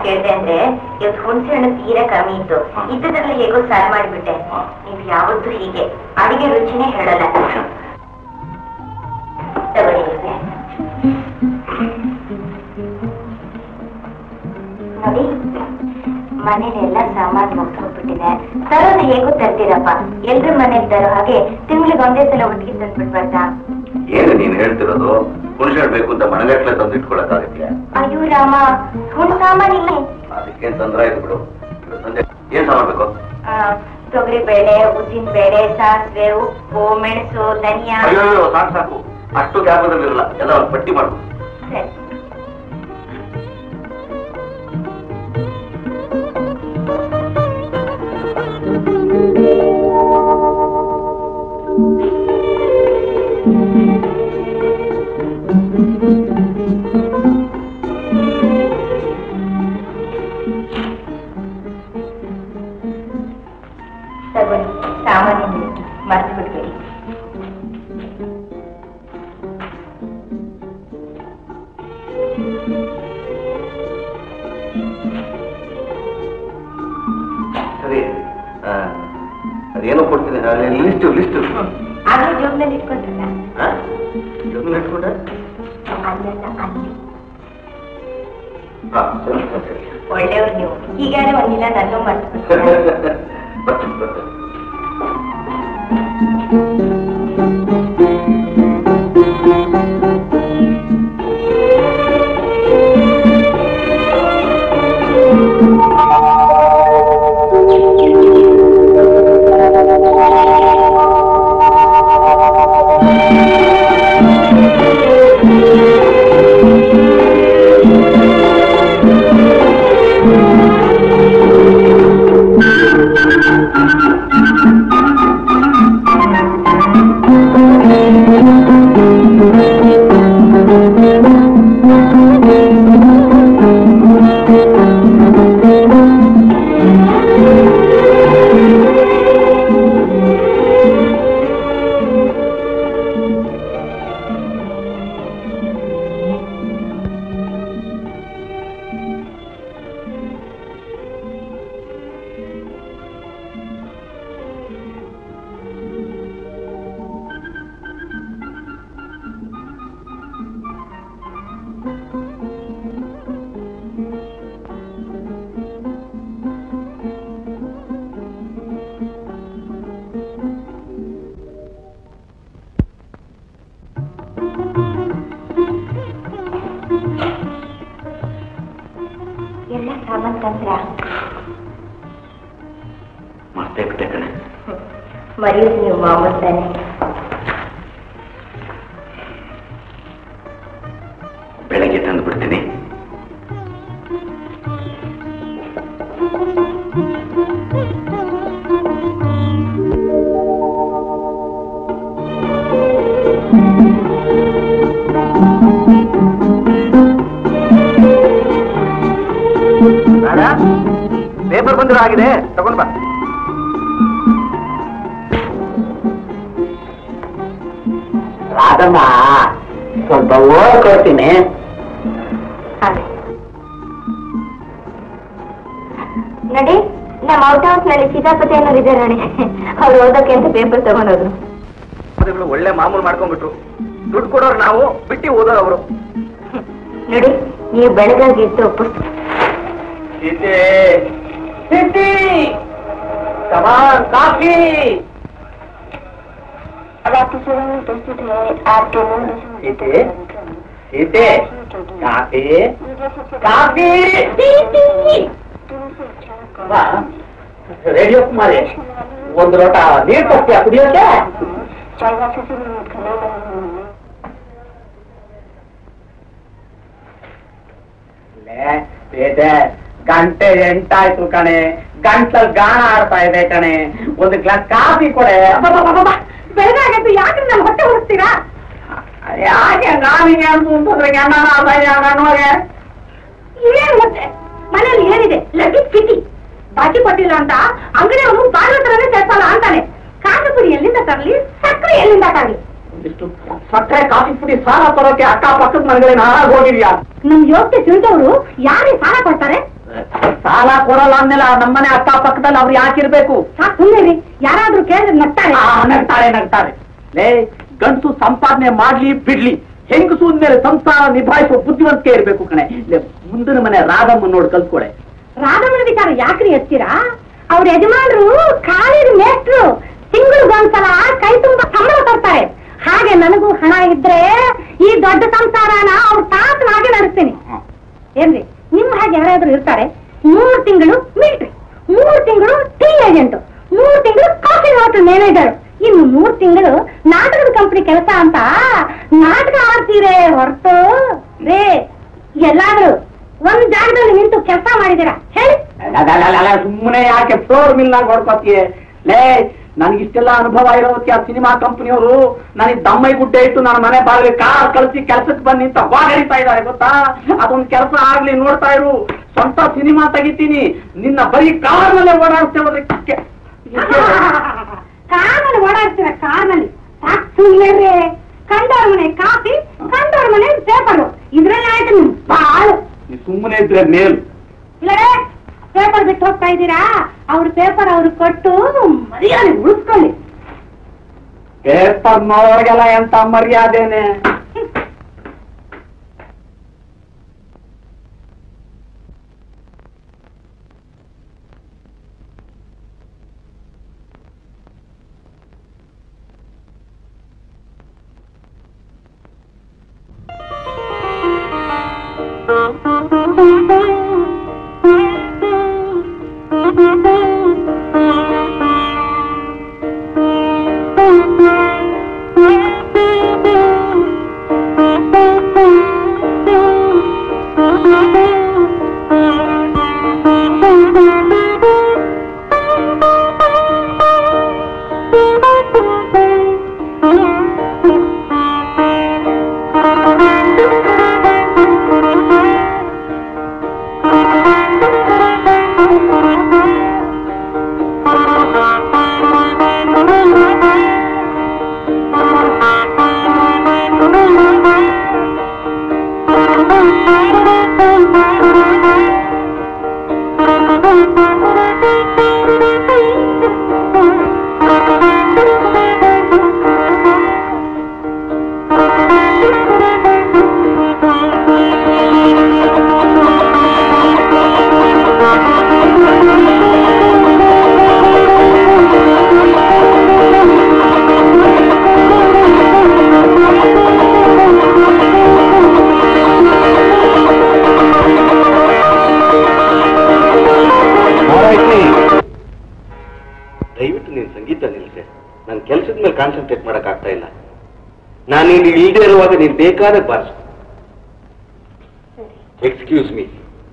ಕೇಳಿದೆ ಅಂದ್ರೆ ಇವತ್ತು ಹುಣಸೆ ಹಣ್ಣು ತೀರಾ ಕಮ್ಮಿ ಇತ್ತು ಇದ್ದದ್ರಲ್ಲಿ ಹೇಗೋ ಸಾರು ಮಾಡಿಬಿಟ್ಟೆ ನೀವು ಯಾವತ್ತೂ ಹೀಗೆ ಅಡಿಗೆ ರುಚಿನೇ ಹೇಳಲ್ಲ ತಗೊಳ್ಳಿ ಇವ್ರೆ. ನೋಡಿ ಮನೇಲಿ ಎಲ್ಲ ಸಾಮಾನು ಮುಗ್ದು ಹೋಗ್ಬಿಟ್ಟಿದೆ ತರೋದು ಹೇಗೂ ತರ್ತೀರಪ್ಪ ಎಲ್ರ ಮನೇಲಿ ತರೋ ಹಾಗೆ ತಿಂಗಳಿಗೆ ಒಂದೇ ಸಲ ಒಟ್ಟಿಗೆ ತಂದ್ಬಿಡ್ಬಾರ್ದಾ ಏನು ನೀನ್ ಹೇಳ್ತಿರೋದು ಹುಣಸೆ ಹಣ್ಣು ಬೇಕು ಅಂತ ಮನೆಗಟ್ಲೆ ತಂದು ಇಟ್ಕೊಳಕ್ಕಾಗತ್ಯ ಅಯ್ಯೋ ರಾಮ ಹುಣ್ ಸಾಮಾನಿಲ್ಲ ಅದಕ್ಕೆ ತೊಂದ್ರೆ ಆಯ್ತು ಬಿಡು ಇವತ್ತು ಸಂಜೆ ಏನ್ ಸಾಮಾನ್ ಬೇಕು ತೊಗರಿ ಬೇಳೆ ಉದ್ದಿನ ಬೇಳೆ ಸಾಸಿವೆ ಉಪ್ಪು ಮೆಣಸು ಧನಿಯಾ ಅಯ್ಯೋ ಅಯ್ಯೋ, ಸಾಕು ಸಾಕು ಅಷ್ಟು ಜ್ಞಾಪಕದಲ್ಲಿ ಇರಲ್ಲ ಎಲ್ಲ ಒಂದು ಪಟ್ಟಿ ಮಾಡು ಸರಿ ತಗೊಳ್ಳಿ ಸಾಮಾನ್ಯ ಮರ್ತು ಬಿಡ್ಬೇಡಿ ಸರಿ ಆ, ಅದೇನೋ ಕೊಡ್ತೀನಿ ಲಿಸ್ಟ್ ಲಿಸ್ಟ್ ಆಗ್ಲೇ ಜೋಬ್ನಲ್ಲಿ ಇಟ್ಕೊಂಡ್ರಲ್ಲ ಇಟ್ಕೊಂಡೆ ಅಲ್ಲೆಲ್ಲ ಅಲ್ಲಿ ಹಾ, ಸರಿ, ಸರಿ. ಒಳ್ಳೆಯವ್ರು ನೀವು ಹೀಗಾದ್ರೆ ಒಂದಿನ ನನ್ನೂ ಮರ್ತು ಬಿಡ್ತೀರಾ? ಬರ್ತೀನಿ ಬರ್ತೀನಿ ಎಲ್ಲ ಸಾಮಾನ್ ತಂದ್ರ ಮರ್ತೇ ಬಿಟ್ಟೆ ಕಣೆ ಮರೆಯೋದು ನೀವು ಮಾಮೂಲ್ ತಾನೆ ಬೆಳಗ್ಗೆ ತಂದು ಬಿಡ್ತೀನಿ ಪೇಪರ್ ಬಂದಿರೋ ಆಗಿದೆ ತಗೊಂಡ್ ಬಾ ರಾಧಮ್ಮ ಸ್ವಲ್ಪ ಓದ್ಕೊಡ್ತೀನಿ ಹಾಗೆ ನೋಡಿ ನಮ್ಮ ಔಟ್ ಹೌಸ್ ನಲ್ಲಿ ಸೀತಾಪತಿ ಅನ್ನೋರು ಇದ್ದಾರೆ ನೋಡಿ ಅವ್ರು ಓದೋಕೆ ಅಂತ ಪೇಪರ್ ತಗೊಂಡೋದ್ರು ಪದಗಳು ಒಳ್ಳೆ ಮಾಮೂಲು ಮಾಡ್ಕೊಂಡ್ಬಿಟ್ರು ದುಡ್ಡು ಕೊಡೋರು ನಾವು ಬಿಟ್ಟು ಓದೋರು ಅವರು ನೋಡಿ ನೀವು ಬೆಳಗಾಗಿದ್ದು ಪುಸ್ತಕ come on coffee Seethe Seethe coffee coffee ಬಾ. ರೇಡಿಯೋ ಕುಮಾರಿ ಒಂದು ಲೋಟ ನೀರು ಕೊಡ್ತೀಯ ಕುಡಿಯೋಕೆ ಲೇ, ಸೀತೆ ಗಂಟೆ ಎಂಟಾಯ್ತು ಕಣೆ ಗಂಟಲ್ ಗಾಣ ಆಡ್ತಾ ಇದೆ ಕಣೆ ಒಂದು ಗ್ಲಾಸ್ ಕಾಫಿ ಕೊಡೆ ಬೆಳಗಾಗದ್ದು ಯಾಕೆ ನನ್ನ ಹೊಟ್ಟೆ ಹೊಡಿಸ್ತೀರಾ ಯಾಕೆ ನಾನಿಗೆ ಅಂತಂದ್ರೆ ನೋಗೆ ಏನ್ ಮತ್ತೆ ಮನೇಲಿ ಏನಿದೆ ಲಗೇಜ್ ಕಿಟಿ ಬಾಕಿ ಕೊಟ್ಟಿಲ್ಲ ಅಂತ ಅಂಗಡಿ ಅವನು ಬಾಳ ತರನೇ ಸೇರ್ಸಲ್ಲ ಅಂತಾನೆ ಕಾಫಿ ಪುಡಿ ಎಲ್ಲಿಂದ ತರಲಿ ಸಕ್ಕರೆ ಎಲ್ಲಿಂದ ತರಲಿ ಇಷ್ಟು ಸಕ್ಕರೆ ಕಾಫಿ ಪುಡಿ ಸಾಲ ತರೋಕೆ ಅಕ್ಕ ಪಕ್ಕದ ಮನೆಗಳೇ ಹಾಳಾಗಿ ಹೋಗಿದ್ಯಾ ನಮ್ ಯೋಗ್ಯ ತಿಳಿದವರು ಯಾರೇ ಸಾಲ ಕೊಡ್ತಾರೆ ಸಾಲ ಕೊಡಲ್ಲ ಅಂದ್ಮೇಲೆ ಆ ನಮ್ಮನೆ ಅಕ್ಕ ಪಕ್ಕದಲ್ಲಿ ಅವ್ರು ಯಾಕಿರ್ಬೇಕು ಸಾಕು ಸುಮ್ಮನೆ ಯಾರಾದ್ರೂ ಕೇಳಿದ್ರೆ ನಗ್ತಾರೆ ಆ, ನಗ್ತಾರೆ ನಗ್ತಾರೆ ಲೇ ಗಂಡಸು ಸಂಪಾದನೆ ಮಾಡ್ಲಿ ಬಿಡ್ಲಿ ಹೆಂಗಸು ಮೇಲೆ ಸಂಸಾರ ನಿಭಾಯಿಸುವ ಬುದ್ಧಿವಂತಿಕೆ ಇರ್ಬೇಕು ಕಣೆ ಲೇ, ಮುಂದಿನ ಮನೆ ರಾಧಮ್ಮ ನೋಡ್ ಕಲ್ತ್ಕೊಳೆ ರಾಧಮ್ಮನ ವಿಚಾರ ಯಾಕ್ರಿ ಎತ್ತೀರಾ ಅವ್ರ ಯಜಮಾನ್ರು ಕಾಲೇಜ್ ಮೇಷ್ಟ್ರು ತಿಂಗಳಿಗೊಂದ್ಸಲ ಕೈ ತುಂಬ ಸಂಬಳ ತರ್ತಾರೆ ಹಾಗೆ ನನಗೂ ಹಣ ಇದ್ರೆ ಈ ದೊಡ್ಡ ಸಂಸಾರನ ಅವ್ರ ತಾತನ ಹಾಗೆ ನಡೆಸ್ತೀನಿ ಏನ್ರಿ ನಿಮ್ ಹಾಗೆ ಯಾರಾದ್ರೂ ಇರ್ತಾರೆ ಮೂರು ತಿಂಗಳು ಮಿಲ್ಟ್ರಿ ಮೂರು ತಿಂಗಳು ಟೀ ಏಜೆಂಟ್ ಮೂರು ತಿಂಗಳು ಕಾಫಿ ಹೋಟೆಲ್ ಮ್ಯಾನೇಜರ್ ಇನ್ನು ಮೂರು ತಿಂಗಳು ನಾಟಕದ ಕಂಪನಿ ಕೆಲಸ ಅಂತ ನಾಟಕ ಆಡ್ತೀರೇ ಹೊರತು ರೇ ಎಲ್ಲಾದ್ರೂ ಒಂದ್ ಜಾಗದಲ್ಲಿ ನಿಂತು ಕೆಲಸ ಮಾಡಿದೀರಾ ಹೇಳಿ ಸುಮ್ಮನೆ ಯಾಕೆ ಫ್ಲೋರ್ ಮಿಲ್ ನಾಗ ಹೊಡ್ಕೊತೀಯ ಲೇ ನನಗಿಷ್ಟೆಲ್ಲ ಅನುಭವ ಇರೋದಕ್ಕೆ ಆ ಸಿನಿಮಾ ಕಂಪನಿಯವರು ನನಗೆ ದಮ್ಮೈ ಗುಡ್ಡೆ ಇಟ್ಟು ನನ್ನ ಮನೆ ಬಾಗಿಲು ಕಾರ್ ಕಳಿಸಿ ಕೆಲಸಕ್ಕೆ ಬನ್ನಿ ಅಂತ ಬಾಗರಿತಾ ಇದ್ದಾರೆ ಗೊತ್ತಾ ಅದೊಂದು ಕೆಲಸ ಆಗ್ಲಿ ನೋಡ್ತಾ ಇರು ಸ್ವಂತ ಸಿನಿಮಾ ತೆಗಿತೀನಿ ನಿನ್ನ ಬರೀ ಕಾರ್ನಲ್ಲೇ ಓಡಾಡ್ತೇವೆ ಕಾರ್ನಲ್ಲಿ ಓಡಾಡ್ತೀರ ಕಾರ್ನಲ್ಲಿ ಸುಮ್ಮನೆ ಕಂಡವ್ರ ಮನೆ ಕಾಫಿ ಕಂಡವ್ರ ಮನೆ ಪೇಪರ್ ಇದ್ರಲ್ಲಿ ಆಯ್ತು ನಿಮ್ ಬಾಳು ನೀ ಸುಮ್ಮನೆ ಇದ್ರೆ ಮೇಲು ಇಲ್ಲರೇ ಪೇಪರ್ ಬಿಟ್ಟು ಹೋಗ್ತಾ ಇದ್ದೀರಾ ಅವ್ರ ಪೇಪರ್ ಅವ್ರು ಕೊಟ್ಟು ಮರ್ಯಾದೆ ಉಳಿಸ್ಕೊಳ್ಳಿ ಪೇಪರ್ನವ್ರಿಗೆಲ್ಲ ಎಂತ ಮರ್ಯಾದೆನೆ ದಯವಿಟ್ಟು ನೀನು ಸಂಗೀತ ನಿಲ್ಲಿಸೆ ನನ್ನ ಕೆಲಸದ ಮೇಲೆ ಕಾನ್ಸಂಟ್ರೇಟ್ ಮಾಡಕ್ ಆಗ್ತಾ ಇಲ್ಲ ನಾನು ಇಲ್ಲಿ ಇಲ್ಲದೆ ಇರುವಾಗ ನೀನು ಬೇಕಾದ ಬಾರಿಸು ಎಕ್ಸ್ಕ್ಯೂಸ್ ಮೀ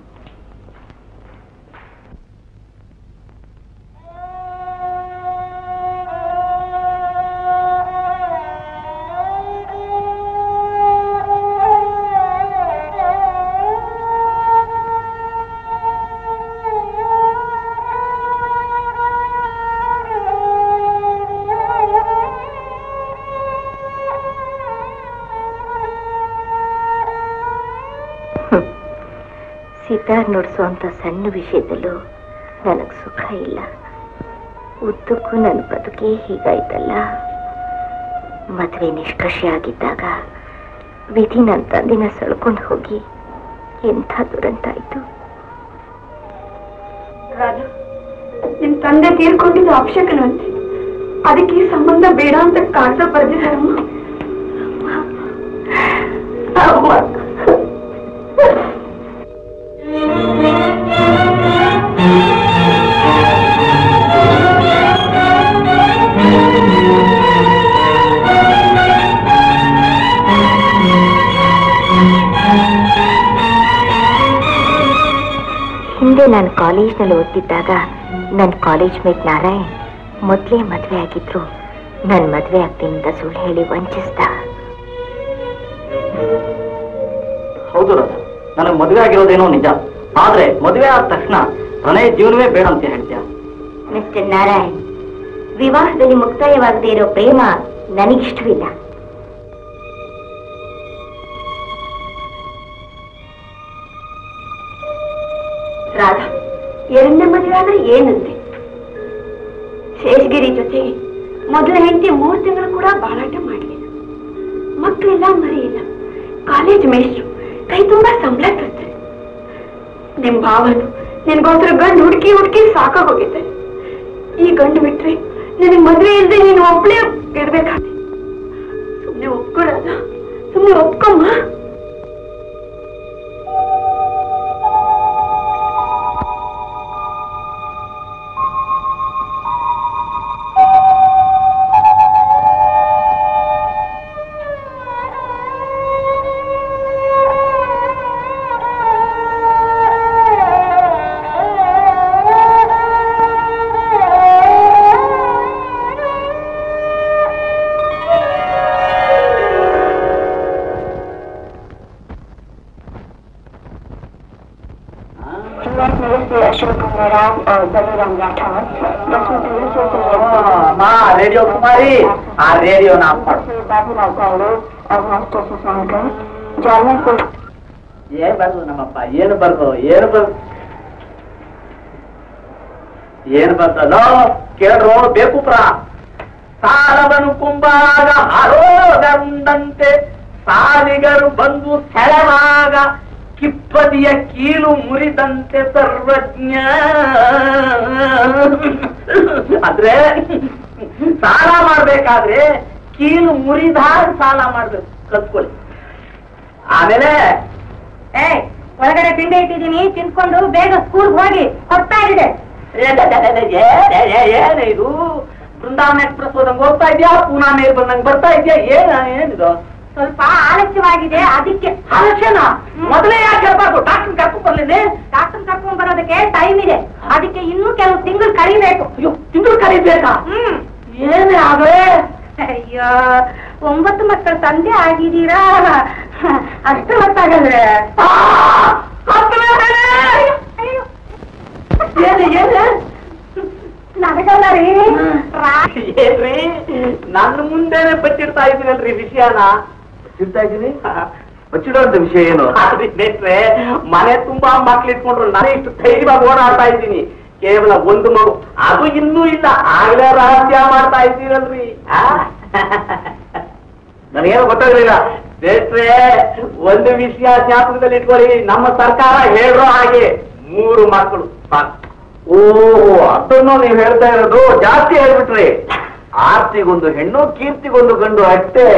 ಸಿತಾರ್ ನುಡಿಸುವಂಥ ಸಣ್ಣ ವಿಷಯದಲ್ಲೂ ನನಗೆ ಸುಖ ಇಲ್ಲ ಉದ್ದಕ್ಕೂ ನನ್ನ ಬದುಕೇ ಹೀಗಾಯ್ತಲ್ಲ ಮದುವೆ ನಿಷ್ಕರ್ಷೆ ಆಗಿದ್ದಾಗ ವಿಧಿ ನನ್ನ ತಂದಿನ ಸೆಳ್ಕೊಂಡು ಹೋಗಿ ಎಂಥ ದುರಂತ ಆಯ್ತು ರಾಜು ನಿಮ್ ತಂದೆ ತೀರ್ಕೊಂಡಿದ್ದು ಅಪಶಕನಂತೆ ಅದಕ್ಕೆ ಈ ಸಂಬಂಧ ಬೇಡ ಅಂತ ಕಾಗ್ದ ಬರೆದಿದ್ದಾರಮ್ಮ ಹಿಂದೆ ನಾನು ಕಾಲೇಜ್ನಲ್ಲಿ ಓದ್ತಿದ್ದಾಗ ನನ್ನ ಕಾಲೇಜ್ ಮೇಟ್ ನಾರಾಯಣ್ ಮೊದಲೇ ಮದುವೆ ಆಗಿದ್ರು ನನ್ನ ಮದುವೆ ಆಗ್ತೀನಿ ಅಂತ ಸುಳ್ಳು ಹೇಳಿ ವಂಚಿಸ್ದ ಹೌದು ರಾಧ ನನಗೆ ಮದುವೆ ಆಗಿರೋದೇನೋ ನಿಜ ಆದ್ರೆ ಮದುವೆ ಆದ ತಕ್ಷಣ ಪ್ರಣಯ ಜೀವನವೇ ಬೇಡ ಅಂತ ಹೇಳ್ತೀಯ ಮಿಸ್ಟರ್ ನಾರಾಯಣ್ ವಿವಾಹದಲ್ಲಿ ಮುಕ್ತಾಯವಾಗದೇ ಇರೋ ಪ್ರೇಮ ನನಗಿಷ್ಟವಿಲ್ಲ ರಾಧಾ ಎರಡನೇ ಮದುವೆ ಆದ್ರೆ ಏನಂತೆ ಶೇಷಗಿರಿ ಜೊತೆಗೆ ಮೊದಲ ಹೆಂಡತಿ ಮೂರು ತಿಂಗಳು ಕೂಡ ಬಾಳಾಟ ಮಾಡಲಿಲ್ಲ ಮಕ್ಕಳಿಲ್ಲ ಮರಿ ಇಲ್ಲ ಕಾಲೇಜ್ ಮೇಷ್ಟ್ರು ಕೈ ತುಂಬಾ ಸಂಬಳ ತರ್ತಾರೆ ನಿಮ್ ಭಾವನು ನಿನ್ಗೋಸ್ಕರ ಗಂಡು ಹುಡುಕಿ ಹುಡುಕಿ ಸಾಕಾಗೋಗಿದೆ ಈ ಗಂಡು ಬಿಟ್ರೆ ನಿನಗೆ ಮದುವೆ ಇಲ್ಲದೆ ನೀನು ಒಬ್ಳೇ ಇರ್ಬೇಕಾದ್ರೆ ಸುಮ್ಮನೆ ಒಪ್ಕೊಳಲ್ಲ ಸುಮ್ಮನೆ ಒಪ್ಕೊಮ್ಮ ಮಾ ರೇಡಿಯೋ ಕುಮಾರಿ ಆ ರೇಡಿಯೋನ ಆಫ್ ಮಾಡು ಏನ್ ಬರ್ದು ನಮ್ಮಪ್ಪ ಏನು ಬರ್ದು ಏನು ಬರ್ದು ಏನು ಬರ್ತದೋ ಕೇಳ್ರು ಬೇಕು ಪ್ರ ಸಾಲವನು ಕುಂಬಾಗ ಹರೋಗಂದಂತೆ ಸಾಲಿಗರು ಬಂದು ಸೆಳೆವಾಗ ಕಿಪ್ಪದಿಯ ಕೀಲು ಮುರಿದಂತೆ ಸರ್ವಜ್ಞ ಅಂದ್ರೆ ಸಾಲ ಮಾಡ್ಬೇಕಾದ್ರೆ ಕೀಲು ಮುರಿದಾಗ ಸಾಲ ಮಾಡ್ಬೇಕು ಕಲ್ತ್ಕೊಳ್ಳಿ ಆಮೇಲೆ ಏ ಒಳಗಡೆ ತಿಂಡಿ ಇಟ್ಟಿದ್ದೀನಿ ತಿನ್ಕೊಂಡು ಬೇಗ ಸ್ಕೂಲ್ಗೆ ಹೋಗಿ ಹೊತ್ತಾ ಇದೆ ಏನ ಇದು ಬೃಂದಾವನ ಎಕ್ಸ್ಪ್ರೆಸ್ ಹೋದಂಗ್ ಹೋಗ್ತಾ ಇದ್ಯಾ ಪೂನಾ ಮೇಲೆ ಬಂದಂಗ್ ಬರ್ತಾ ಇದ್ಯಾ ಏನ ಏನಿದು ಸ್ವಲ್ಪ ಆಲಸ್ಯವಾಗಿದೆ ಅದಕ್ಕೆ ಆಲಸ್ಯನ ಮೊದಲೇ ಯಾಕೆ ಹೇಳ್ಬಾರ್ದು ಡಾಕ್ಟರ್ ಕರ್ಕೊಂಡ್ ಬರ್ಲಿದೆ ಡಾಕ್ಟರ್ ಕರ್ಕೊಂಡ್ ಬರೋದಕ್ಕೆ ಟೈಮ್ ಇದೆ ಅದಕ್ಕೆ ಇನ್ನೂ ಕೆಲವು ತಿಂಗಳು ಕಳಿಬೇಕು ಅಯ್ಯೋ ತಿಂಗಳು ಕರೀಬೇಕಾ ಹ್ಮ್ ಏನೇ ಆಗಲೇ ಅಯ್ಯೋ ಒಂಬತ್ತು ಮಕ್ಕಳ ತಂದೆ ಆಗಿದ್ದೀರಾ ಅಷ್ಟು ಹೊತ್ತಾಗಲ್ರೆ ಅಯ್ಯೋ. ಏನು ಏನು ನನಗಲ್ಲ ರೀ ರಾ- ಏನ್ರಿ ನನ್ನ ಮುಂದೆನೆ ಬಚ್ಚಿಡ್ತಾ ಇದೀನಲ್ರಿ ವಿಷಯನ ಇಡ್ತಾ ಇದ್ದೀನಿ ಬಚ್ಚಿಡುವಂತ ವಿಷಯ ಏನು ಅದಿಟ್ರೆ ಮನೆ ತುಂಬಾ ಮಕ್ಳು ಇಟ್ಕೊಂಡ್ರು ನಾನು ಇಷ್ಟು ಧೈರ್ಯವಾಗಿ ಓಡಾಡ್ತಾ ಇದ್ದೀನಿ ಕೇವಲ ಒಂದು ಮಗು ಅದು ಇನ್ನೂ ಇಲ್ಲ ಆಗ್ಲೇ ರಹಸ್ಯ ಮಾಡ್ತಾ ಇದ್ದೀರಲ್ರಿ ಆ? ನನಗೇನು ಗೊತ್ತಾಗ್ಲಿಲ್ಲ ಬೇಟ್ರೆ ಒಂದು ವಿಷಯ ಜ್ಞಾಪಕದಲ್ಲಿ ಇಟ್ಕೊಳ್ಳಿ ನಮ್ಮ ಸರ್ಕಾರ ಹೇಳೋ ಹಾಗೆ ಮೂರು ಮಕ್ಕಳು ಸಾಕು. ಓ ಅದನ್ನು ನೀವು ಹೇಳ್ತಾ ಇರೋದು ಜಾಸ್ತಿ ಹೇಳ್ಬಿಟ್ರಿ ಆರ್ತಿಗೊಂದು ಹೆಣ್ಣು ಕೀರ್ತಿಗೊಂದು ಗಂಡು ಅಷ್ಟೇ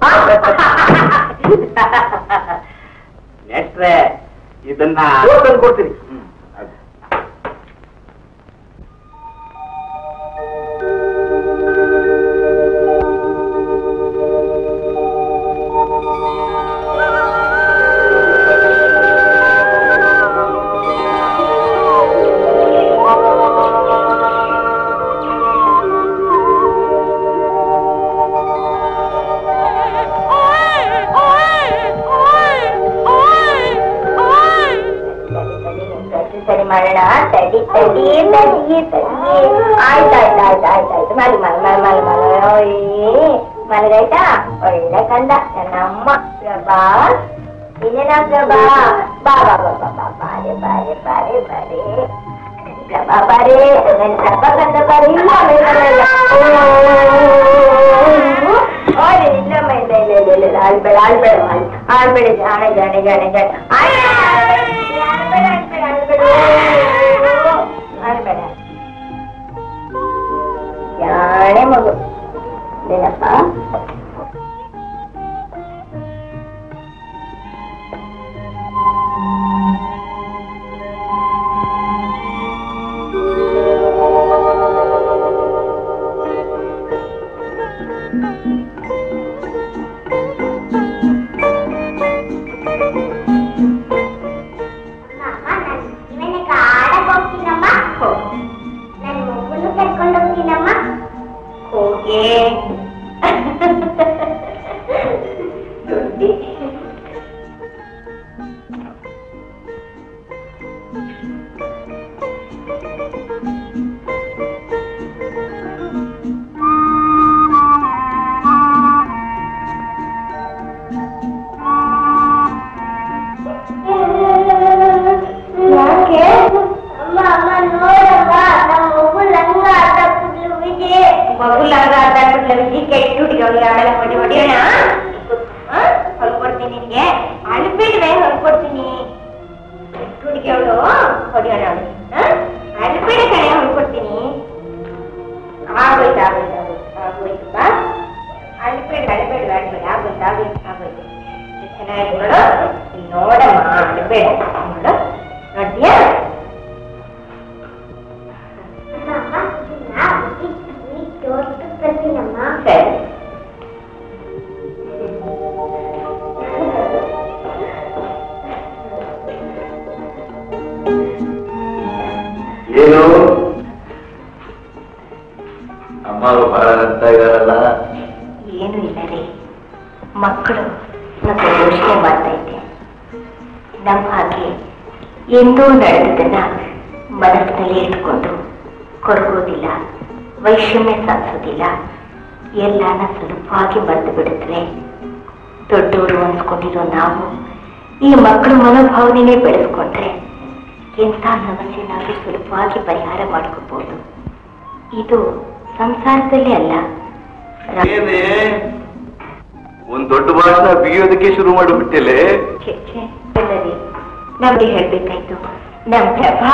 ನೆಟ್ರೆ ಇದನ್ನ ತಂದು ಕೊಡ್ತೀನಿ ಸರಿ ಮಾಡೋಣ ತಡಿ ತಡಿ ತಡಿ ತಡಿ ಆಯ್ತು ಆಯ್ತು ಆಯ್ತು ಆಯ್ತು ಆಯ್ತು ಮಲ್ ಮಲ್ ಮಲ್ ಮಲ್ ಮಲ್ ಓಯ್ ಮಲಗಾಯ್ತಾ ಒಳ್ಳೆ ಕಂದ ನನ್ನ ಅಮ್ಮ ಪ್ರಭಾ ಇನ್ನೇನ ಪ್ರಭಾ ಬಾ ಬಾ ಬಾ ಬಾ ಬಾ ಬಾರೆ ಬಾರೆ ಬಾರೆ ಬಾರೆ ಪ್ರಭಾ ಬಾರೆ ನನ್ನ ಪ್ರಭಾ ಕಂದ ಬಾರೆ ಇಲ್ಲ ಇಲ್ಲ ಇಲ್ಲ ಓಯ್ ಇಲ್ಲಮ್ಮ ಇಲ್ಲ ಇಲ್ಲ ಇಲ್ಲ ಇಲ್ಲ ಇಲ್ಲ ಆಳ್ಬೇಡ ಆಳ್ಬೇಡ ಆಳ್ಬೇಡ ಜಾಣೆ ಜಾಣೆ ಜಾಣೆ ಜಾಣೆ ಆಳ್ಬೇಡ ಆಳ್ಬೇಡ ಆಳ್ಬೇಡ ಆಳ್ಬೇಡ ಜಾಣೆ ಮಗು ಏನಪ್ಪ ಇವನಿಗೆ ಹೋಗಿ ಆಮೇಲೆ ಹೊಡಿ ಹೊಡಿಯೋಣ ಹೊಲ್ಕೊಡ್ತೀನಿ ನಿನ್ಗೆ ಅಳ್ಬಿಡ್ವೆ ಹೊಲ್ಕೊಡ್ತೀನಿ ಹುಡುಗಿ ಅವಳು ಹೊಡಿಯೋಣ ಅವಳು ಅಳ್ಬಿಡ ಕಡೆ ಹೊಲ್ಕೊಡ್ತೀನಿ ಆಗೋಯ್ತು ಆಗೋಯ್ತು ಆಗೋಯ್ತು ಆಗೋಯ್ತು ಬಾ ಅಳ್ಬೇಡ ಅಳ್ಬೇಡ ಅಳ್ಬೇಡ ಆಗೋಯ್ತು ಆಗೋಯ್ತು ಆಗೋಯ್ತು ಚೆನ್ನಾಗಿ ನೋಡು ಇಲ್ಲಿ ನೋಡಮ್ಮ ಅಳ್ಬೇಡ ನೋಡು ನೋಡ್ತೀಯಾ ಸರಿ ಏನು ಅಮ್ಮ ಬಹಳ ಅಂತ ಇದಾರಲ್ಲ ಏನು ಇಲ್ಲ ರೀ ಮಕ್ಕಳು ಮತ್ತೆ ಯೋಚನೆ ಮಾಡ್ತಾ ಇದ್ದೆ ನಮ್ಮ ಹಾಗೆ ಎಂದೋ ನಡೆದದನ್ನ ಮನಸ್ಸಿನಲ್ಲಿ ಇಟ್ಕೊಂಡು ಕೊರಗೋದಿಲ್ಲ ವೈಷಮ್ಯ ಸಾಧಿಸೋದಿಲ್ಲ ಎಲ್ಲಾನ ಸುಲಭವಾಗಿ ಮರೆತು ಬಿಡುತ್ತವೆ ದೊಡ್ಡವರು ಅನ್ಸ್ಕೊಂಡಿರೋ ನಾವು ಈ ಮಕ್ಕಳ ಮನೋಭಾವನೆನೇ ಬೆಳೆಸ್ಕೊಂಡ್ರೆ ಎಂಥ ಸಮಸ್ಯೆನಾದ್ರೂ ಸುಲಭವಾಗಿ ಪರಿಹಾರ ಮಾಡ್ಕೋಬಹುದು ಇದು ಸಂಸಾರದಲ್ಲಿ ಅಲ್ಲ ಏನೇ ಒಂದ್ ದೊಡ್ಡ ಭಾಷಣ ಬಿಗಿಯೋದಕ್ಕೆ ಶುರು ಮಾಡಿಬಿಟ್ಟಿಲೆ ಛೆ, ಛೆ, ಎಲ್ಲರಿ ನಮ್ಗೆ ಹೇಳ್ಬೇಕಾಯ್ತು ನಮ್ ಪ್ರಭಾ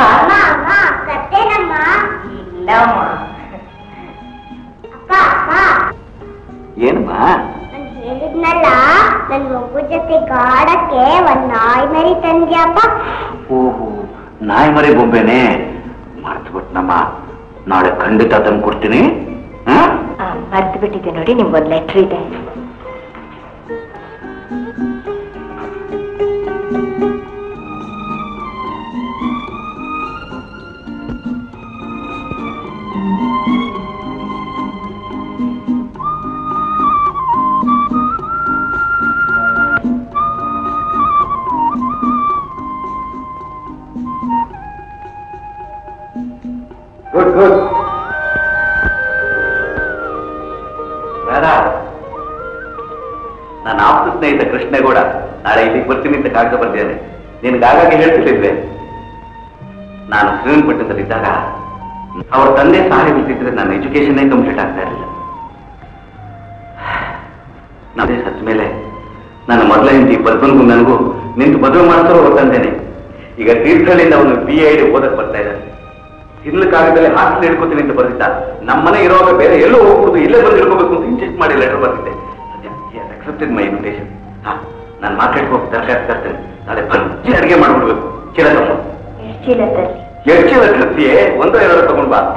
ಇಲ್ಲಮ್ಮ ಏನಮ್ಮ ನಾನು ಹೇಳಿದ್ನಲ್ಲ ನನ್ ಮಗು ಜೊತೆ ಗಾಡಕ್ಕೆ ಒಂದ್ ನಾಯಿ ಮರಿ ತಂದ್ಯಪ್ಪ ಓಹೋ ನಾಯಿ ಮರಿ ಬೊಂಬೆನೆ ಮರ್ತು ಬಿಟ್ನಮ್ಮ ನಾಳೆ ಖಂಡಿತ ತಂದು ಕೊಡ್ತೀನಿ ಮರ್ತು ಬಿಟ್ಟಿದ್ದೆ ನೋಡಿ ನಿಮ್ಗೊಂದು ಲೆಟ್ರ್ ಇದೆ ಗುಡ್ ಗುಡ್ ನನ್ನ ಆಪ್ತ ಸ್ನೇಹಿತ ಕೃಷ್ಣೇಗೌಡ ನಾಳೆ ಇಲ್ಲಿಗೆ ಬರ್ತೀನಿ ಅಂತ ಕಾಗದ ಬರ್ದಿದ್ದಾನೆ ನಿನ್ಗೆ ಆಗಾಗ ಹೇಳ್ತಿರ್ಲಿಲ್ವೇ ನಾನು ಶ್ರೀರಂಗಪಟ್ಟಣದಲ್ಲಿದ್ದಾಗ ಅವ್ರ ತಂದೆ ಸಹಾಯ ಬಿಟ್ಟಿದ್ರೆ ನನ್ನ ಎಜುಕೇಶನ್ನೇ ಕಂಪ್ಲೀಟ್ ಆಗ್ತಾ ಇರಲಿಲ್ಲ ನಮ್ಮದೇ ಸತ್ತ ಮೇಲೆ ನನ್ನ ಮೊದಲ ಹೆಂಡತಿ ಪದ್ಮನ್ಗೂ ನನಗೂ ನಿಂತು ಮದುವೆ ಮಾಡ್ತಾರೋ ಅವ್ರ ತಂದೆನೆ ಈಗ ತೀರ್ಥಹಳ್ಳಿಯಿಂದ ಅವನು ಬಿ ಐ ಡಿ ಓದಕ್ ಬರ್ತಾ ಇದ್ದಾನೆ ಹಿನ್ಲ ಕಾಲದಲ್ಲಿ ಹಾಸ್ಟೆಲ್ ಹಿಡ್ಕೋತೀನಿ ಅಂತ ಬರ್ದಿದ್ದ ನಮ್ಮನೆ ಇರುವಾಗ ಬೇರೆ ಎಲ್ಲೂ ಹೋಗ್ಬೋದು ಇಲ್ಲೇ ಬಂದು ಹಿಡ್ಕೋಬೇಕು ಅಂತ ಇನ್ಸಿಸ್ಟ್ ಮಾಡಿ ಲೆಟರ್ ಬರ್ತಿದ್ದೆ ಅಕ್ಸೆಪ್ಟೆಡ್ ಮೈ ಇನ್ವಿಟೇಷನ್ ಹಾ ನಾನು ಮಾರ್ಕೆಟ್ಗೆ ಹೋಗಿ ತರಕಾರಿ ತರ್ತೇನೆ ನಾಳೆ ಭರ್ಜಿ ಅಡಿಗೆ ಮಾಡ್ಬಿಡ್ಬೇಕು ಚೀಲ ತಗೊಂಡು ಎಷ್ಟು ಚೀಲದಲ್ಲಿ ಎಷ್ಟು ಚೀಲ ತರ್ತೀಯೇ ಒಂದೋ ಎರಡೋ ತಗೊಂಡ್ ಬಾ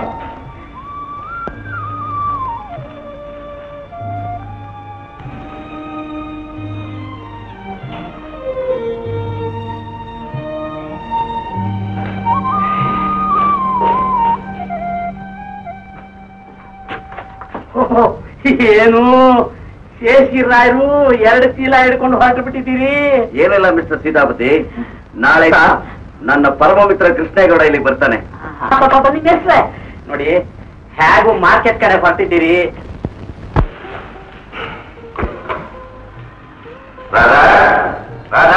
ಓಹೋ, ಏನು ಶೇಷಿ ರಾಯರು ಎರಡು ಚೀಲ ಹಿಡ್ಕೊಂಡು ಹೊರಟು ಬಿಟ್ಟಿದ್ದೀರಿ ಏನಿಲ್ಲ ಮಿಸ್ಟರ್ ಸೀತಾಪತಿ ನಾಳೆ ನನ್ನ ಪರಮ ಮಿತ್ರ ಕೃಷ್ಣೇಗೌಡ ಇಲ್ಲಿಗೆ ಬರ್ತಾನೆ ಪಾಪ ನಿಮ್ಮ ಹೆಸ್ರೇ? ನೋಡಿ ಹೇಗೂ ಮಾರ್ಕೆಟ್ ಕಡೆ ಹೊರಟಿದ್ದೀರಿ ರಾಧಾ ರಾಧಾ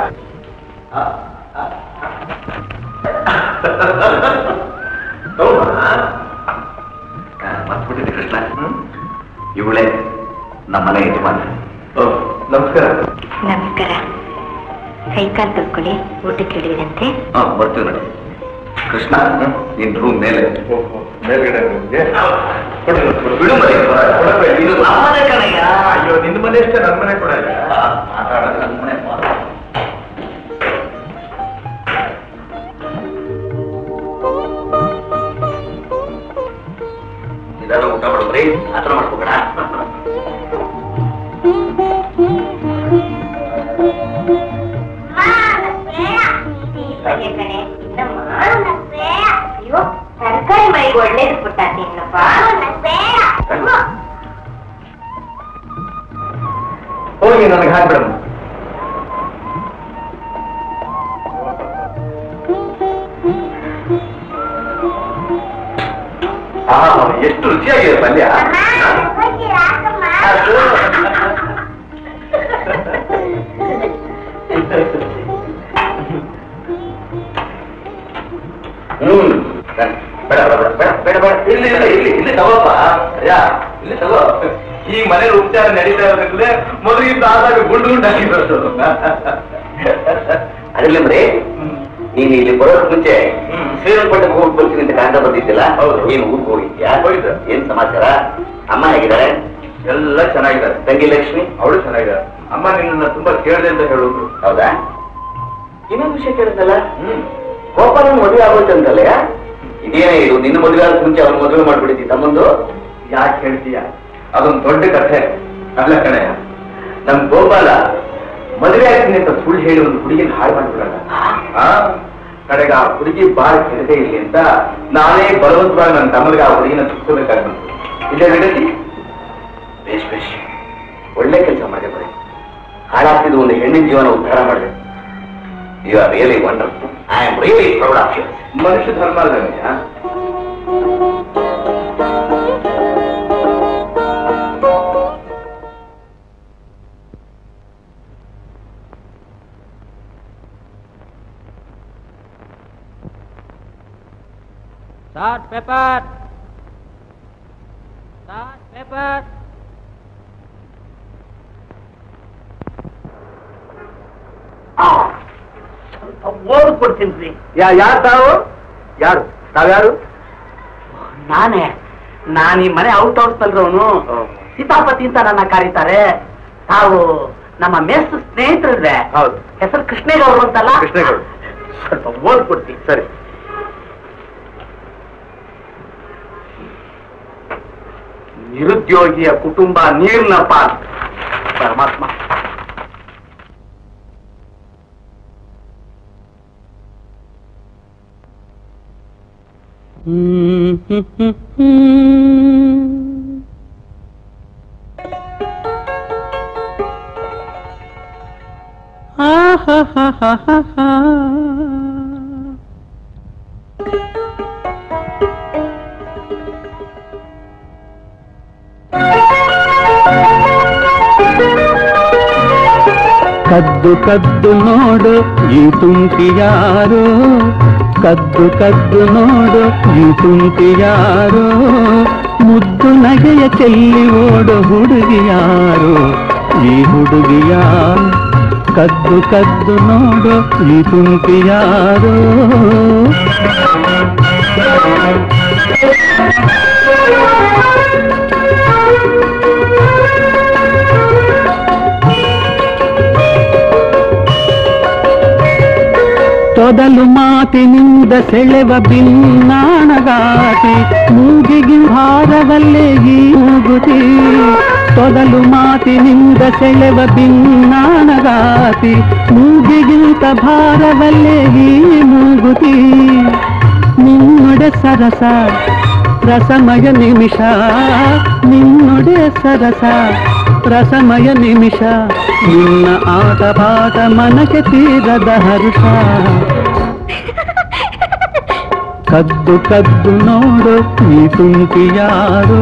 ಮರ್ತ್ಬಿಟ್ಟಿದ್ದೆ ಕೃಷ್ಣ ಇವಳೇ ನಮ್ಮನೆ ಯಜಮಾನ ನಮಸ್ಕಾರ ನಮಸ್ಕಾರ ಕೈಕಾಲು ತೊಳ್ಕೊಳ್ಳಿ ಊಟಕ್ಕೆ ಹೇಳಿದಂತೆ ಹಾ ಬರ್ತೀವಿ ನೋಡಿ ಕೃಷ್ಣ ನಿನ್ ರೂಮ್ ಮೇಲೆ ಮೇಲ್ಗಡೆ ನಿಮ್ಗೆ ಬಿಡು ಮರಿ ಇದು ನಮ್ಮನೆ ಕಣಯ್ಯ ಅಯ್ಯೋ ನಿನ್ನ ಮನೆ ಅಷ್ಟೇ ನನ್ನ ಮನೆ ಕೂಡ ಇಲ್ಲ ಮಾತಾಡೋದು ನಮ್ಮನೆ ಇದೆಲ್ಲ ಊಟ ಮಾಡೋದ್ರಿ ಹತ್ರ ಮಾಡ್ಕೋಬೇಡ ಬಗೆ ಕಣೆ ತಿನ್ನಮ್ಮ ಅಯ್ಯೋ ತರಕಾರಿ ಮೈಗೆ ಒಳ್ಳೇದು ಪುಟ್ಟ ತಿನ್ನಪ್ಪ ಹೋಗಿ ನನಗೆ ಹಾಕ್ಬಿಡಮ್ಮ ಆ, ಎಷ್ಟು ರುಚಿಯಾಗಿದೆ ಪಲ್ಯ ಅದು. ಹ್ಮ್ ಬೇಡ ಬೇಡ ಬೇಡ ಬೇಡ ಬೇಡ ಇಲ್ಲಿ ಇಲ್ಲ ಇಲ್ಲಿ ಇಲ್ಲಿ ತಗೋಪ್ಪ ಅಯ್ಯ ಇಲ್ಲಿ ತಗೋ ಈ ಮನೆ ಉಪಚಾರ ನಡೀತಾ ಇರೋದ್ರಿಂದಲೇ ಮೊದಲಿಗಿಂತ ಆದಾಗ ಗುಂಡು ಗುಂಡಾಗಿರೋದು ಅದಿಲ್ಲ ಮರಿ ನೀನು ಇಲ್ಲಿ ಬರೋಕ್ ಮುಂಚೆ ಹ್ಮ್. ಶ್ರೀರಂಗಪಟ್ಟಣಕ್ಕೆ ಹೋಗಿ ಬರ್ತೀನಿ ಅಂತ ಕಾಂತ ಬಂದಿದ್ದಿಲ್ಲ ಹೌದು. ಏನು ಊರಿಗೆ ಹೋಗಿದ್ಯಾ ಹೋಗಿದ್ದೆ. ಏನ್ ಸಮಾಚಾರ ಅಮ್ಮ ಹೇಗಿದ್ದಾರೆ ಎಲ್ಲ ಚೆನ್ನಾಗಿದ್ದಾರೆ ತಂಗಿ ಲಕ್ಷ್ಮಿ ಅವಳು ಚೆನ್ನಾಗಿದ್ದಾರೆ ಅಮ್ಮ ನಿನ್ನ ತುಂಬಾ ಕೇಳಿದೆ ಅಂತ ಹೇಳುದು ಹೌದಾ ಇನ್ನೊಂದು ವಿಷಯ ಕೇಳಿದ್ನಲ್ಲ ಹ್ಮ್ ಗೋಪಾಲನ್ ಮದುವೆ ಆಗೋಯ್ತು ಅಂತಲ್ಲ ಇದೇನೇ ಇದು ನಿನ್ನ ಮದುವೆ ಆದ ಮುಂಚೆ ಅವ್ನ ಮದುವೆ ಮಾಡ್ಬಿಡಿದ್ದಿ ತಮ್ಮಂದು ಯಾಕೆ ಹೇಳ್ತೀಯ ಅದೊಂದು ದೊಡ್ಡ ಕಥೆ ಅಲ್ಲ ಕಣೆ ನಮ್ ಗೋಪಾಲ ಮದುವೆ ಆಗ್ತೀನಿ ಅಂತ ಸುಳ್ಳು ಹೇಳಿ ಒಂದು ಹುಡುಗಿನ ಹಾಳು ಮಾಡ್ಬಿಡಲ್ಲ ಆ ಕಡೆಗೆ ಆ ಹುಡುಗಿ ಬಾಳ ಕೆಳಗೆ ಇಲ್ಲಿ ಅಂತ ನಾನೇ ಬಲವಂತವಾಗಿ ನನ್ನ ತಮ್ಮನಿಗೆ ಆ ಹುಡುಗಿನ ಸುತ್ತಬೇಕಾಗ್ತಂತು ಇಲ್ಲೇ ನಡೀತಿ ಬೇಷ್ ಬೇಷ್ ಒಳ್ಳೆ ಕೆಲಸ ಮಾಡಿದೆ ಬರೀ ಹಾಳಾಗ್ತಿದ್ದು ಒಂದು ಹೆಣ್ಣಿನ ಜೀವನ ಉದ್ಧಾರ ಮಾಡಿದೆ you are really wonderful I am really proud of you ಮನುಷ್ಯ ಧರ್ಮ ಅಲ್ಲ ನನಗೆ, ಆ? Sir, paper. Sir, paper. ಓದ್ ಕೊಡ್ತೀನಿ ಯಾ ಯಾರು ತಾವು ಯಾರು ತಾವ್ಯಾರು ನಾನೇ ನಾನು ಈ ಮನೆ ಔಟ್ ಹೌಸ್ ಅಲ್ರವನು ಸೀತಾಪತಿ ಅಂತ ನನ್ನ ಕರೀತಾರೆ ತಾವು ನಮ್ಮ ಮೇಸ್ತು ಸ್ನೇಹಿತರಿದ್ರೆ ಹೌದು ಹೆಸರು ಕೃಷ್ಣೇಗೌಡರು ಅಂತಲ್ಲ ಕೃಷ್ಣೇಗೌಡ್ರು. ಸ್ವಲ್ಪ ಓದ್ಕೊಡ್ತೀನಿ ಸರಿ ನಿರುದ್ಯೋಗಿಯ ಕುಟುಂಬ ನೀರ್ನ ಪಾಲ್ ಪರಮಾತ್ಮ ಕದ್ದು ಕದ್ದು ನೋಡು ಈ ತುಂಟಿ ಯಾರು ಕದ್ದು ಕದ್ದು ನೋಡು ಈ ತುಂಟಿ ಯಾರು ಮುದ್ದು ನಗೆಯ ಚೆಲ್ಲಿ ಓಡು ಹುಡುಗಿ ಯಾರು ಈ ಹುಡುಗಿ ಯಾರು ಕದ್ದು ಕದ್ದು ನೋಡು ಈ ತುಂಟಿ ಯಾರು ತೊದಲು ಮಾತಿನಿಂದ ಸೆಳೆವ ಭಿನ್ನಾಣಗಾತಿ ಮೂಗಿಗೆ ಭಾರವಲ್ಲೇ ಈ ಮೂಗುತಿ ತೊದಲು ಮಾತಿನಿಂದ ಸೆಳೆವ ಭಿನ್ನಾಣಗಾತಿ ಮೂಗಿಗಿಂತ ಭಾರವಲ್ಲೇ ಈ ಮೂಗುತಿ ನಿನ್ನೊಡೆ ಸರಸ ರಸಮಯ ನಿಮಿಷ ನಿನ್ನೊಡೆ ಸರಸ ರಸಮಯ ನಿಮಿಷ ನಿನ್ನ ಆಟ ಪಾಠ ಮನಕ್ಕೆ ತೀರದ ಹರುಷ ಕದ್ದು ಕದ್ದು ನೋಡು ಈ ತುಂಟಿ ಯಾರು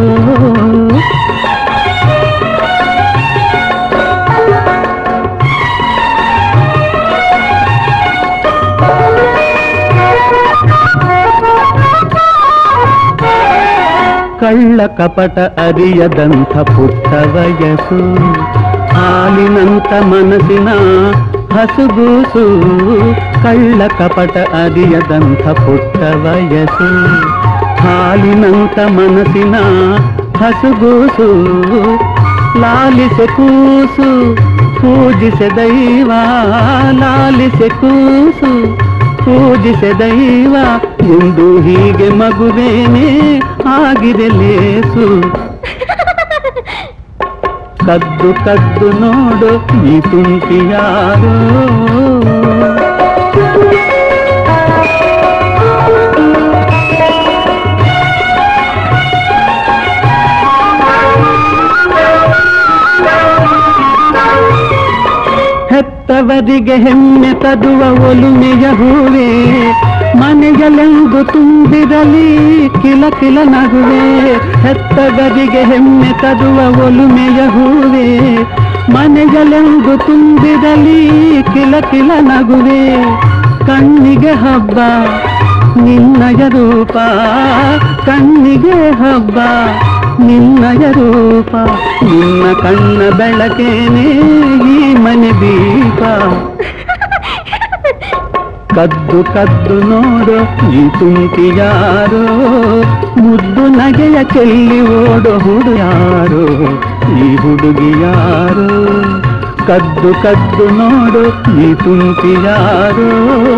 ಕಳ್ಳ ಕಪಟ ಅರಿಯದಂಥ ಪುಟ್ಟ ವಯಸ್ಸು ಹಾಲಿನಂತ ಮನಸ್ಸಿನ ಹಸುಗೂಸು ಕಳ್ಳ ಕಪಟ ಅರಿಯದಂಥ ಪುಟ್ಟ ವಯಸ್ಸು ಹಾಲಿನಂತ ಮನಸ್ಸಿನ ಹಸುಗೂಸು ಲಾಲಿಸೆ ಕೂಸು ಪೂಜಿಸೆ ದೈವ ಲಾಲಿಸೆ ಕೂಸು ಪೂಜಿಸೆ ದೈವ ಎಂದು ಹೀಗೆ ಮಗುವೇನೆ ಆಗಿದೆ ಲೇಸು ಕದ್ದು ಕದ್ದು ನೋಡು ಈ ತುಂಟಿ ಯಾರು ಹೆತ್ತವರಿಗೆ ಹೆಮ್ಮೆ ತದುವ ಒಲುಮೆಯ ಹೂವೇ ಮನೆಯಲೆಂದು ತುಂಬಿರಲಿ ಕಿಲ ಕಿಲ ನಗುವೆ ಹೆತ್ತವರಿಗೆ ಹೆಮ್ಮೆ ತದುವ ಒಲುಮೆಯ ಹೂವೇ ಮನೆಯಲೆಂದು ತುಂಬಿರಲಿ ಕಿಲ ಕಿಲ ನಗುವೆ ಕಣ್ಣಿಗೆ ಹಬ್ಬ ನಿನ್ನಯ ರೂಪ ಕಣ್ಣಿಗೆ ಹಬ್ಬ ನಿನ್ನಯ ರೂಪ ನಿನ್ನ ಕಣ್ಣ ಬೆಳಕೇನೆ ಈ ಮನೆ ದೀಪ ಕದ್ದು ಕದ್ದು ನೋಡು ಈ ತುಂಟಿ ಯಾರೋ ಮುದ್ದು ನಗೆಯ ಚೆಲ್ಲಿ ಓಡು ಹುಡು ಯಾರೋ ಈ ಹುಡುಗಿ ಯಾರೋ ಕದ್ದು ಕದ್ದು ನೋಡು ಈ ತುಂಟಿ ಯಾರೋ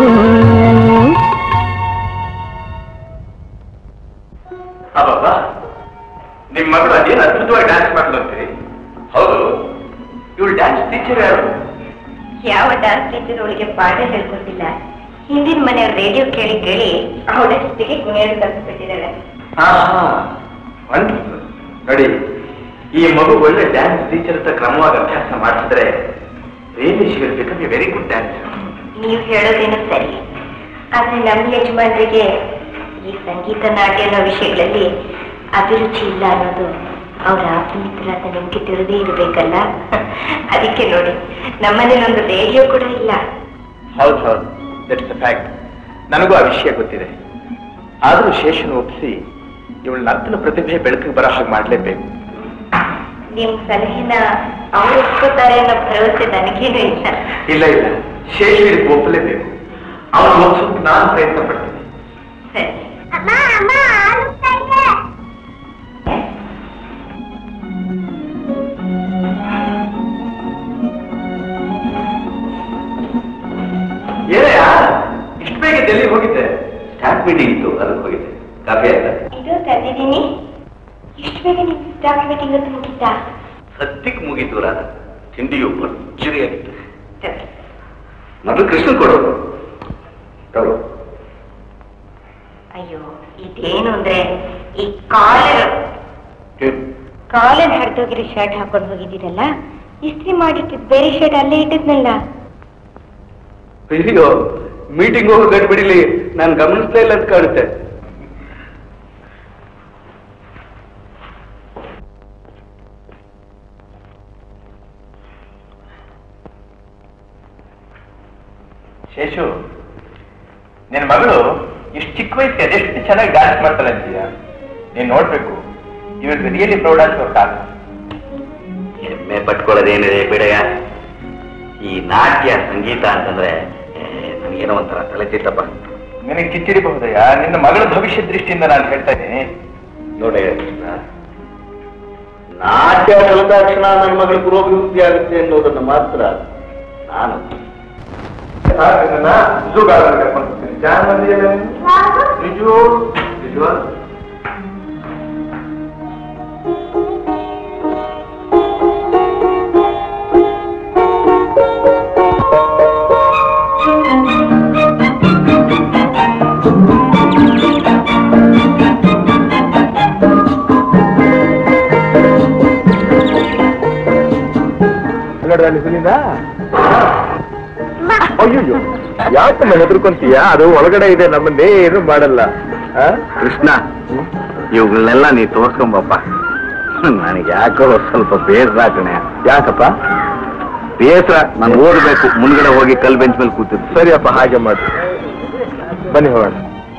ಅಬ್ಬಬ್ಬ ನಿಮ್ ಮಗಳು ಅದೇನು ಅದ್ಭುತವಾಗಿ ಡ್ಯಾನ್ಸ್ ಮಾಡ್ಲಂತೀರಿ ಹೌದು ಇವಳು ಡ್ಯಾನ್ಸ್ ಟೀಚರ್ ಯಾರು ಯಾವ ಡಾನ್ಸ್ ಟೀಚರ್ ಅವಳಿಗೆ ಪಾಠ ಹೇಳ್ಕೊಟ್ಟಿಲ್ಲ ಹಿಂದಿನ ಮನೆ ರೇಡಿಯೋ ಕೇಳಿ ಕೇಳಿ ಅವಳಷ್ಟಿಗೆ ಕುಣಿಯೋದು ಕಲ್ಪಿಸ್ಬಿಟ್ಟಿದ್ದಾಳೆ ಹಾ ಹಾ ವಂಡರ್ಫುಲ್ ನೋಡಿ ಈ ಮಗು ಒಳ್ಳೆ ಡ್ಯಾನ್ಸ್ ಟೀಚರ್ ಅಂತ ಕ್ರಮವಾಗಿ ಅಭ್ಯಾಸ ಮಾಡಿಸಿದ್ರೆ really she will become a very good dancer ನೀವು ಹೇಳೋದೇನು ಸರಿ ಆದ್ರೆ ನಮ್ಮ ಯಜಮಾನರಿಗೆ ಈ ಸಂಗೀತ ನಾಟ್ಯ ಅನ್ನೋ ವಿಷಯಗಳಲ್ಲಿ ಅಭಿರುಚಿ ಇಲ್ಲ ಅನ್ನೋದು ಅವರ ಆತ್ಮೀಯರಾದ ನಿಮ್ಗೆ ತಿಳಿದೇ ಇರಬೇಕಲ್ಲ ಅದಕ್ಕೆ ನೋಡಿ ನಮ್ಮನೇಲೊಂದು ರೇಡಿಯೋ ಕೂಡ ಇಲ್ಲ ಹೌದು ಹೌದು ದಟ್ಸ್ ಅ ಫ್ಯಾಕ್ಟ್ ನನಗೂ ಆ ವಿಷಯ ಗೊತ್ತಿದೆ ಆದರೂ ಶೇಷನ್ ಒಪ್ಪಿಸಿ ಇವಳು ನರ್ತನ ಪ್ರತಿಭೆ ಬೆಳಕಿಗೆ ಬರೋ ಹಾಗೆ ಮಾಡಲೇಬೇಕು ನಿಮ್ ಸಲಹೆನ ಅವ್ರು ಒಪ್ಕೋತಾರೆ ಅನ್ನೋ ಭರವಸೆ ನನಗೇನು ಇಲ್ಲ ಇಲ್ಲ ಇಲ್ಲ ಶೇಷ ಇದಕ್ಕೆ ಒಪ್ಪಲೇಬೇಕು ಅವನು ಒಪ್ಸೋಕೆ ನಾನು ಪ್ರಯತ್ನ ಪಡ್ತೀನಿ ಸರಿ ಅಮ್ಮ ಅಮ್ಮ ಆಲುಗ್ತಾ ಇದೆ ಏನಯ್ಯ ಇಷ್ಟು ಬೇಗ ಡೆಲ್ಲಿ ಹೋಗಿದ್ದೆ ಸ್ಟಾಫ್ ಮೀಟಿಂಗ್ ಇತ್ತು ಅದಕ್ಕೆ ಹೋಗಿದ್ದೆ ಕಾಫಿ ಆಯ್ತಾ ಇದು ತಂದಿದ್ದೀನಿ ಇಷ್ಟು ಬೇಗ ನಿಮ್ ಸ್ಟಾಫ್ ಮೀಟಿಂಗ್ ಅಂತ ಮುಗಿತಾ ಸದ್ಯಕ್ಕೆ ಮುಗೀತು ರಾಧ ತಿಂಡಿಯು ಭರ್ಜರಿಯಾಗಿತ್ತು ಮೊದಲು ಕೃಷ್ಣ ಕೊಡು ತಗೋ ಅಯ್ಯೋ ಇದೇನು ಅಂದ್ರೆ ಈ ಕಾಲರ್ ಕಾಲರ್ ಹರಿದೋಗಿರೋ ಶರ್ಟ್ ಹಾಕೊಂಡು ಹೋಗಿದ್ದೀರಲ್ಲ ಇಸ್ತ್ರಿ ಮಾಡಿಟ್ಟಿದ್ ಬೇರೆ ಶರ್ಟ್ ಅಲ್ಲೇ ಇಟ್ಟಿದ್ನಲ್ಲ ಅಯ್ಯೋ ಮೀಟಿಂಗ್ ಹೋಗೋ ಗಡ್ ಬಿಡಿಲಿ ನಾನು ಗಮನಿಸ್ತಾ ಇಲ್ಲ ಅಂತ ಕಾಣುತ್ತೆ ಶೇಷು ನಿನ್ನ ಮಗಳು ಇಷ್ಟು ಚಿಕ್ಕ ವಯಸ್ಸಿಗೆ ಅದೆಷ್ಟು ಚೆನ್ನಾಗಿ ಡ್ಯಾನ್ಸ್ ಮಾಡ್ತಾಳೆ ಅಂತೀಯ ನೀನ್ ನೋಡ್ಬೇಕು ಇವಳು ರಿಯಲಿ ಪ್ರೌಡ್ ಆಗಿ ಕಾಲ ಹೆಮ್ಮೆ ಪಟ್ಕೊಳ್ಳೋದೇನಿದೆ ಬಿಡಯ್ಯ ಈ ನಾಟ್ಯ ಸಂಗೀತ ಅಂತಂದ್ರೆ ಏ, ನನಗೇನೋ ಒಂಥರ ತಲೆ ಚಿತ್ತಪ್ಪ ನಿನಗೆ ಕಿಚ್ಚಿರಬಹುದಯ್ಯ ನಿನ್ನ ಮಗಳ ಭವಿಷ್ಯ ದೃಷ್ಟಿಯಿಂದ ನಾನು ಹೇಳ್ತಾ ಇದ್ದೀನಿ ನೋಡಿ ನಾಟ್ಯ ಕಲಿತ ತಕ್ಷಣ ನನ್ನ ಮಗಳ ಪುರೋಭಿವೃದ್ಧಿ ಆಗುತ್ತೆ ಅನ್ನೋದನ್ನು ಮಾತ್ರ ನಾನು ನಿಜು ನಿಜ ಅಯ್ಯೋ ಯಾಕಮ್ಮ ಹೆದರ್ಕೊಂತೀಯ ಅದು ಒಳಗಡೆ ಇದೆ ನಮ್ಮನ್ನೇನು ಮಾಡಲ್ಲ ಆ? ಕೃಷ್ಣ ಇವುಗಳನ್ನೆಲ್ಲ ನೀ ತೋರ್ಸ್ಕೊಂಬಪ್ಪ ನನಗೆ ಯಾಕೋ ಸ್ವಲ್ಪ ಬೇಸರ ಕಣೆ ಯಾಕಪ್ಪ ಬೇಸರ ನಾನು ಓದಬೇಕು ಮುಂದ್ಗಡೆ ಹೋಗಿ ಕಲ್ ಬೆಂಚ್ ಮೇಲೆ ಕೂತಿದ್ದು ಸರಿಯಪ್ಪ ಹಾಗೆ ಮಾಡಿ ಬನ್ನಿ ಹೋಗೋಣ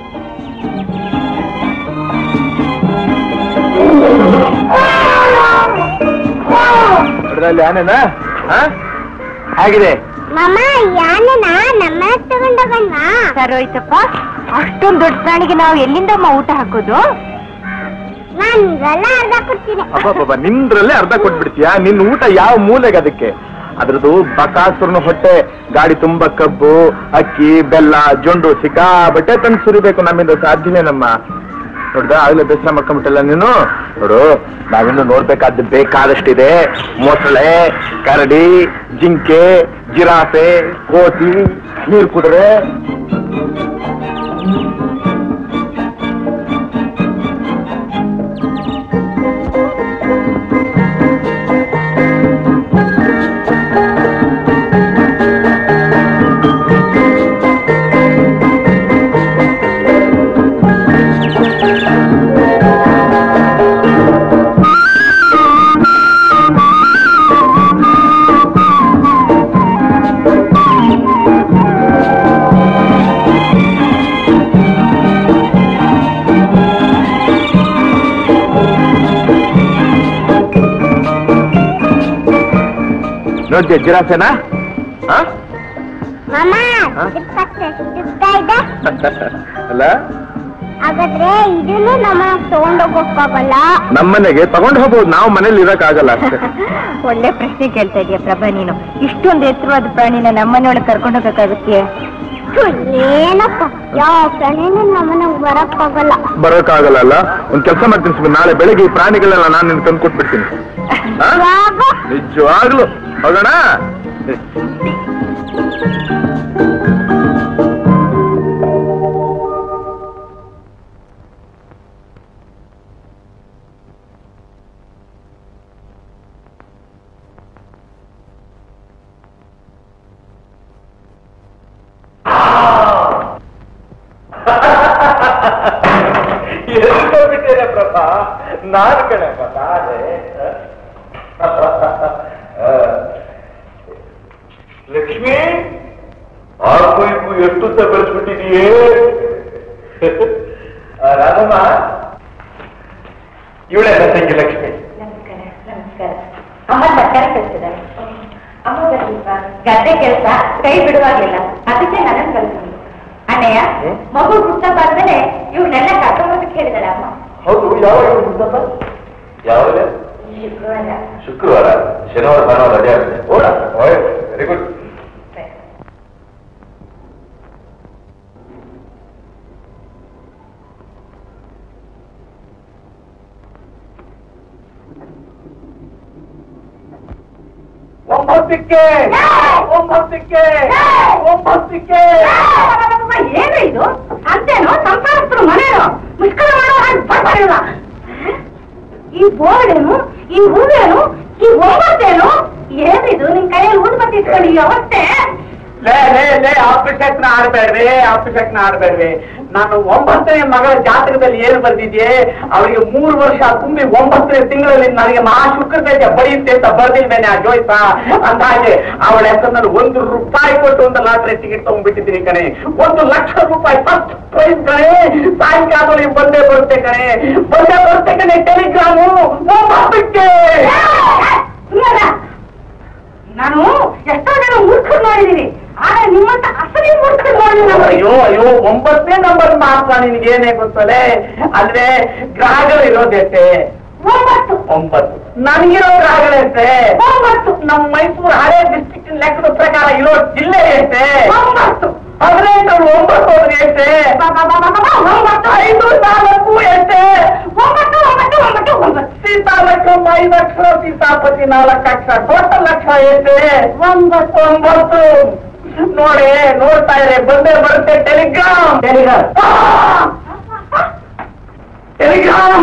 ನೋಡಿದಲ್ಲಿ ಆನೆನಾ ಆ? ಹೇಗಿದೆ ಮಮ್ಮ ಯಾನನ ನಮ್ಮ ತಗೊಂಡ ಬಣ್ಣ ಸರೋಯ್ತಪ್ಪ ಅಷ್ಟೊಂದು ದೊಡ್ಡ ಪ್ರಾಣಿಗೆ ನಾವು ಎಲ್ಲಿಂದಮ್ಮ ಊಟ ಹಾಕೋದು ನಾನು ಇವೆಲ್ಲ ಅರ್ಧ ಕೊಡ್ತೀನಿ ಅಬ್ಬಬ್ಬಬ್ಬ ನಿಂದ್ರಲ್ಲೇ ಅರ್ಧ ಕೊಟ್ಬಿಡ್ತೀಯಾ ನಿನ್ ಊಟ ಯಾವ ಮೂಲೆಗೆ ಅದಕ್ಕೆ ಅದ್ರದ್ದು ಬಕಾಸುರನ ಹೊಟ್ಟೆ ಗಾಡಿ ತುಂಬಾ ಕಬ್ಬು ಅಕ್ಕಿ ಬೆಲ್ಲ ಜೊಂಡು ಸಿಕ್ಕಾಬಟ್ಟೆ ತಂದು ಸುರಿಬೇಕು ನಮ್ಮಿಂದ ಸಾಧ್ಯನೇ ನಮ್ಮ ನೋಡ್ದ ಆಗ್ಲೇ ಬೇಸರ ಮಾಡ್ಕೊಂಡ್ಬಿಟ್ಟಲ್ಲ ನೀನು ನೋಡು ನಾವಿನ್ನು ನೋಡ್ಬೇಕಾದ್ದು ಬೇಕಾದಷ್ಟಿದೆ ಮೊಸಳೆ ಕರಡಿ ಜಿಂಕೆ ಜಿರಾಫೆ ಕೋತಿ ನೀರ್ ಕುದುರೆ ನೋಡ್ತೀಯ ಜಿರಾಫೆನಾ ಆ? ಮಾಮ ಹಾ? ಸಿಗ್ತಾ ಇದೆ ಅಲ್ಲ ಹಾಗಾದ್ರೆ ಇದನ್ನು ನಮ್ಮ ತಗೊಂಡೋಗಕ್ಕಾಗಲ್ಲ ನಮ್ಮನೆಗೆ ತಗೊಂಡು ಹೋಗ್ಬೋದು ನಾವು ಮನೇಲಿ ಇರಕ್ಕಾಗಲ್ಲ ಅಷ್ಟೇ ಒಳ್ಳೆ ಪ್ರಶ್ನೆ ಕೇಳ್ತಾ ಇದೀಯ ಪ್ರಭಾ ನೀನು ಇಷ್ಟೊಂದು ಎತ್ತರವಾದ ಪ್ರಾಣಿನ ನಮ್ಮನೆಯೊಳಗೆ ಕರ್ಕೊಂಡು ಹೋಗಕ್ಕಾಗತ್ತೆ ಥು, ಏನಪ್ಪ ಯಾವ ಪ್ರಾಣಿನೂ ನಮ್ಮನೆಗ್ ಬರಕ್ಕಾಗಲ್ಲ ಬರೋಕ್ಕಾಗಲ್ಲ ಅಲ್ಲ ಒಂದ್ ಕೆಲಸ ಮಾಡ್ತೀನಿ ಸುಮ್ಮನೆ ನಾಳೆ ಬೆಳಗ್ಗೆ ಈ ಪ್ರಾಣಿಗಳೆಲ್ಲ ನಾನು ನಿನ್ ತಂದು ಕೊಟ್ಬಿಡ್ತೀನಿ ಆ? ಯಾವಾಗ? ನಿಜವಾಗ್ಲು ಹೋಗೋಣ ಬಿಟ್ಟಿದೆ ಪ್ರಭಾ ನಾನು ಕಣಪ್ಪ ನಾನೇ ಲಕ್ಷ್ಮಿ ಆರ್ಕು ಇರ್ಕು ಎಷ್ಟು ಉದ್ದ ಬೆಳೆಸ್ಬಿಟ್ಟಿದೀಯೇ ರಾಧಮ್ಮ ಇವಳೇ ತಂಗಿ ಲಕ್ಷ್ಮಿ ನಮಸ್ಕಾರ ನಮಸ್ಕಾರ ಅಮ್ಮ ತರಕಾರಿ ಕಳಿಸಿದ್ದಾರೆ ಅಮ್ಮ ಬರ್ಲಿಲ್ವಾ ಗದ್ದೆ ಕೆಲಸ ಕೈ ಬಿಡುವಾಗಿಲ್ಲ ಅದಕ್ಕೆ ನನಗ್ ಕಳ್ಸಿದ್ರು ಅಣ್ಣಯ್ಯ ಹ್ಮ್? ಮಗು ಹುಟ್ಟ ಬಂದ್ಮೇಲೆ ಇವ್ನೆಲ್ಲ ಕರ್ಕೊಂಡ್ಬಂದಕ್ಕೆ ಹೇಳಿದಾಳೆ ಅಮ್ಮ ಹೌದು ಯಾವಾಗ ಹುಟ್ಟಪ್ಪ ಯಾವಾಗ ಶುಕ್ರವಾರ ಶುಕ್ರವಾರ ಶನಿವಾರ ಭಾನುವಾರ ರಜೆ ಆಗುತ್ತೆ ಓಡ ವೆರಿ ಗುಡ್ ಒಂಬತ್ತಕ್ಕೆ ಒಂಬತ್ತಕ್ಕೆ ಒಂಬತ್ತಕ್ಕೆ ಏನು ಇದು ಅಂತೇನೋ ಸಂಸಾರಸ್ಥರು ಮನೇನೋ ಮುಷ್ಕರ ಮಾಡೋ ಹಾಗೆ ಬರ್ಬಾರಿಲ್ಲ ಈ ಬೋರ್ಡೇನು ಈ ಹೂವೇನು ಈ ಒಂಬತ್ತೇನು ಏನಿದು ನಿನ್ ಕೈಯಲ್ಲಿ ಊದ್ಬತ್ತಿ ಇಟ್ಕೊಂಡು ಈ ಅವಸ್ಥೆ ಲೇ ಲೇ ಲೇ ಆಪರೇಷನ್ ಆಡ್ಬೇಡ್ರಿ ಆಪರೇಷನ್ ಆಡ್ಬೇಡ್ರಿ ನಾನು ಒಂಬತ್ತನೇ ಮಗಳ ಜಾತಕದಲ್ಲಿ ಏನು ಬರ್ದಿದ್ಯೆ ಅವಳಿಗೆ ಮೂರು ವರ್ಷ ತುಂಬಿ ಒಂಬತ್ತನೇ ತಿಂಗಳಲ್ಲಿ ನನಗೆ ಮಹಾ ಶುಕ್ರ ದೈತ್ಯ ಬರೆಯುತ್ತೆ ಅಂತ ಬರ್ದಿಲ್ವೇನೆ ಆ ಜೋಯ್ಸ ಅಂದ ಹಾಗೆ ಅವಳ ಹೆಸರಿನಲ್ಲಿ ಒಂದು ರೂಪಾಯಿ ಕೊಟ್ಟು ಒಂದು ಲಾಟ್ರಿ ಟಿಕೆಟ್ ತಗೊಂಡ್ಬಿಟ್ಟಿದ್ದೀನಿ ಕಣೆ ಒಂದು ಲಕ್ಷ ರೂಪಾಯಿ ಫಸ್ಟ್ ಪ್ರೈಸ್ ಕಣೆ ಸಾಯಂಕಾಲದಲ್ಲಿ ಬಂದೇ ಬರುತ್ತೆ ಕಣೆ ಬಂದೇ ಬರುತ್ತೆ ಕಣೆ ಟೆಲಿಗ್ರಾಮು ಒಂಬತ್ತಕ್ಕೆ ಸುಮ್ಮನೆ ನಾನು ಎಷ್ಟೋ ಜನ ಮೂರ್ಖರು ನೋಡಿದೀನಿ ಆದ್ರೆ ನಿಮ್ಮಂತ ಅಸಲಿ ಮೂರ್ಖರು ನೋಡಿಲ್ಲ ಅಯ್ಯೋ ಅಯ್ಯೋ ಒಂಬತ್ತನೇ ನಂಬರ್ ಮಾತ್ರ ನಿನ್ಗೇನೇ ಗೊತ್ತಲೆ ಅಂದ್ರೆ ಗ್ರಹಗಳು ಇರೋದೆಷ್ಟೇ ಒಂಬತ್ತು ಒಂಬತ್ತು ನನಗಿರೋ ಗ್ರಹಗಳೆಷ್ಟೇ ಒಂಬತ್ತು ನಮ್ಮ ಮೈಸೂರು ಹಳೆ ಡಿಸ್ಟ್ರಿಕ್ಟ್ ಲೆಕ್ಕದ ಪ್ರಕಾರ ಇರೋ ಜಿಲ್ಲೆ ಎಷ್ಟೇ ಒಂಬತ್ತು ಹದಿನೈದು ಒಂಬತ್ತು ಅಂದ್ರೆ ಎಷ್ಟೇ ಒಂಬತ್ತು ಐದು ನಾಲ್ಕು ಎಷ್ಟೇ ಒಂಬತ್ತು ಒಂಬತ್ತು ಒಂಬತ್ತು ಒಂಬತ್ತು ಸೀತಾಲಕ್ಷ್ಮ ಐದು ಅಕ್ಷರ ಸೀತಾಪತಿ ನಾಲ್ಕು ಅಕ್ಷರ ಟೋಟಲ್ ಅಕ್ಷರ ಎಷ್ಟೇ ಒಂಬತ್ತು ಒಂಬತ್ತು ನೋಡಿ ನೋಡ್ತಾ ಇದ್ರೆ ಬಂದೇ ಬರುತ್ತೆ ಟೆಲಿಗ್ರಾಮ್ ಟೆಲಿಗ್ರಾಮ್ ಟೆಲಿಗ್ರಾಮ್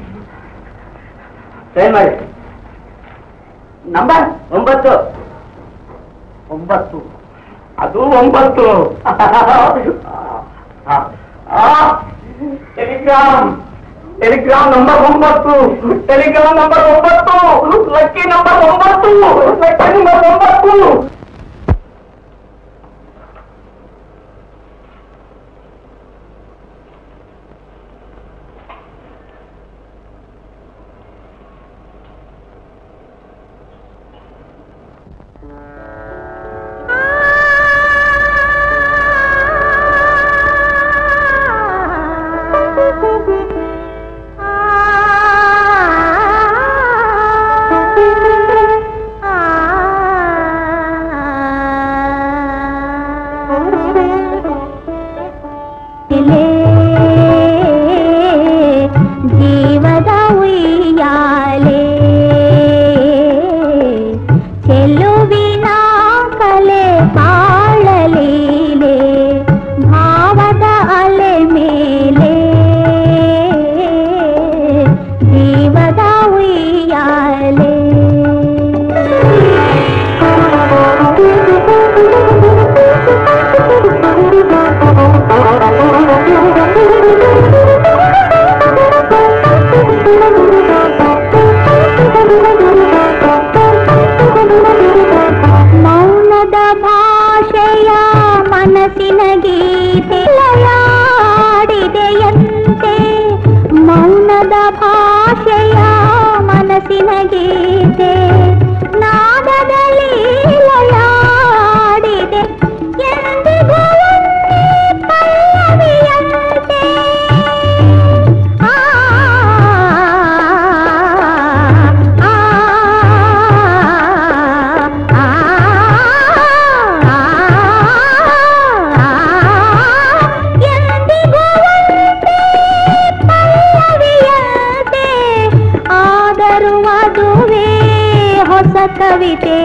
ಏನ್ ಮಾಡಿ ನಂಬರ್ ಒಂಬತ್ತು ಒಂಬತ್ತು ಅದು ಒಂಬತ್ತು ಟೆಲಿಗ್ರಾಮ್ ಟೆಲಿಗ್ರಾಮ್ ನಂಬರ್ ಒಂಬತ್ತು ಟೆಲಿಗ್ರಾಮ್ ನಂಬರ್ ಒಂಬತ್ತು ಲಕ್ಕಿ ನಂಬರ್ ಒಂಬತ್ತು ಲಕ್ಕಿ ನಂಬರ್ ಒಂಬತ್ತು ಆ ಕವಿತೆ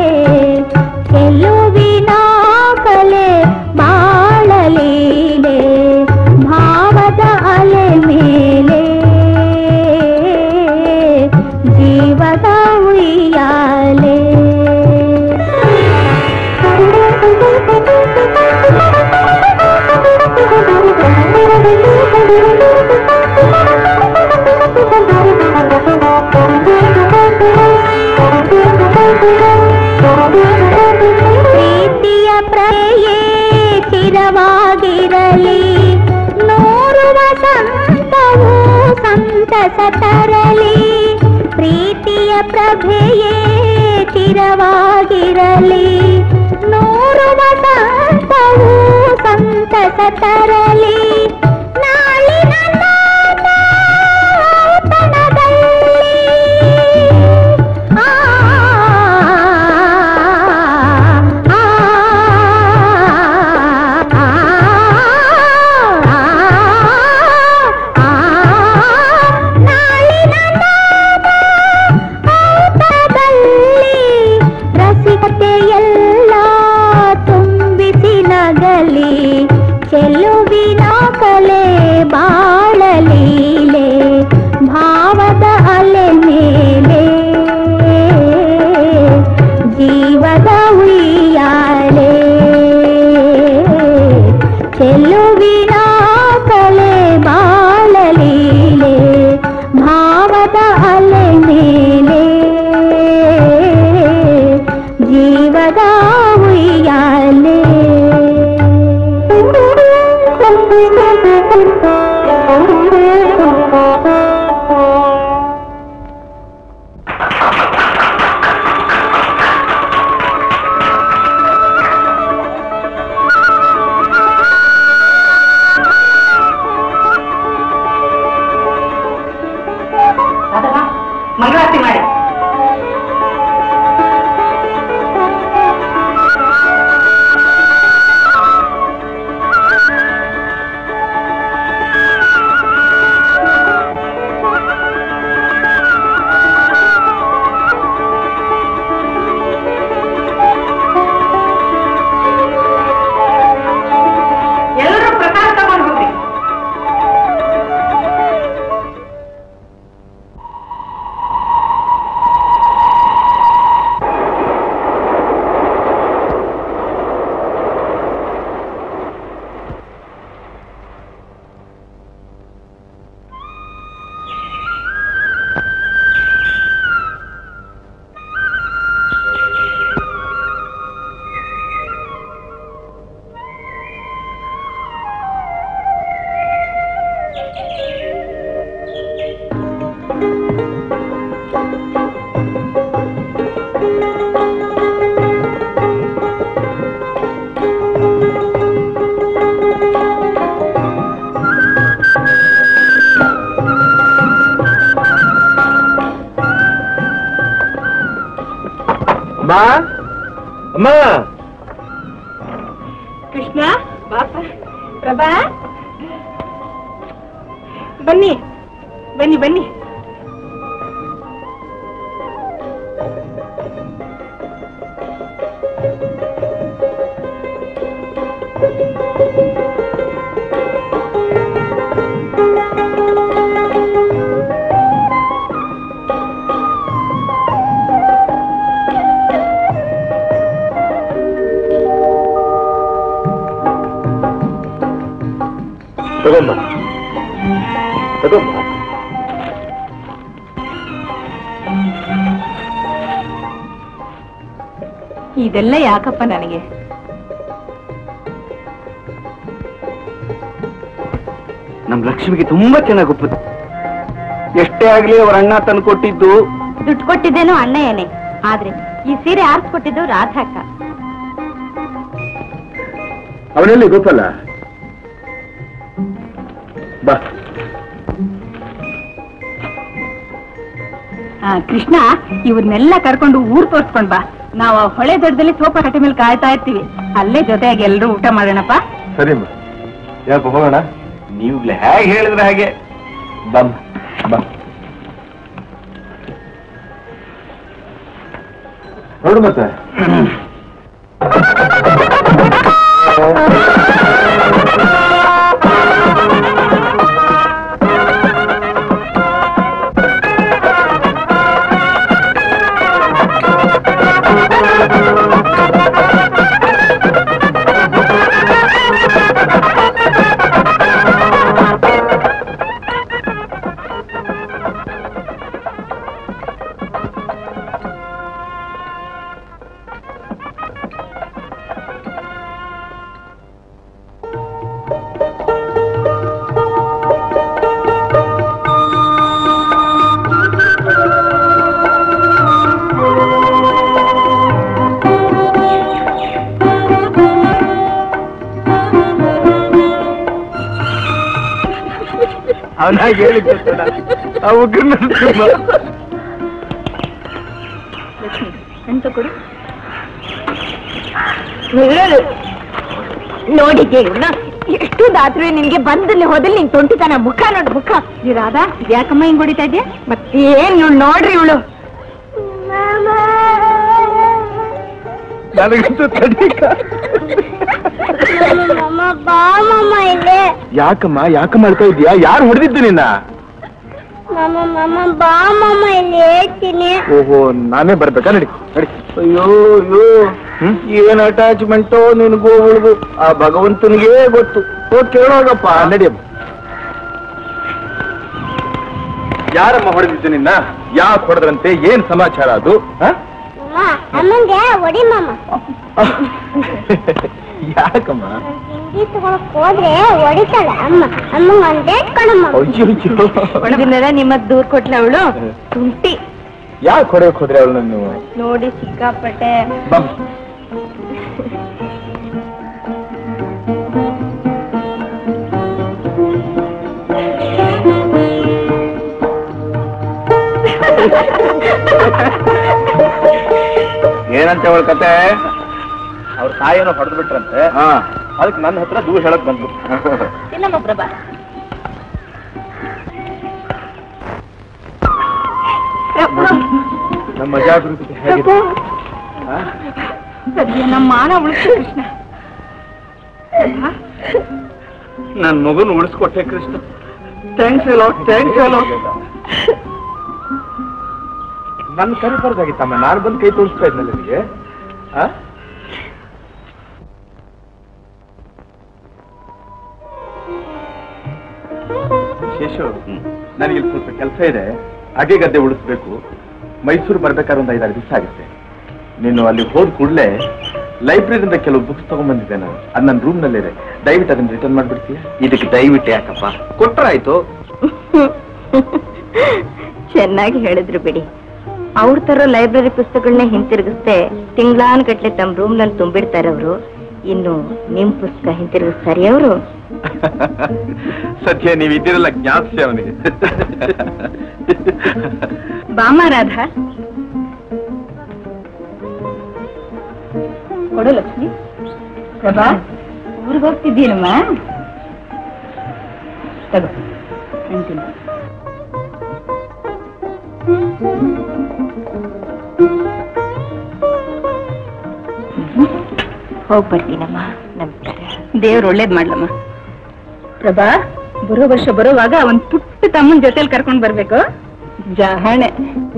ಗೆಲುವಿನ ಕಲೆ ಬಾಳಲೀಲೆ ಭಾವದ ಅಲೆ ಮೇಲೆ ಜೀವದ ಉಯ್ಯಾಲೆ ಪ್ರೀತಿಯ ಪ್ರಯೇ ಚಿರವಾಗಿರಲಿ ನೂರು ವಸಂತವು ಸಂತಸ ತರಲಿ ಪ್ರೀತಿಯ ಪ್ರಭೆಯೇ ಚಿರವಾಗಿರಲಿ ನೂರು ವಸಂತವು ಸಂತಸ ತರಲಿ ನಾಳಿನ ಔತಣದಲ್ಲಿ ಆ ಆ, ಆ, ನಾಳಿನ ಔತಣದಲ್ಲಿ ರಸಿಕತೆಯೆಲ್ಲ ತುಂಬಿಸಿ ನಗಲಿ ಚೆಲುವಿನ ಕಲೆ ಬಾಳಲೀಲೆ ಭಾವದ ಅಲೆ ಮೇಲೆ ಜೀವದ ಉಯ್ಯಾಲೆ ಚೆಲುವಿನ ಕಲೆ ಬಾಳಲೀಲೆ ಭಾವದ ಅಲೆ ಮೇಲೆ ಜೀವದ ಉಯ್ಯಾಲೆ ಮಂಗಳಾರತಿ ಮಾಡಿ ಎಲ್ಲರೂ ಪ್ರಸಾದ ತಗೊಂಡು ಹೋಗ್ರಿ ಅಮ್ಮ ಅಮ್ಮ ಕೃಷ್ಣ ಬಾಪ ಪ್ರಭಾ ಬನ್ನಿ ಬನ್ನಿ ಬನ್ನಿ ತಗೊಂಬ ತಗೊಂಬ ಇದೆಲ್ಲ ಯಾಕಪ್ಪ ನನಗೆ ನಮ್ ಲಕ್ಷ್ಮಿಗೆ ತುಂಬಾ ಚೆನ್ನಾಗಿ ಒಪ್ಪುತ್ತೆ ಎಷ್ಟೇ ಆಗ್ಲಿ ಅವ್ರ ಅಣ್ಣ ತಂದು ಕೊಟ್ಟಿದ್ದು ದುಡ್ಡು ಕೊಟ್ಟಿದ್ದೇನೋ ಅಣ್ಣಯ್ಯನೇ ಆದ್ರೆ ಈ ಸೀರೆ ಆರಿಸ್ಕೊಟ್ಟಿದ್ದು ರಾಧಾಕ ಅವನಲ್ಲಿ ಗೋಪಾಲ ಬಾ ಆ, ಕೃಷ್ಣ ಇವ್ರನ್ನೆಲ್ಲ ಕರ್ಕೊಂಡು ಊರ್ ತೋರ್ಸ್ಕೊಂಡ್ ಬಾ ನಾವು ಆ ಹೊಳೆ ದೊಡ್ಡದಲ್ಲಿ ಸೋಪ ಕಟ್ಟೆ ಮೇಲೆ ಕಾಯ್ತಾ ಇರ್ತೀವಿ ಅಲ್ಲೇ ಜೊತೆಯಾಗಿ ಎಲ್ಲರೂ ಊಟ ಮಾಡೋಣಪ್ಪ ಸರಿಮ್ಮ ಯಾಕೆ ಹೋಗೋಣ ನೀವ್ಲೆ ಹೇಗೆ ಹೇಳಿದ್ರೆ ಹಾಗೆ ಬಮ್ಮ ಬಾ ಹೊರಡು ಮತ್ತೆ ಅವನಾಗಿ ಹೇಳಿದ್ದ ಅವು ಅಂತ ಕೊಡು ನೋಡಿದ್ಯಾ ಇವ್ನ ಎಷ್ಟು ದಾತ್ರೆ ನಿನ್ಗೆ ಬಂದಲ್ಲಿ ಹೋದಲ್ಲಿ ನಿನ್ ತೊಂಟಿತನ ಮುಖ ನೋಡು ಮುಖ ರಾಧಾ ಯಾಕಮ್ಮ ಹಿಂಗ್ ಹೊಡಿತಾ ಇದ್ಯಾ ಮತ್ತೇನ್ ಇವಳು ನೋಡ್ರಿ ಇವಳು ನನಗಂತೂ ತಡೀಕ ಬಾ ಮಮ್ಮ ಇಲ್ಲಿ ಯಾಕಮ್ಮ ಯಾಕಮ್ಮ ಅಳ್ತಾ ಇದೀಯಾ ಯಾರು ಹೊಡೆದಿದ್ದು ನಿನ್ನ ಮಮ್ಮ ಮಮ್ಮ ಬಾ ಮಮ್ಮ ಇಲ್ಲಿ ಹೇಳ್ತೀನಿ ಓಹೋ ನಾನೇ ಬರ್ಬೇಕಾ ನಡಿ ನಡಿ ಅಯ್ಯೋ ಅಯ್ಯೋ ಹ್ಮ್? ಏನ್ ಅಟ್ಯಾಚ್ಮೆಂಟೋ ನಿನಗೂ ಅವಳಿಗೂ ಆ ಭಗವಂತನಿಗೆ ಗೊತ್ತು ಹೋಗ್ ಕೇಳೋಗಪ್ಪ ನಡಿಯಮ್ಮ ಯಾರಮ್ಮ ಹೊಡೆದಿದ್ದು ನಿನ್ನ ಯಾಕೆ ಹೊಡೆದ್ರಂತೆ ಏನ್ ಸಮಾಚಾರ ಅದು ಹ? ಅಮ್ಮ ಅಮ್ಮಂಗೆ ಹೊಡಿ ಮಮ್ಮ ಯಾಕಮ್ಮ ತಿಂಡಿ ತಗೊಳಕ್ ಹೋದ್ರೆ ಹೊಡಿತಾಳೆ ಅಮ್ಮ ಅಮ್ಮಂಗ ಒಂದೇ ಕಣಮ್ಮ ಅಯ್ಯೋ ಒಳಗಿನೆಲ್ಲ ನಿಮ್ಮ ದೂರ್ ಕೊಟ್ಲ ಅವಳು ತುಂಟಿ ಯಾಕೆ ಹೊಡೆಯಕ್ ಹೋದ್ರೆ ಅವಳು ನೀವು ನೋಡಿ ಸಿಕ್ಕಾಪಟ್ಟೆ ಬಮ್ ಏನಂತೆ ಅವಳ ಕತೆ ಅವ್ರ ತಾಯಿಯನ್ನು ಹೊಡೆದು ಬಿಟ್ರಂತೆ ಅದಕ್ಕೆ ನನ್ನ ಹತ್ರ ದೂರ ಹೇಳಕ್ ಬಂದ್ರು ಇಲ್ಲಮ್ಮ ಪ್ರಭಾ ನಮ್ಮ ಅಜಾಗರೂಕತೆ ಹೇಗಿದೆ ಆ? ಸದ್ಯ ನಮ್ಮ ಮಾನ ಉಳಿಸು ಕೃಷ್ಣ ನನ್ ಮಗನ್ ಉಳಿಸ್ಕೊಟ್ಟೆ ಕೃಷ್ಣ ಥ್ಯಾಂಕ್ಸ್ ಎಲ್ಲೋ ಥ್ಯಾಂಕ್ಸ್ ಎಲ್ಲೋ ನನ್ನ ಕರಿಬಾರ್ದಾಗಿತ್ತಮ್ಮ ನಾನು ಬಂದು ಕೈ ತೋರಿಸ್ತಾ ಇದ್ನಲ್ಲ ನಿನಗೆ ಆ? ಶೇಷು ನನಗೆ ಇಲ್ಲಿ ಸ್ವಲ್ಪ ಕೆಲಸ ಇದೆ ಅಗೆ ಗದ್ದೆ ಉಳಿಸ್ಬೇಕು ಮೈಸೂರು ಬರ್ಬೇಕಾದ್ರೆ ಒಂದು ಐದಾರು ದಿವಸ ಆಗುತ್ತೆ ನೀನು ಅಲ್ಲಿ ಹೋದ ಕೂಡಲೇ ಲೈಬ್ರರಿಯಿಂದ ಕೆಲವು ಬುಕ್ಸ್ ತಗೊಂಡ್ಬಂದಿದ್ದೆ ನಾನು ಅದು ನನ್ನ ರೂಮ್ ನಲ್ಲಿದೆ ದಯವಿಟ್ಟು ಅದನ್ನ ರಿಟರ್ನ್ ಮಾಡ್ಬಿಡ್ತೀಯ ಇದಕ್ಕೆ ದಯವಿಟ್ಟು ಯಾಕಪ್ಪ ಕೊಟ್ರಾಯ್ತು ಚೆನ್ನಾಗಿ ಹೇಳಿದ್ರು ಬಿಡಿ ಅವ್ರ ತರ ಲೈಬ್ರರಿ ಪುಸ್ತಕಗಳನ್ನ ಹಿಂತಿರುಗಿಸ್ದೆ ತಿಂಗ್ಳಾನ್ ಗಟ್ಲೆ ತಮ್ಮ ರೂಮ್ ನಲ್ಲಿ ತುಂಬಿಡ್ತಾರೆ ಅವರು ಇನ್ನು ನಿಮ್ ಪುಸ್ತಕ ಹಿಂತಿರುಗಿಸ್ತಾರೆ ಅವರು ಸತ್ಯ ನೀವು ಇದ್ದೀರಲ್ಲ ಜ್ಞಾಪಿಸಿ ಅವನಿಗೆ ಬಾಮ ರಾಧಾ ಕೊಡು ಲಕ್ಷ್ಮಿ ಪ್ರಭಾ ಊರಿಗೆ ಹೋಗ್ತಿದ್ದೀನಮ್ಮ ತಗೋ ಅಂತೀನಿ ಹೋಗ್ ಬರ್ತೀನಮ್ಮ ನಮಸ್ಕಾರ ದೇವ್ರು ಒಳ್ಳೇದ್ ಮಾಡ್ಲಮ್ಮ ಪ್ರಭಾ ಬರೋ ವರ್ಷ ಬರುವಾಗ ಒಂದ್ ಪುಟ್ಟ ತಮ್ಮನ್ ಜೊತೆಲಿ ಕರ್ಕೊಂಡ್ ಬರ್ಬೇಕು ಜಹಣೆ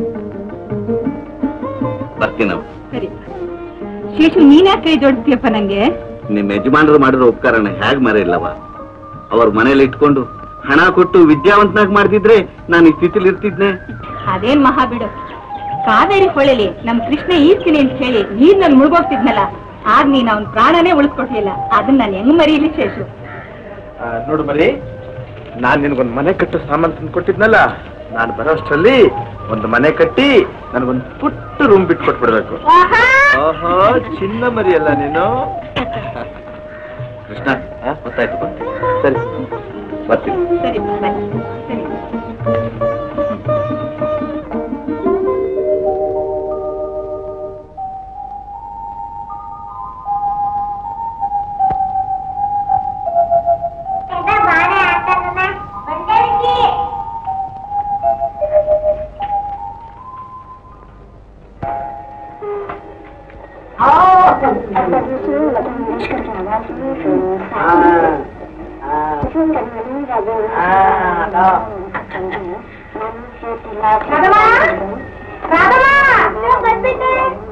ಬರ್ತೀನವ್ ಸರಿ ಶೇಷು ನೀನ್ ಯಾಕೆ ಕೈ ಜೋಡಿಸ್ತೀಯಪ್ಪ ನಂಗೆ ನಿಮ್ ಯಜಮಾನರು ಮಾಡಿರೋ ಉಪಕಾರನ ಹೇಗ್ ಮರೆಯಿಲ್ಲವ ಅವ್ರ ಮನೇಲಿ ಇಟ್ಕೊಂಡು ಹಣ ಕೊಟ್ಟು ವಿದ್ಯಾವಂತನಾಗ್ ಮಾಡ್ತಿದ್ರೆ ನಾನು ಈ ಸ್ಥಿತಿಲಿ ಇರ್ತಿದ್ನೆ ಅದೇನ್ ಮಹಾ ಬಿಡು ಕಾವೇರಿ ಹೊಳೆಲಿ ನಮ್ ಕೃಷ್ಣ ಈರ್ತೀನಿ ಅಂತ ಹೇಳಿ ನೀರ್ನಲ್ಲಿ ಮುಳುಗೋಗ್ತಿದ್ನಲ್ಲ ಆಗ ನೀನ್ ಅವನ್ ಪ್ರಾಣನೇ ಉಳಿಸ್ಕೊಟ್ಲಿಲ್ಲ ಅದನ್ನ ನಾನು ಹೆಂಗ್ ಮರೀಲಿ ಶೇಷು ಆ, ನೋಡು ಮರಿ ನಾನ್ ನಿನ್ಗೊಂದು ಮನೆ ಕಟ್ಟೋ ಸಾಮಾನು ತಂದು ಕೊಟ್ಟಿದ್ನಲ್ಲ ನಾನು ಬರೋಷ್ಟರಲ್ಲಿ ಒಂದು ಮನೆ ಕಟ್ಟಿ ನನಗೊಂದು ಪುಟ್ಟ ರೂಮ್ ಬಿಟ್ಟು ಕೊಟ್ಬಿಡ್ಬೇಕು ಓಹೋ ಚಿನ್ನ ಮರಿ ಅಲ್ಲ ನೀನು ಕೃಷ್ಣ ಗೊತ್ತಾಯ್ತು ಬರ್ತೀನಿ ಸರಿ ಬರ್ತೀನಿ ಸರಿ ಬಾಯ್. ಸರಿ ರಾಧಮ್ಮ ರಾಧಮ್ಮ ಬಂದ್ಬಿಟ್ಟೆ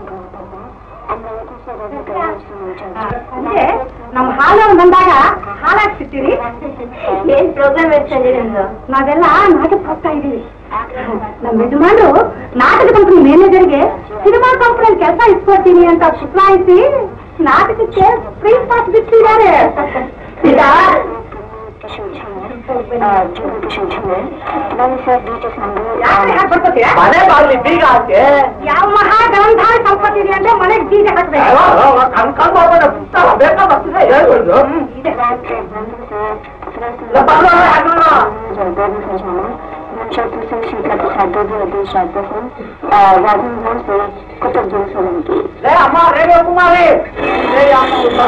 ಸಂಜೆ ನಮ್ಮ ಹಾಲವ್ರು ಬಂದಾಗ ಹಾಲಾಗ್ತಿರ್ತೀರಿ ಏನ್ ಪ್ರೋಗ್ರಾಮ್ ಇರ್ತದೆ ನಂದು ನಾವೆಲ್ಲ ನಾಟಕ ಹೋಗ್ತಾ ಇದೀವಿ ನಮ್ಮ ಯಜಮಾನ್ರು ನಾಟಕ ಕಂಪನಿ ಮ್ಯಾನೇಜರ್ಗೆ ಸಿನಿಮಾ ಕಂಪನಿಯಲ್ಲಿ ಕೆಲಸ ಇಸ್ಕೊಡ್ತೀನಿ ಅಂತ ಪುತ್ಲಾಯಿಸಿ ನಾಟಕಕ್ಕೆ ಫ್ರೀ ಪಾಸ್ ಬಿಟ್ಟಿದ್ದಾರೆ ಇದಾ? ಯಾಕ್ರಿ ಹಾಗ್ ಬರ್ಕೊತೀರಾ? ಮನೆ ಬಾಗ್ಲಿ ಬೀಗ ಹಾಕಿ ಯಾವ ಮಹಾ ಗ್ರಂಥಾಲ ಸಂಪತ್ತಿ ಇದೆ ಅಂದ್ರೆ ಮನೆಗೆ ಬೀಜ ಹಾಕ್ಬೇಕು ಕಣ್ಕೊಂಡ್ ಹೋಗೋಣ ಪುಸ್ತಕ ಬೇಕಾ ಬರ್ತಿದೆ ಹೇಳ್ಬಿಡ್ದು ಇದೆ. ಲೇ ಅಮ್ಮ ರೇಡಿಯೋ ಕುಮಾರಿ ಲೇ ಅಮ್ಮ ಉಳ್ಳ.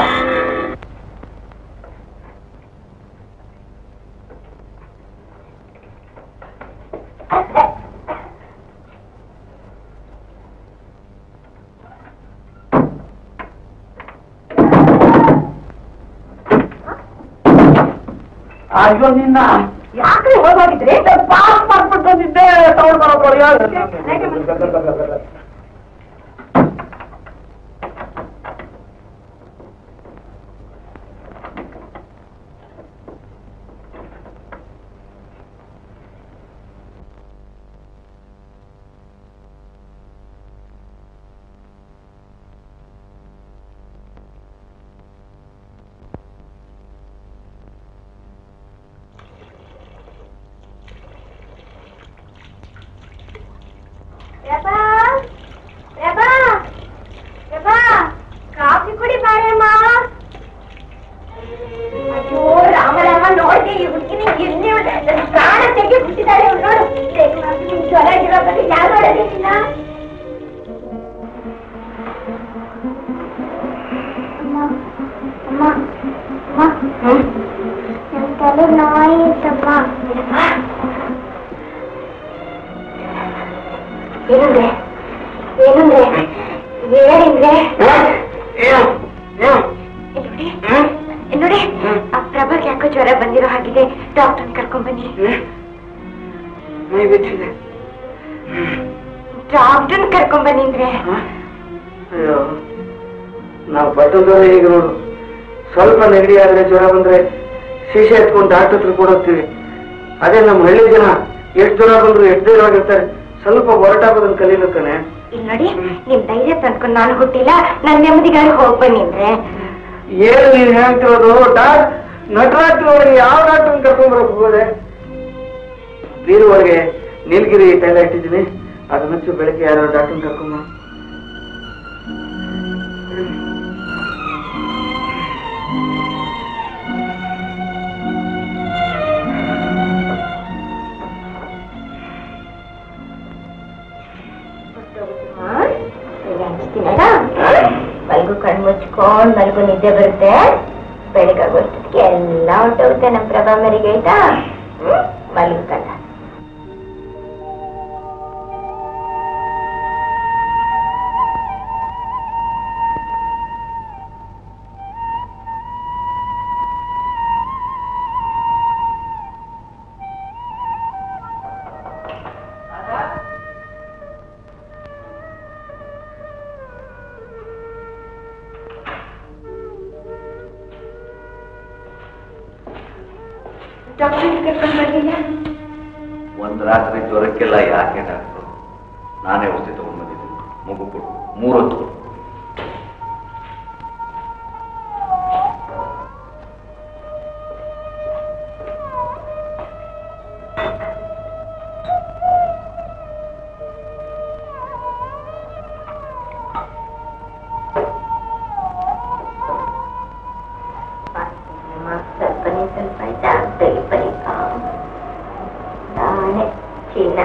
ಅಯ್ಯೋ ನಿನ್ನ ಯಾಕ್ರಿ ಹೋಗೋಗಿದ್ರಿ ಪಾಸ್ ಮಾಡ್ಬಿಟ್ಟು ಬಂದಿದ್ದೆ ತಗೊಂಡು ಬರೋದ್ರೊಳಗೆ ಯಪ್ಪ ಯಪ್ಪ ಯಪ್ಪ ಕಾಫಿ ಕುಡಿ ಬಾರಮ್ಮ ಅಯ್ಯೋ ರಾಮ ರಾಮ ನೋಡಿ ಈ ಹುಡುಗಿನ ಎಲ್ಲಿ ನನ್ನ ಪ್ರಾಣ ತೆಗೆ ಬಿಟ್ಟಿದ್ದಾಳೆ ಅವ್ಳು ನೋಡು ದಯಮಾಡಿ ನಿನ್ ಜ್ವರ ಗಿರ ಬಗ್ಗೆ ಯಾರು ಮಾಡೋದಿಲ್ಲ ಅಮ್ಮ ಅಮ್ಮ ನನ್ನ ತಲೆ ನೋಯಿತಮ್ಮ ಏನಂದ್ರೆ ಏನಂದ್ರೆ ಏನಿಂದ್ರೆ ನೋಡಿ ನೋಡಿ ಆ ಪ್ರಭಾಗ್ ಯಾಕೋ ಜ್ವರ ಬಂದಿರೋ ಹಾಗಿದೆ ಡಾಕ್ಟರ್ ಕರ್ಕೊಂಡ್ ಬನ್ನಿ ಡಾಕ್ಟರ್ ಕರ್ಕೊಂಡ್ ಬನ್ನಿ ಅಂದ್ರೆ ಅಯ್ಯೋ ನಾವು ಪಟ್ಟಣದವ್ರೆ ಈಗ ನೋಡು ಸ್ವಲ್ಪ ನೆಗಡಿ ಆದ್ರೆ ಜ್ವರ ಬಂದ್ರೆ ಶೀಶೆ ಎತ್ಕೊಂಡು ಡಾಕ್ಟರ್ ಹತ್ರ ಕೂಡ ಹೋಗ್ತೀವಿ ಅದೇ ನಮ್ಮ ಹಳ್ಳಿ ಜನ ಎಷ್ಟು ಜ್ವರ ಬಂದ್ರು ಎಷ್ಟು ಧೈರ್ಯವಾಗಿರ್ತಾರೆ ಸ್ವಲ್ಪ ಹೊರಟಾಗೋದನ್ನ ಕಲೀಲು ಕಣೆ ಇಲ್ಲಿ ನೋಡಿ ನಿಮ್ ಧೈರ್ಯ ತಂದ್ಕೊಂಡು ನಾನು ಹುಟ್ಟಿಲ್ಲ ನನ್ ನೆಮ್ಮದಿಗಾಗಿ ಹೋಗ್ ಬನ್ನಿ ಅಂದ್ರೆ ಏನು ನೀನ್ ಹೇಳ್ತಿರೋದು ಡಾಕ್ ನಟರಾಜ್ ಒಳಗೆ ಯಾವ ಡಾಕ್ಟರ್ ಕರ್ಕೊಂಡ್ ಬರಕ್ ಹೋಗೋದೆ ಬೀರುವರೆಗೆ ನೀಲಗಿರಿ ತೈಲ ಇಟ್ಟಿದ್ದೀನಿ ಅದನ್ನ ಹಚ್ಚು ಬೆಳಗ್ಗೆ ಯಾರೋ ಡಾಕ್ಟರ್ ಕರ್ಕೊಂಡ್ ಬಾ. ಮಲ್ಗು ಕಣ್ ಮುಚ್ಕೊಂಡ್ ಮಲ್ಗು ನಿದ್ದೆ ಬರುತ್ತೆ ಬೆಳಿಗ್ಗಾಗೋಷ್ಟೊತ್ತಿಗೆ ಎಲ್ಲ ಹೊಟ್ಟೋಗುತ್ತೆ ನಮ್ ಪ್ರಭಾ ಮರಿಗೆ ಆಯ್ತಾ ಹ್ಮ್? ಮಲ್ಗು ಕಣ್ಣ ಡಾಕ್ಟರ್ ಕರ್ಕೊಂಡ್ ಬರ್ಲಿಲ್ಲ ಒಂದು ರಾತ್ರಿ ಜ್ವರಕ್ಕೆಲ್ಲ ಯಾಕೆ ಡಾಕ್ಟ್ರು ನಾನೇ ಔಷಧಿ ತಗೊಂಡು ಬಂದಿದ್ದೀನಿ ಮಗು ಕೊಡು ಮೂರೊತ್ತು ಕೊಡು ಸ್ವಲ್ಪನೇ ಸ್ವಲ್ಪ ಆಯ್ತಾ ಬೆಳಿಪರಿ ನಾನೇ ಚೀನ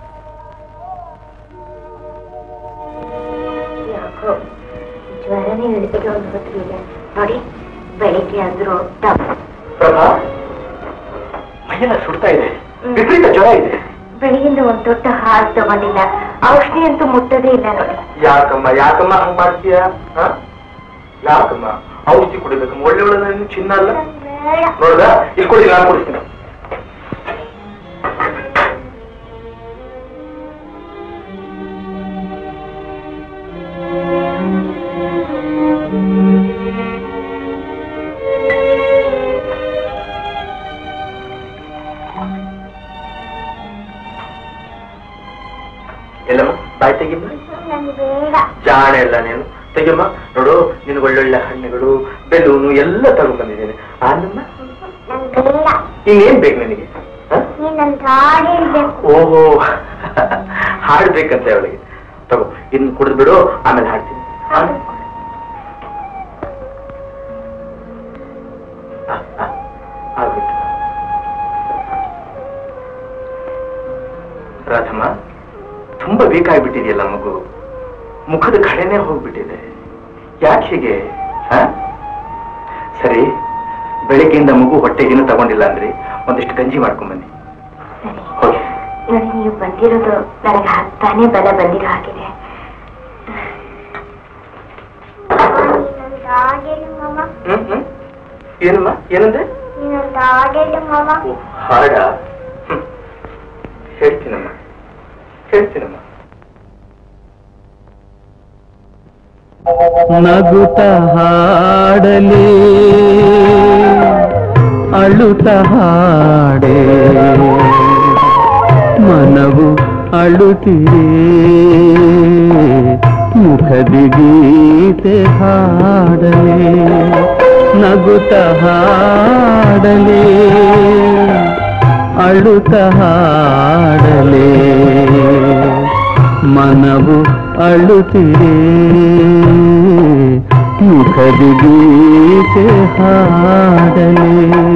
ಯಾಕೋ ಜ್ವರನೇ ಹಿಡಿದಿಗೆ ಒಂದು ಗೊತ್ತಿಲ್ಲ ನೋಡಿ ಬೆಳಿಗ್ಗೆ ಆದ್ರೂ ಪ್ರಭಾ ಮೈಯೆಲ್ಲ ಸುಡ್ತಾ ಇದೆ ವಿಪರೀತ ಜ್ವರ ಇದೆ ಬೆಳಿಗ್ಗಿಂದ ಒಂದು ದೊಡ್ಡ ಹಾಲು ತಗೊಂಡಿಲ್ಲ ಔಷಧಿ ಅಂತೂ ಮುಟ್ಟೋದೇ ಇಲ್ಲ ನೋಡಿ ಯಾಕಮ್ಮ ಯಾಕಮ್ಮ ಹಂಗ್ ಮಾಡ್ತೀಯ ಹ? ಯಾಕಮ್ಮ ಔಷಧಿ ಕುಡಿಬೇಕು ಒಳ್ಳೆ ಒಳ್ಳೆ ಚಿನ್ನ ಅಲ್ಲ ನೋಡ್ದ ಇಲ್ಲಿ ಕೊಡಿ ನಾನು ಕೊಡಿಸ್ತೀನಿ ಎಲ್ಲಮ್ಮ ಬಾಯಿ ತೆಗಿಮ್ಮ ನನ್ಗೆ ಬೇಡ ಜಾಣೆ ಎಲ್ಲ ನೀನು ತೆಗಿಯಮ್ಮ ನೋಡು ನಿನಗೆ ಒಳ್ಳೊಳ್ಳೆ ಹಣ್ಣುಗಳು ಬೆಲೂನು ಎಲ್ಲ ತಗೊಂಡ್ ಬಂದಿದ್ದೀನಿ ಆನಮ್ಮ ನನ್ಗೆ ಬೇಡ ಇನ್ನೇನ್ ಬೇಕು ನಿನಗೆ ಹ? ನೀನ್ ನನ್ ಹಾಡು ಹೇಳ್ಬೇಕು ಓಹೋ ಹಾಡ್ಬೇಕಂತೆ ಅವಳಿಗೆ ತಗೋ ಇನ್ನು ಕುಡಿದು ಬಿಡು ಆಮೇಲೆ ಹಾಡ್ತೀನಿ ಹ? ಹ, ಹ. ಆಗೋಯ್ತು ರಾಧಮ್ಮ ತುಂಬಾ ಬೇಕಾಗ್ಬಿಟ್ಟಿದೆಯಲ್ಲ ಮಗು ಮುಖದ ಕಡೆನೆ ಹೋಗ್ಬಿಟ್ಟಿದೆ ಯಾಕೆ ಹೀಗೆ ಹ? ಸರಿ ಬೆಳಿಗ್ಗೆಯಿಂದ ಮಗು ಹೊಟ್ಟೆಗೇನು ತಗೊಂಡಿಲ್ಲ ಅಂದ್ರೆ ಒಂದಿಷ್ಟು ಗಂಜಿ ಮಾಡ್ಕೊಂಡ್ ಬನ್ನಿ ಸರಿ ಹೋಗಿ ನೋಡಿ ನೀವು ಬಂದಿರೋದು ನನಗೆ ಹತ್ತಾನೇ ಬಲ ಬಂದಿರೋ ಹಾಗಿದೆ ನೀನೊಂದು ಹಾಡು ಹೇಳು ಮಾಮ ಹ್ಮ್ ಹ್ಮ್ ಏನಮ್ಮ ಏನಂದ್ರೆ ನೀನೊಂದು ಹಾಡು ಹೇಳು ಮಾಮ ಹಾಡ ಹ್ಮ್. ಹೇಳ್ತೀನಮ್ಮ ಹೇಳ್ತೀನಮ್ಮ ನಗುತ್ತ ಹಾಡಲಿ ಅಳುತ್ತ ಹಾಡೆ ಮನವು ಅಳುತ್ತಿದೆ ಮುಖದಿ ಗೀತೆ ಹಾಡಲೆ ನಗುತ್ತ ಹಾಡಲೆ ಅಳುತ್ತ ಹಾಡಲೆ ಮನವು ಅಳುತ್ತಿದೆ ಮುಖದಿ ಗೀತೆ ಹಾಡಲೆ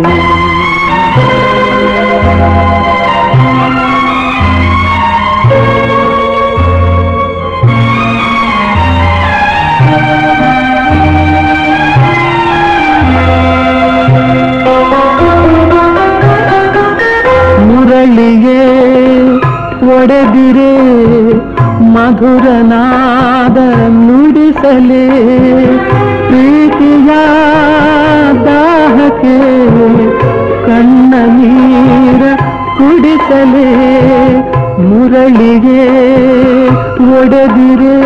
ಮುರಳಿಗೆ ಒಡೆದಿರೆ ಮಧುರನಾದ ನುಡಿಸಲೇ ಪ್ರೀತಿಯ ದಾಹಕ್ಕೆ ಕಣ್ಣ ನೀರ ಕುಡಿಸಲೇ ಮುರಳಿಗೆ ಒಡೆದಿರೆ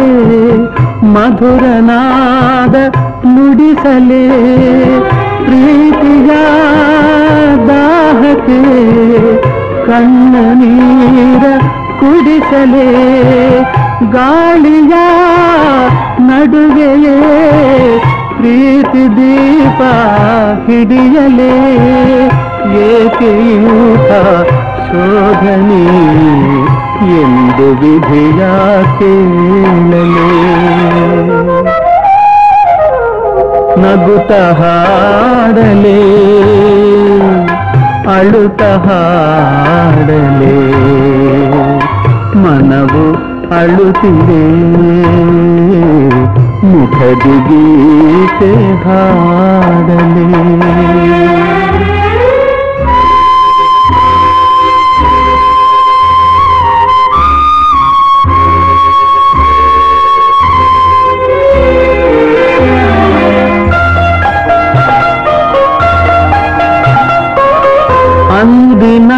ಮಧುರನಾದ ನುಡಿಸಲೇ ಪ್ರೀತಿಯ ದಾಹಕ್ಕೆ ಕಣ್ಣ ನೀರ ಕುಡಿಸಲೇ ಗಾಳಿಯ ನಡುವೆಯೇ ಪ್ರೀತಿ ದೀಪ ಹಿಡಿಯಲೇ ಏಕೆಯೂತ ಶೋಧನೆ ಎಂದು ವಿಧಿಯ ಕೇಳಲೇ ನಗುತ್ತ ಹಾಡಲೇ ಅಳುತ್ತ ಹಾಡಲೇ ಮನವು ಅಳುತ್ತಿದೆ ಮುಖದಿ ಗೀತೆ ಹಾಡಲೇ ಅಂದಿನ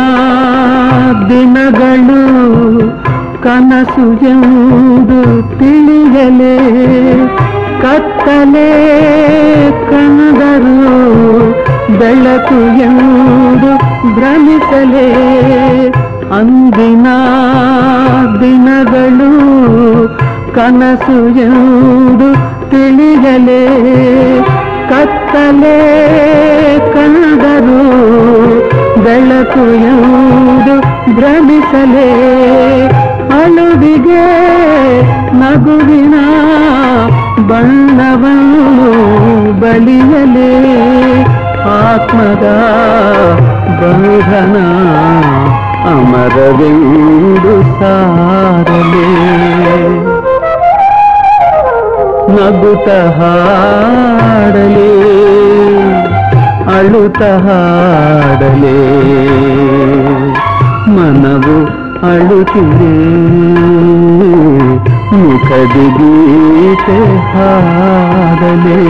ದಿನಗಳು ಕನಸು ಎಂದು ತಿಳಿಯಲೇ ಕತ್ತಲೆ ಕನದರು ಬೆಳಕು ಎಂದು ಭ್ರಮಿಸಲೇ ಅಂದಿನ ದಿನಗಳು ಕನಸು ಎಂದು ತಿಳಿಯಲೇ ಕತ್ತಲೆ ಕಂಡರು ಬೆಳಕು ಎಂದು ಭ್ರಮಿಸಲೇ ಅಳುವಿಗೆ ನಗುವಿನ ಬಣ್ಣವನ್ನು ಬಲಿಯಲೇ ಆತ್ಮದ ಬಂಧನ ಅಮರವೆಂದು ಸಾರಲೇ ನಗುತ್ತ ಹಾಡಲೇ ಅಳುತ್ತ ಹಾಡಲೇ ಮನವು ಅಳುತ್ತಿದೆ ಮುಖದಿ ಗೀತೆ ಹಾಡಲೇ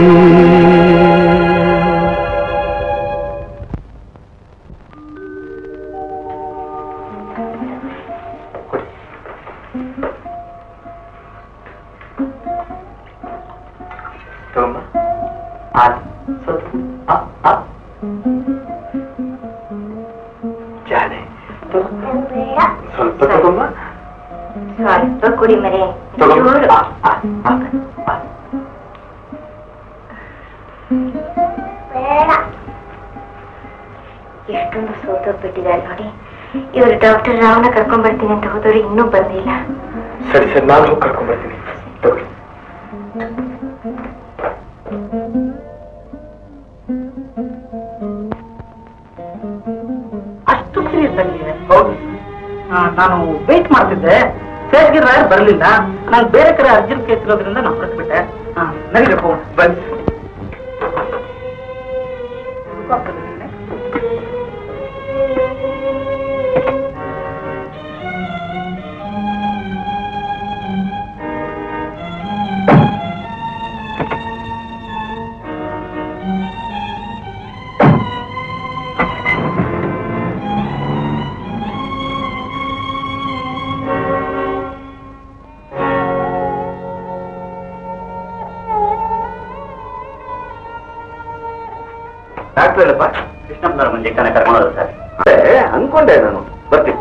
ತಗೊಂಬ ಆ ಸ್ವಲ್ಪ ಆ, ಆ. ಜಾನೆ ನನ್ಗೆ ಬೇಡ ಸ್ವಲ್ಪ ತಗೊಂಬ ಸ್ವಲ್ಪ ಕುಡಿ ಮರೆ ತಗೋ. ಜೋರು. ಆ, ಆ, ಆ, ಆ. ಬೇಡ ಎಷ್ಟೊಂದು ಸೋತೋಗ್ಬಿಟ್ಟಿದ್ದಾರೆ ನೋಡಿ ಇವರು ಡಾಕ್ಟರ್ ರಾವ್ನ ಕರ್ಕೊಂಡ್ ಬರ್ತೀನಿ ಅಂತ ಹೋದವ್ರು ಇನ್ನೂ ಬಂದಿಲ್ಲ ಸರಿ ಸರಿ ನಾನು ಹೋಗಿ ಕರ್ಕೊಂಡ್ ಬರ್ತೀನಿ ತಗೊಳ್ಳಿ ಅಷ್ಟು ಸೀರಿಯಸ್ ಬಂದಿದೆ ಹೌದು ಆ, ನಾನು ವೇಟ್ ಮಾಡ್ತಿದ್ದೆ ಸೇರ್ಗೆ ರಾಯರ್ ಬರಲಿಲ್ಲ ನಾನು ಬೇರೆ ಕಡೆ ಅರ್ಜೆಂಟ್ ಕೇಸ್ ಇರೋದ್ರಿಂದ ನಾನು ಹೊರಟ್ಬಿಟ್ಟೆ ನಡೀಬೇಕು ಹೋಗೋಣ ಬನ್ನಿ ಡಾಕ್ಟರ್ ಹೇಳಪ್ಪ ಕೃಷ್ಣಪ್ಪನವರ ಮುಂದೆ ಕಣ ಕರ್ಕೊಂಡು ಸರ್ ಅದೇ ಅನ್ಕೊಂಡೆ ನಾನು ಬರ್ತೀನಿ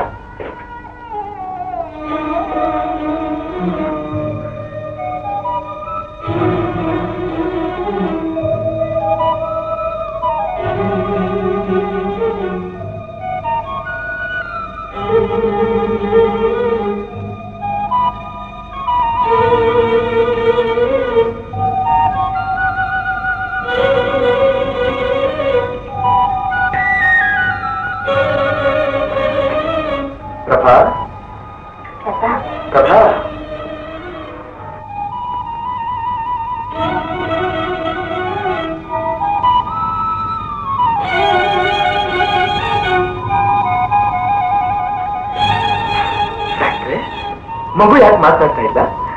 ಪ್ರಭಾ ಪ್ರಭಾ ಪ್ರಭಾ ಡಾಕ್ಟ್ರೆ, ಮಗು ಯಾಕೆ ಮಾತಾಡ್ತಾ ಇಲ್ಲ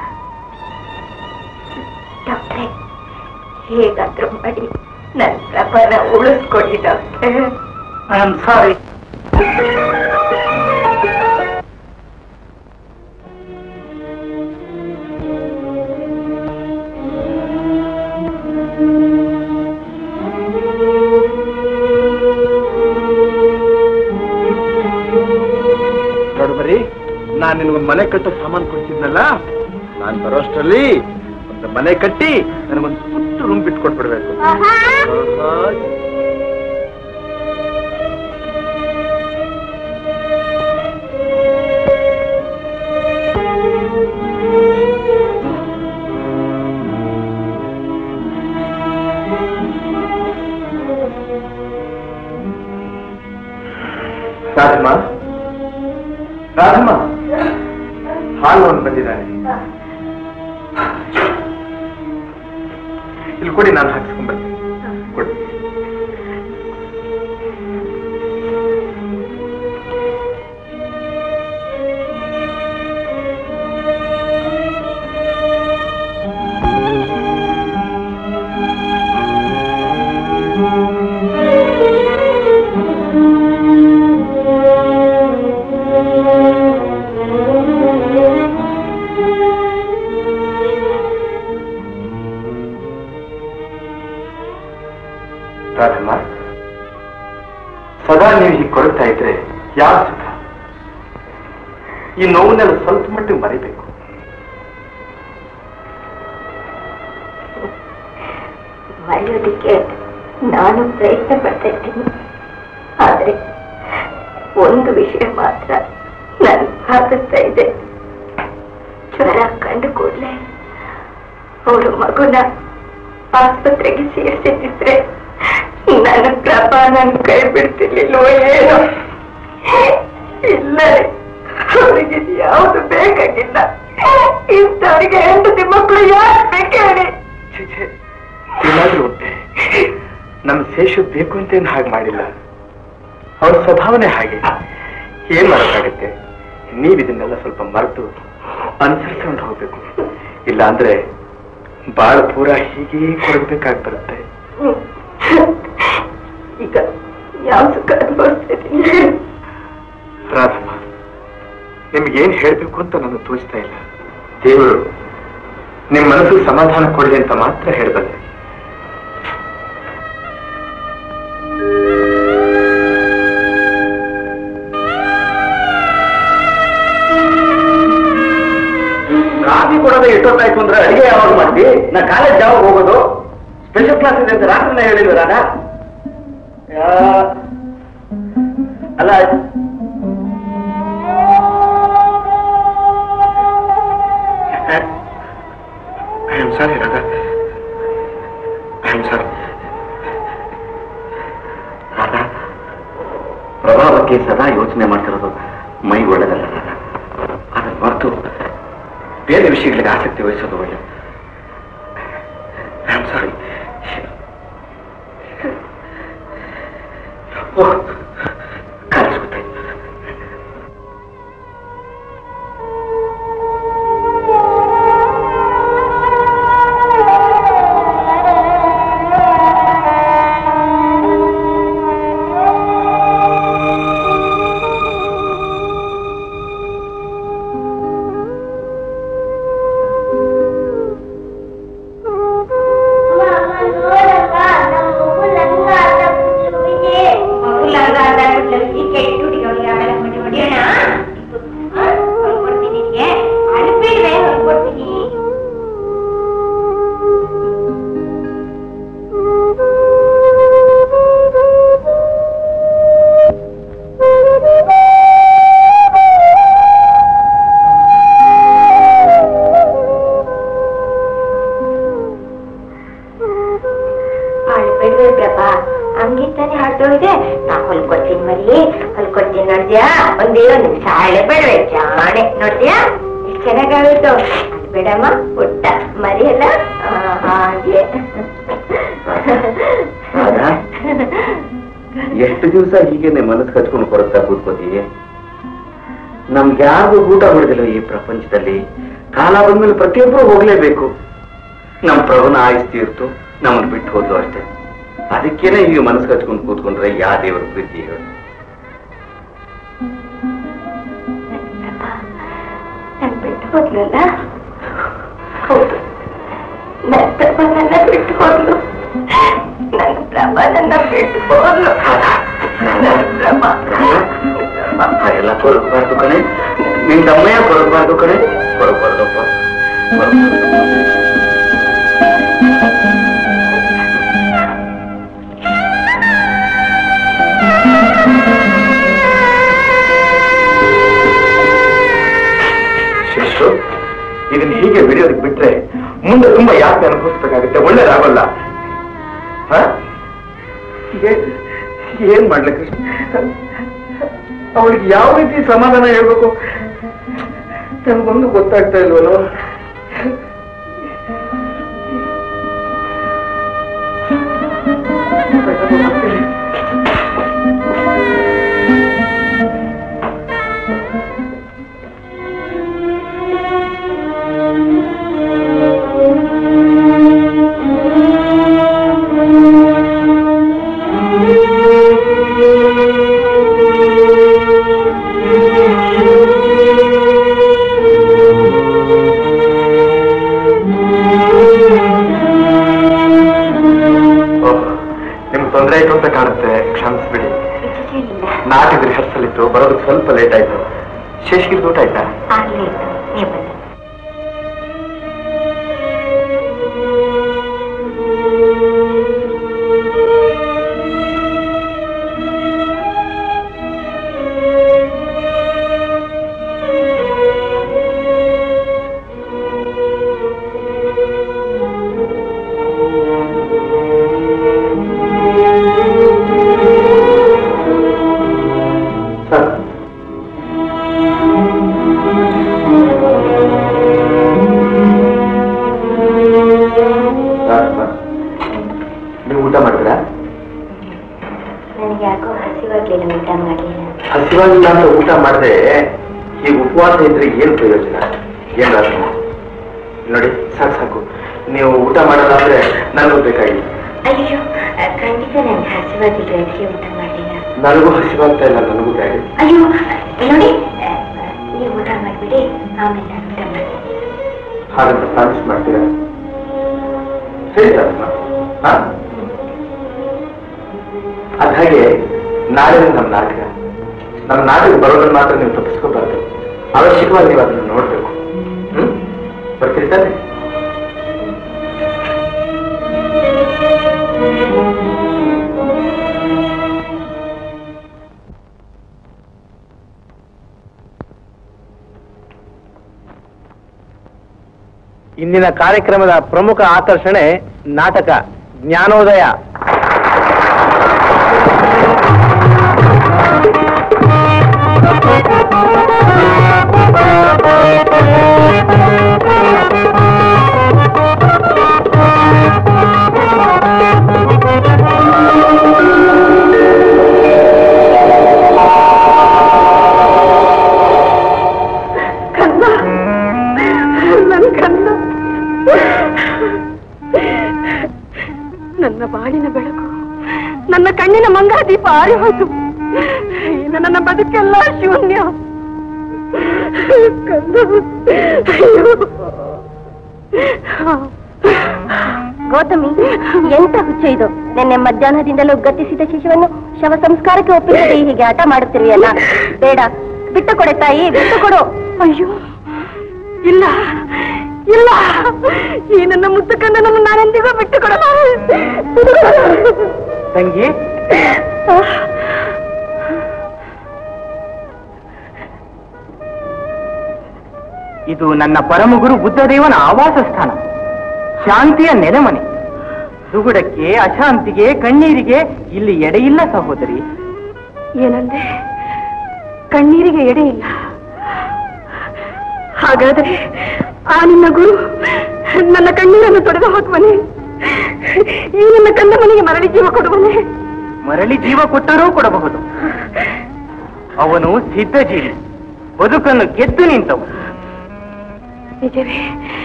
ಡಾಕ್ಟ್ರೆ ಹೇಗಾದ್ರೂ ಮಾಡಿ ನನ್ನ ಪ್ರಭಾನ ಉಳಿಸ್ಕೊಡಿ ಡಾಕ್ಟ್ರೆ ಐ ಆಮ್ ಸಾರಿ ನೋಡು ಬರೀ ನಾನ್ ನಿನ್ಗೊಂದು ಮನೆ ಕಟ್ಟೋ ಸಾಮಾನು ಕೊಡ್ತಿದ್ನಲ್ಲ ನಾನ್ ಬರೋಷ್ಟರಲ್ಲಿ ಒಂದು ಮನೆ ಕಟ್ಟಿ ನನಗೊಂದು ಪುಟ್ಟ ರೂಮ್ ಬಿಟ್ಟು ಕೊಟ್ಬಿಡ್ಬೇಕು ಆಹಾ. ರಾಧಮ್ಮ ರಾಧಮ್ಮ ಹಾಲು ಒಂದು ಬಂದಿದ್ದಾನೆ ಇಲ್ಲಿ ಕೊಡಿ ನಾನು ಹಾಕಿಸ್ಕೊಂಡ್ ಬರ್ತೀನಿ ಕೊಡಿ ರಾಧಮ್ಮ ಸದಾ ನೀವು ಹೀಗೆ ಕೊರಗ್ತಾ ಇದ್ರೆ ಯಾವ ಸುಖ ಈ ನೋವನ್ನೆಲ್ಲ ಸ್ವಲ್ಪ ಮಟ್ಟಿಗೆ ಮರಿಬೇಕು ಮರೆಯೋದಕ್ಕೆ ನಾನು ಪ್ರಯತ್ನ ಪಡ್ತಾ ಇದ್ದೀನಿ ಆದ್ರೆ ಒಂದು ವಿಷಯ ಮಾತ್ರ ನಾನು ಭಾವಿಸ್ತಾ ಇದೆ ಜ್ವರ ಕಂಡು ಕೂಡಲೇ ಅವರು ಮಗುನ ಆಸ್ಪತ್ರೆಗೆ ಸೇರಿಸಿದ್ರೆ ನನ್ನ ಪ್ರಭಾ ನನ್ ಕೈ ಬಿಡ್ತಿರ್ಲಿಲ್ವೋ ಏನೋ ಇಲ್ಲ ಅವರಿಗೆ ಯಾವುದು ಬೇಕಾಗಿಲ್ಲ ಇಂಥವ್ರಿಗೆ ಹೆಂಡತಿ ಮಕ್ಕಳು ಯಾರು ಬೇಕು ಹೇಳಿ ಛೆ, ಛೆ, ಏನಾದ್ರೂ ಉಂಟೆ ನಮ್ಮ ಶೇಷು ಬೇಕು ಅಂತ ಏನು ಹಾಗೆ ಮಾಡಿಲ್ಲ ಅವರ ಸ್ವಭಾವನೆ ಹಾಗೆ ಏನ್ ಮಾಡೋಕ್ಕಾಗತ್ತೆ ನೀವು ಇದನ್ನೆಲ್ಲ ಸ್ವಲ್ಪ ಮರೆತು ಅನುಸರಿಸ್ಕೊಂಡು ಹೋಗ್ಬೇಕು ಇಲ್ಲ ಅಂದ್ರೆ ಬಾಳ ಪೂರ ಹೀಗೆ ಕೊಡಬೇಕಾಗಿ ಬರುತ್ತೆ ಈಗ ಯಾವ ಸುಖ ಅನುಭವಿಸ್ತಿದ್ದೀನಿ ರಾಧಮ್ಮ ನಿಮ್ಗೇನ್ ಹೇಳ್ಬೇಕು ಅಂತ ನನಗೆ ತೋಚ್ತಾ ಇಲ್ಲ ದೇವರು ನಿಮ್ ಮನಸ್ಸು ಸಮಾಧಾನ ಕೊಡ್ಲಿ ಅಂತ ಮಾತ್ರ ಹೇಳ್ಬಲ್ಲೆ ಬರೋದು ಎಷ್ಟೊತ್ತಾಯ್ತು ಅಂದ್ರೆ ಅಡಿಗೆ ಯಾವಾಗ ಮಾಡ್ತಿ ನಾ ಕಾಲೇಜ್ ಯಾವಾಗ ಹೋಗೋದು ಸ್ಪೆಷಲ್ ಕ್ಲಾಸ್ ಇದೆ ಅಂತ ರಾತ್ರಿನೇ ಹೇಳಿಲ್ವ ರಾಧ ಯಾ- ಅಲ್ಲ I am sorry Radha I am sorry Radha Prabha ಬಗ್ಗೆ ಸದಾ ಯೋಚನೆ ಮಾಡ್ತಿರೋದು ಮೈ ಒಳ್ಳೆದಲ್ಲ ರಾಧಾ ಅದನ್ನು ಮರೆತು ಬೇರೆ ವಿಷಯಗಳಿಗೆ ಆಸಕ್ತಿ ವಹಿಸೋದು ಒಳ್ಳೆ ಐ ಆಮ್ ಸಾರಿ ಕಾಣಿಸ್ಬಿಟ್ಟೆ ಅಳ್ಬೇಡ್ವೆ ಪ್ರಭಾ ಹಂಗಿತ್ತಾನೆ ಹಾಡ್ದೋಳಿದೆ ನಾ ಹೊಲ್ಕೊಡ್ತೀನಿ ಮರಿ ಹೊಲ್ಕೊಡ್ತೀನಿ ನೋಡ್ದ್ಯಾ ಒಂದೇ ಒಂದ್ ನಿಮಿಷ ಹಳೆ ಬೇಡವೆ ಜಾಣೆ ನೋಡ್ದ್ಯಾ ಎಷ್ಟ್ ಚೆನ್ನಾಗಾಗುತ್ತೆ ಬೇಡಮ್ಮ ಪುಟ್ಟ ಮರಿ ಅಲ್ಲ ಆ, ಹಾಗೆ ರಾಧಾ? ಎಷ್ಟು ದಿವಸ ಹೀಗೇನೆ ಮನಸ್ಸು ಕಚ್ಕೊಂಡು ಕೊರತಾ ಕೂತ್ಕೋತೀವಿ ನಮ್ಗೆ ಯಾರಿಗೂ ಊಟ ಮಾಡಿದಿಲ್ಲ ಈ ಪ್ರಪಂಚದಲ್ಲಿ ಕಾಲ ಬಂದ್ಮೇಲೆ ಪ್ರತಿಯೊಬ್ಬರು ಹೋಗ್ಲೇಬೇಕು ನಮ್ ಪ್ರಭುನ ಆಯ್ಸ್ ತೀರ್ತು ನಮ್ಮನ್ನು ಬಿಟ್ಟು ಹೋದ್ಲು ಅಷ್ಟೇ ಅದಕ್ಕೇನೆ ಈಗ ಮನಸ್ಸು ಕಚ್ಕೊಂಡು ಕೂತ್ಕೊಂಡ್ರೆ ಯಾ ದೇವರ ಪ್ರೀತಿ ಹೇಳು ನನ್ ಬಿಟ್ಟು ಹೋದ್ಲಲ್ಲ ಹೌದು ನನ್ನ ಪ್ರಭಾ ನನ್ನ ಬಿಟ್ಟು ಹೋದ್ಲು ನನ್ನ ಪ್ರಭಾ ನನ್ನ ಬಿಟ್ಟು ಹೋದ್ಲು ನನ್ನ ಪ್ರಭಾ ಎಲ್ಲ ಕೊರಗಬಾರ್ದು ಕಣೆ ನಿನ್ ತಮ್ಮಯ್ಯ ಕೊರಗಬಾರ್ದು ಕಣೆ ಕೊರಗಬಾರ್ದಪ್ಪ ಶಿಶು ಇದನ್ನ ಹೀಗೆ ಬಿಡಿಯೋದಕ್ಕೆ ಬಿಟ್ರೆ ಮುಂದೆ ತುಂಬಾ ಯಾಕೆ ಅನುಭವಿಸ್ಬೇಕಾಗುತ್ತೆ ಒಳ್ಳೇದಾಗಲ್ಲ ಹ? ಏನ್- ಏನ್ ಮಾಡ್ಲಿ ಕೃಷ್ಣ ಅವಳಿಗೆ ಯಾವ ರೀತಿ ಸಮಾಧಾನ ಹೇಳ್ಬೇಕು ನನ್ಗೊಂದು ಗೊತ್ತಾಗ್ತಾ ಇಲ್ವಲ್ಲೋ ನಿಮ್ಗೆ ತೊಂದರೆ ಆಯ್ತು ಅಂತ ಕಾಣುತ್ತೆ ಕ್ಷಮಿಸ್ಬಿಡಿ ನಾಟಿದ ರಿಹರ್ಸಲ್ ಇತ್ತು ಬರೋದಕ್ಕೆ ಸ್ವಲ್ಪ ಲೇಟ್ ಆಯ್ತು ಶೇಷಗಿರಿ ಊಟ ಆಯ್ತಾ ಆಗ್ಲಿ ನೀವು ಬನ್ನಿ ಸರ್ ನೀವು ಊಟ ಮಾಡಿದ್ರಾ ನನಗೆ ಯಾಕೋ ಹಸಿವಾಗ್ಲಿಲ್ಲ ಊಟ ಮಾಡಲಿಲ್ಲ ಹಸಿವಾಗಿಲ್ಲ ಅಂತ ಊಟ ಮಾಡದೆ ಈ ಉಪವಾಸ ಇದ್ರೆ ಏನ್ ಪ್ರಯೋಜನ ಏನ್ ಅರ್ಥ ನೋಡಿ ಸಾಕು ಸಾಕು ನೀವು ಊಟ ಮಾಡಲ್ಲ ಅಂದ್ರೆ ನನಗೂ ಬೇಕಾಗಿಲ್ಲ ಅಯ್ಯೋ ಖಂಡಿತ ನನಗೆ ಹಸಿವಾಗಿಲ್ಲ ಅದಕ್ಕೆ ಊಟ ಮಾಡಲಿಲ್ಲ ನನಗೂ ಹಸಿವಾಗ್ತಾ ಇಲ್ಲ ನನಗೂ ಡ್ಯಾಡಿ ಅಯ್ಯೋ ನೋಡಿ ಆ, ನೀವು ಊಟ ಮಾಡಿಬಿಡಿ ಆಮೇಲೆ ನಾನು ಊಟ ಮಾಡ್ತೀನಿ ಹಾಗಂತ ಪ್ರಾಮಿಸ್ ಮಾಡ್ತೀರಾ ಸರಿ ಅಮ್ಮ ಹಾ ಅದ ಹಾಗೆ ನಾಳೆ ನಮ್ಮ ನಾಟಕ ನಮ್ಮ ನಾಟಕ ಬರೋದನ್ನ ಮಾತ್ರ ನೀವು ತಪ್ಪಿಸ್ಕೋಬಾರ್ದು ಅವಶ್ಯಕವಾಗಿ ನೀವು ಅದನ್ನ ನೋಡ್ಬೇಕು ಹ್ಮ್ ಬರ್ತೀರಿ ತಾನೆ ಇಂದಿನ ಕಾರ್ಯಕ್ರಮದ ಪ್ರಮುಖ ಆಕರ್ಷಣೆ ನಾಟಕ ಜ್ಞಾನೋದಯ ಕಂದ ನನ್ ಕಂದ ನನ್ನ ಬಾಳಿನ ಬೆಳಕು ನನ್ನ ಕಣ್ಣಿನ ಮಂಗಾದೀಪ ಆರಿ ಹೋಯ್ತು ಇನ್ನು ನನ್ನ ಬದುಕೆಲ್ಲ ಶೂನ್ಯ ಕಂದ ಅಯ್ಯೋ. ಗೌತಮಿ ಎಂತ ಹುಚ್ಚ ಇದು ನಿನ್ನೆ ಮಧ್ಯಾಹ್ನದಿಂದಲೂ ಗತಿಸಿದ ಶಿಶುವನ್ನು ಶವ ಸಂಸ್ಕಾರಕ್ಕೆ ಒಪ್ಪಿಸದೆ ಹೀಗೆ ಹಠ ಮಾಡುತ್ತಿರುವೆಯಲ್ಲ ಬೇಡ ಬಿಟ್ಟು ಕೊಡೆ ತಾಯಿ ಬಿಟ್ಟು ಕೊಡು ಅಯ್ಯೋ ಇಲ್ಲ ಇಲ್ಲ ಈ ನನ್ನ ಮುದ್ದು ಕಣ್ಣನನ್ನು ನಾನೆಂದಿಗೂ ಬಿಟ್ಟು ಕೊಡಲಾರೆ ತಂಗಿ ಇದು ನನ್ನ ಪರಮಗುರು ಬುದ್ಧದೇವನ ಆವಾಸ ಸ್ಥಾನ ಶಾಂತಿಯ ನೆಲೆಮನೆ ದುಗುಡಕ್ಕೆ ಅಶಾಂತಿಗೆ ಕಣ್ಣೀರಿಗೆ ಇಲ್ಲಿ ಎಡೆಯಿಲ್ಲ ಸಹೋದರಿ ಏನಂದೆ ಕಣ್ಣೀರಿಗೆ ಎಡೆ ಇಲ್ಲ ಹಾಗಾದರೆ ಆ ನಿನ್ನ ಗುರು ನನ್ನ ಕಣ್ಣೀರನ್ನು ತೊಡೆದು ಹಾಕುವನೆ ಈ ನನ್ನ ಕಂದ ಮನೆಗೆ ಮರಳಿ ಜೀವ ಕೊಡುವನೆ ಮರಳಿ ಜೀವ ಕೊಟ್ಟರೂ ಕೊಡಬಹುದು ಅವನು ಸಿದ್ಧಜೀವಿ ಬದುಕನ್ನು ಗೆದ್ದು ನಿಂತವು ನಿಜವೇ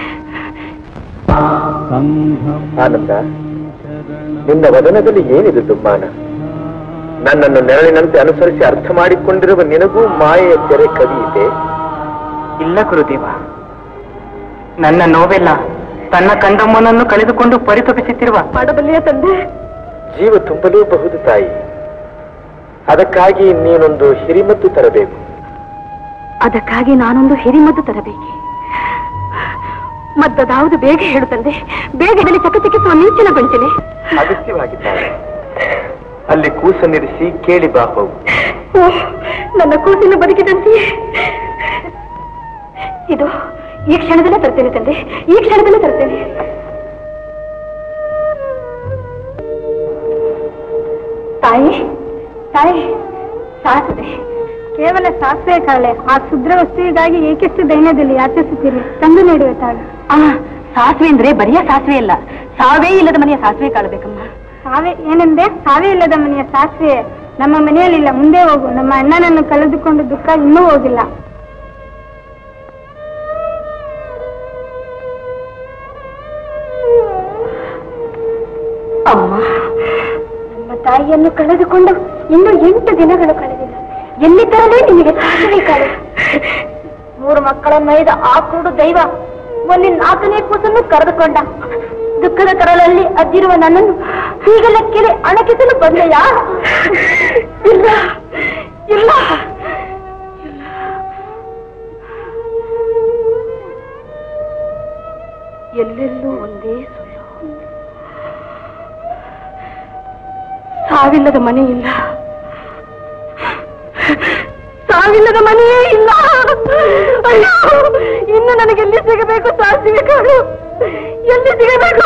ಆನಂದ ನಿನ್ನ ವದನದಲ್ಲಿ ಏನಿದು ದುಮ್ಮಾನ ನನ್ನನ್ನು ನೆರಳಿನಂತೆ ಅನುಸರಿಸಿ ಅರ್ಥ ಮಾಡಿಕೊಂಡಿರುವ ನಿನಗೂ ಮಾಯೆಯ ತೆರೆ ಕವಿಯಿದೆ ಇಲ್ಲ ಗುರುದೇವ ನನ್ನ ನೋವೆಲ್ಲ ತನ್ನ ಕಂದಮ್ಮನನ್ನು ಕಳೆದುಕೊಂಡು ಪರಿತಪಿಸುತ್ತಿರುವ ಮಾಡಬಲ್ಲೆಯ ತಂದೆ ಜೀವ ತುಂಬಲೂಬಹುದು ತಾಯಿ ಅದಕ್ಕಾಗಿ ನೀನೊಂದು ಹಿರಿಮದ್ದು ತರಬೇಕು ಅದಕ್ಕಾಗಿ ನಾನೊಂದು ಹಿರಿಮದ್ದು ತರಬೇಕೆ ಮದ್ದದಾವುದು ಬೇಗ ಹೇಳು ತಂದೆ ಬೇಗ ಇದರಲ್ಲಿ ಚಕಚಕಿಸುವ ಮಿಂಚಿನ ಗೊಂಚಲೆ ಅಗತ್ಯವಾಗಿದ್ದಾರೆ ಅಲ್ಲಿ ಕೂಸನ್ನಿರಿಸಿ ಕೇಳಿ ಬಾ ಹೋಗು ಓಹ್ ನನ್ನ ಕೂಸಿನ ಬದುಕಿದಂತೆ ಇದು ಈ ಕ್ಷಣದಲ್ಲೇ ತರ್ತೇನೆ ತಂದೆ ಈ ಕ್ಷಣದಲ್ಲೇ ತರ್ತೇನೆ ತಾಯಿ ತಾಯಿ ಸಾಸದೆ ಕೇವಲ ಶಾಸ್ತ್ರೀಯ ಕಲೆ ಆ ಶುದ್ರ ವಸ್ತುವಿಗಾಗಿ ಏಕೆಷ್ಟು ದೈನ್ಯದಲ್ಲಿ ಯಾಚಿಸುತ್ತೀರಿ ತಂದು ನೀಡುವೆ ತಾಳು ಆ ಸಾಸಿವೆ ಅಂದ್ರೆ ಬರಿಯ ಸಾಸಿವೆ ಅಲ್ಲ ಸಾವೇ ಇಲ್ಲದ ಮನೆಯ ಸಾಸಿವೆ ಕಾಳಬೇಕಮ್ಮ ಸಾವೆ ಏನೆಂದೆ ಸಾವೇ ಇಲ್ಲದ ಮನೆಯ ಶಾಸ್ತ್ರೀಯ ನಮ್ಮ ಮನೆಯಲ್ಲಿಲ್ಲ ಮುಂದೆ ಹೋಗು ನಮ್ಮ ಅಣ್ಣನನ್ನು ಕಳೆದುಕೊಂಡು ದುಃಖ ಇನ್ನೂ ಹೋಗಿಲ್ಲ ಅಮ್ಮ ನಮ್ಮ ತಾಯಿಯನ್ನು ಕಳೆದುಕೊಂಡು ಇನ್ನು ಎಂಟು ದಿನಗಳು ಕಳೆದಿಲ್ಲ ಎಲ್ಲಿದ್ದರಲೇ ನಿನಗೆ ಸಾಸಿವೆ ಕಾಳು ಮೂರು ಮಕ್ಕಳನ್ನೈದ ಆ ಕುರುಡು ದೈವ ಒಂದು ನಾಲ್ಕನೇ ಕೂಸನ್ನು ಕರೆದುಕೊಂಡ ದುಃಖದ ಕರಳಲ್ಲಿ ಅದ್ದಿರುವ ನನ್ನನ್ನು ಹೀಗೆಲ್ಲ ಕೆರೆ ಅಣಕಿಸಲು ಬಂದೆಯಾ ಇಲ್ಲ ಇಲ್ಲ ಎಲ್ಲೆಲ್ಲೂ ಒಂದೇ ಸುಳ್ಳು ಸಾವಿಲ್ಲದ ಮನೆ ಇಲ್ಲ ಸಾವಿಲ್ಲದ ಮನೆಯೇ ಇಲ್ಲ ಅಯ್ಯೋ ಇನ್ನು ನನಗೆ ಎಲ್ಲಿ ಸಿಗಬೇಕು ಸಾಸಿವೆ ಕಾಳು ಎಲ್ಲಿ ಸಿಗಬೇಕು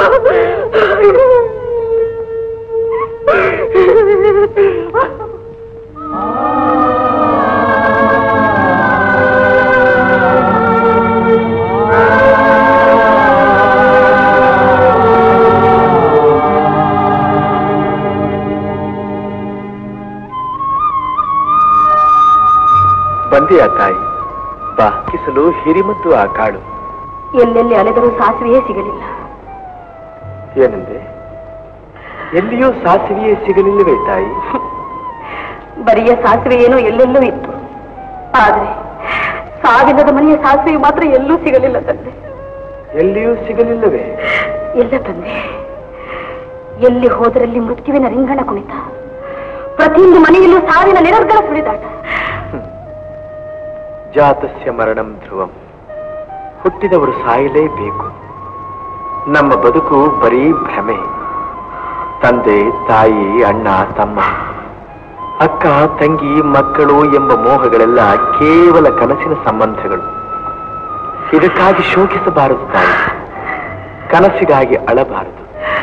ಬಂದೆಯ ತಾಯಿ ಬಾ ಕಿಸಲು ಹಿರಿಮದ್ದು ಆ ಕಾಳು ಎಲ್ಲೆಲ್ಲಿ ಅಲೆದರೂ ಸಾಸಿವೆಯೇ ಸಿಗಲಿಲ್ಲ ಏನಂದೆ ಎಲ್ಲಿಯೂ ಸಾಸಿವೆಯೇ ಸಿಗಲಿಲ್ಲವೇ ತಾಯಿ ಬರಿಯ ಸಾಸಿವೆ ಏನೋ ಎಲ್ಲೆಲ್ಲೂ ಇತ್ತು ಆದ್ರೆ ಸಾವಿಲ್ಲದ ಮನೆಯ ಸಾಸಿವೆ ಮಾತ್ರ ಎಲ್ಲೂ ಸಿಗಲಿಲ್ಲ ತಂದೆ ಎಲ್ಲಿಯೂ ಸಿಗಲಿಲ್ಲವೇ ಇಲ್ಲ ತಂದೆ ಎಲ್ಲಿ ಹೋದರಲ್ಲಿ ಮೃತ್ಯುವಿನ ರಿಂಗಣ ಕುಣಿತ ಪ್ರತಿಯೊಂದು ಮನೆಯಲ್ಲೂ ಸಾವಿನ ನಿರರ್ಗಳ ಸುಳಿದಾಟ ಜಾತಸ್ಯ ಮರಣಂ ಧ್ರುವಂ ಹುಟ್ಟಿದವರು ಸಾಯಲೇಬೇಕು ನಮ್ಮ ಬದುಕು ಬರೀ ಭ್ರಮೆ ತಂದೆ ತಾಯಿ ಅಣ್ಣ ತಮ್ಮ ಅಕ್ಕ ತಂಗಿ ಮಕ್ಕಳು ಎಂಬ ಮೋಹಗಳೆಲ್ಲ ಕೇವಲ ಕನಸಿನ ಸಂಬಂಧಗಳು ಇದಕ್ಕಾಗಿ ಶೋಕಿಸಬಾರದು ತಾಯಿ ಕನಸಿಗಾಗಿ ಅಳಬಾರದು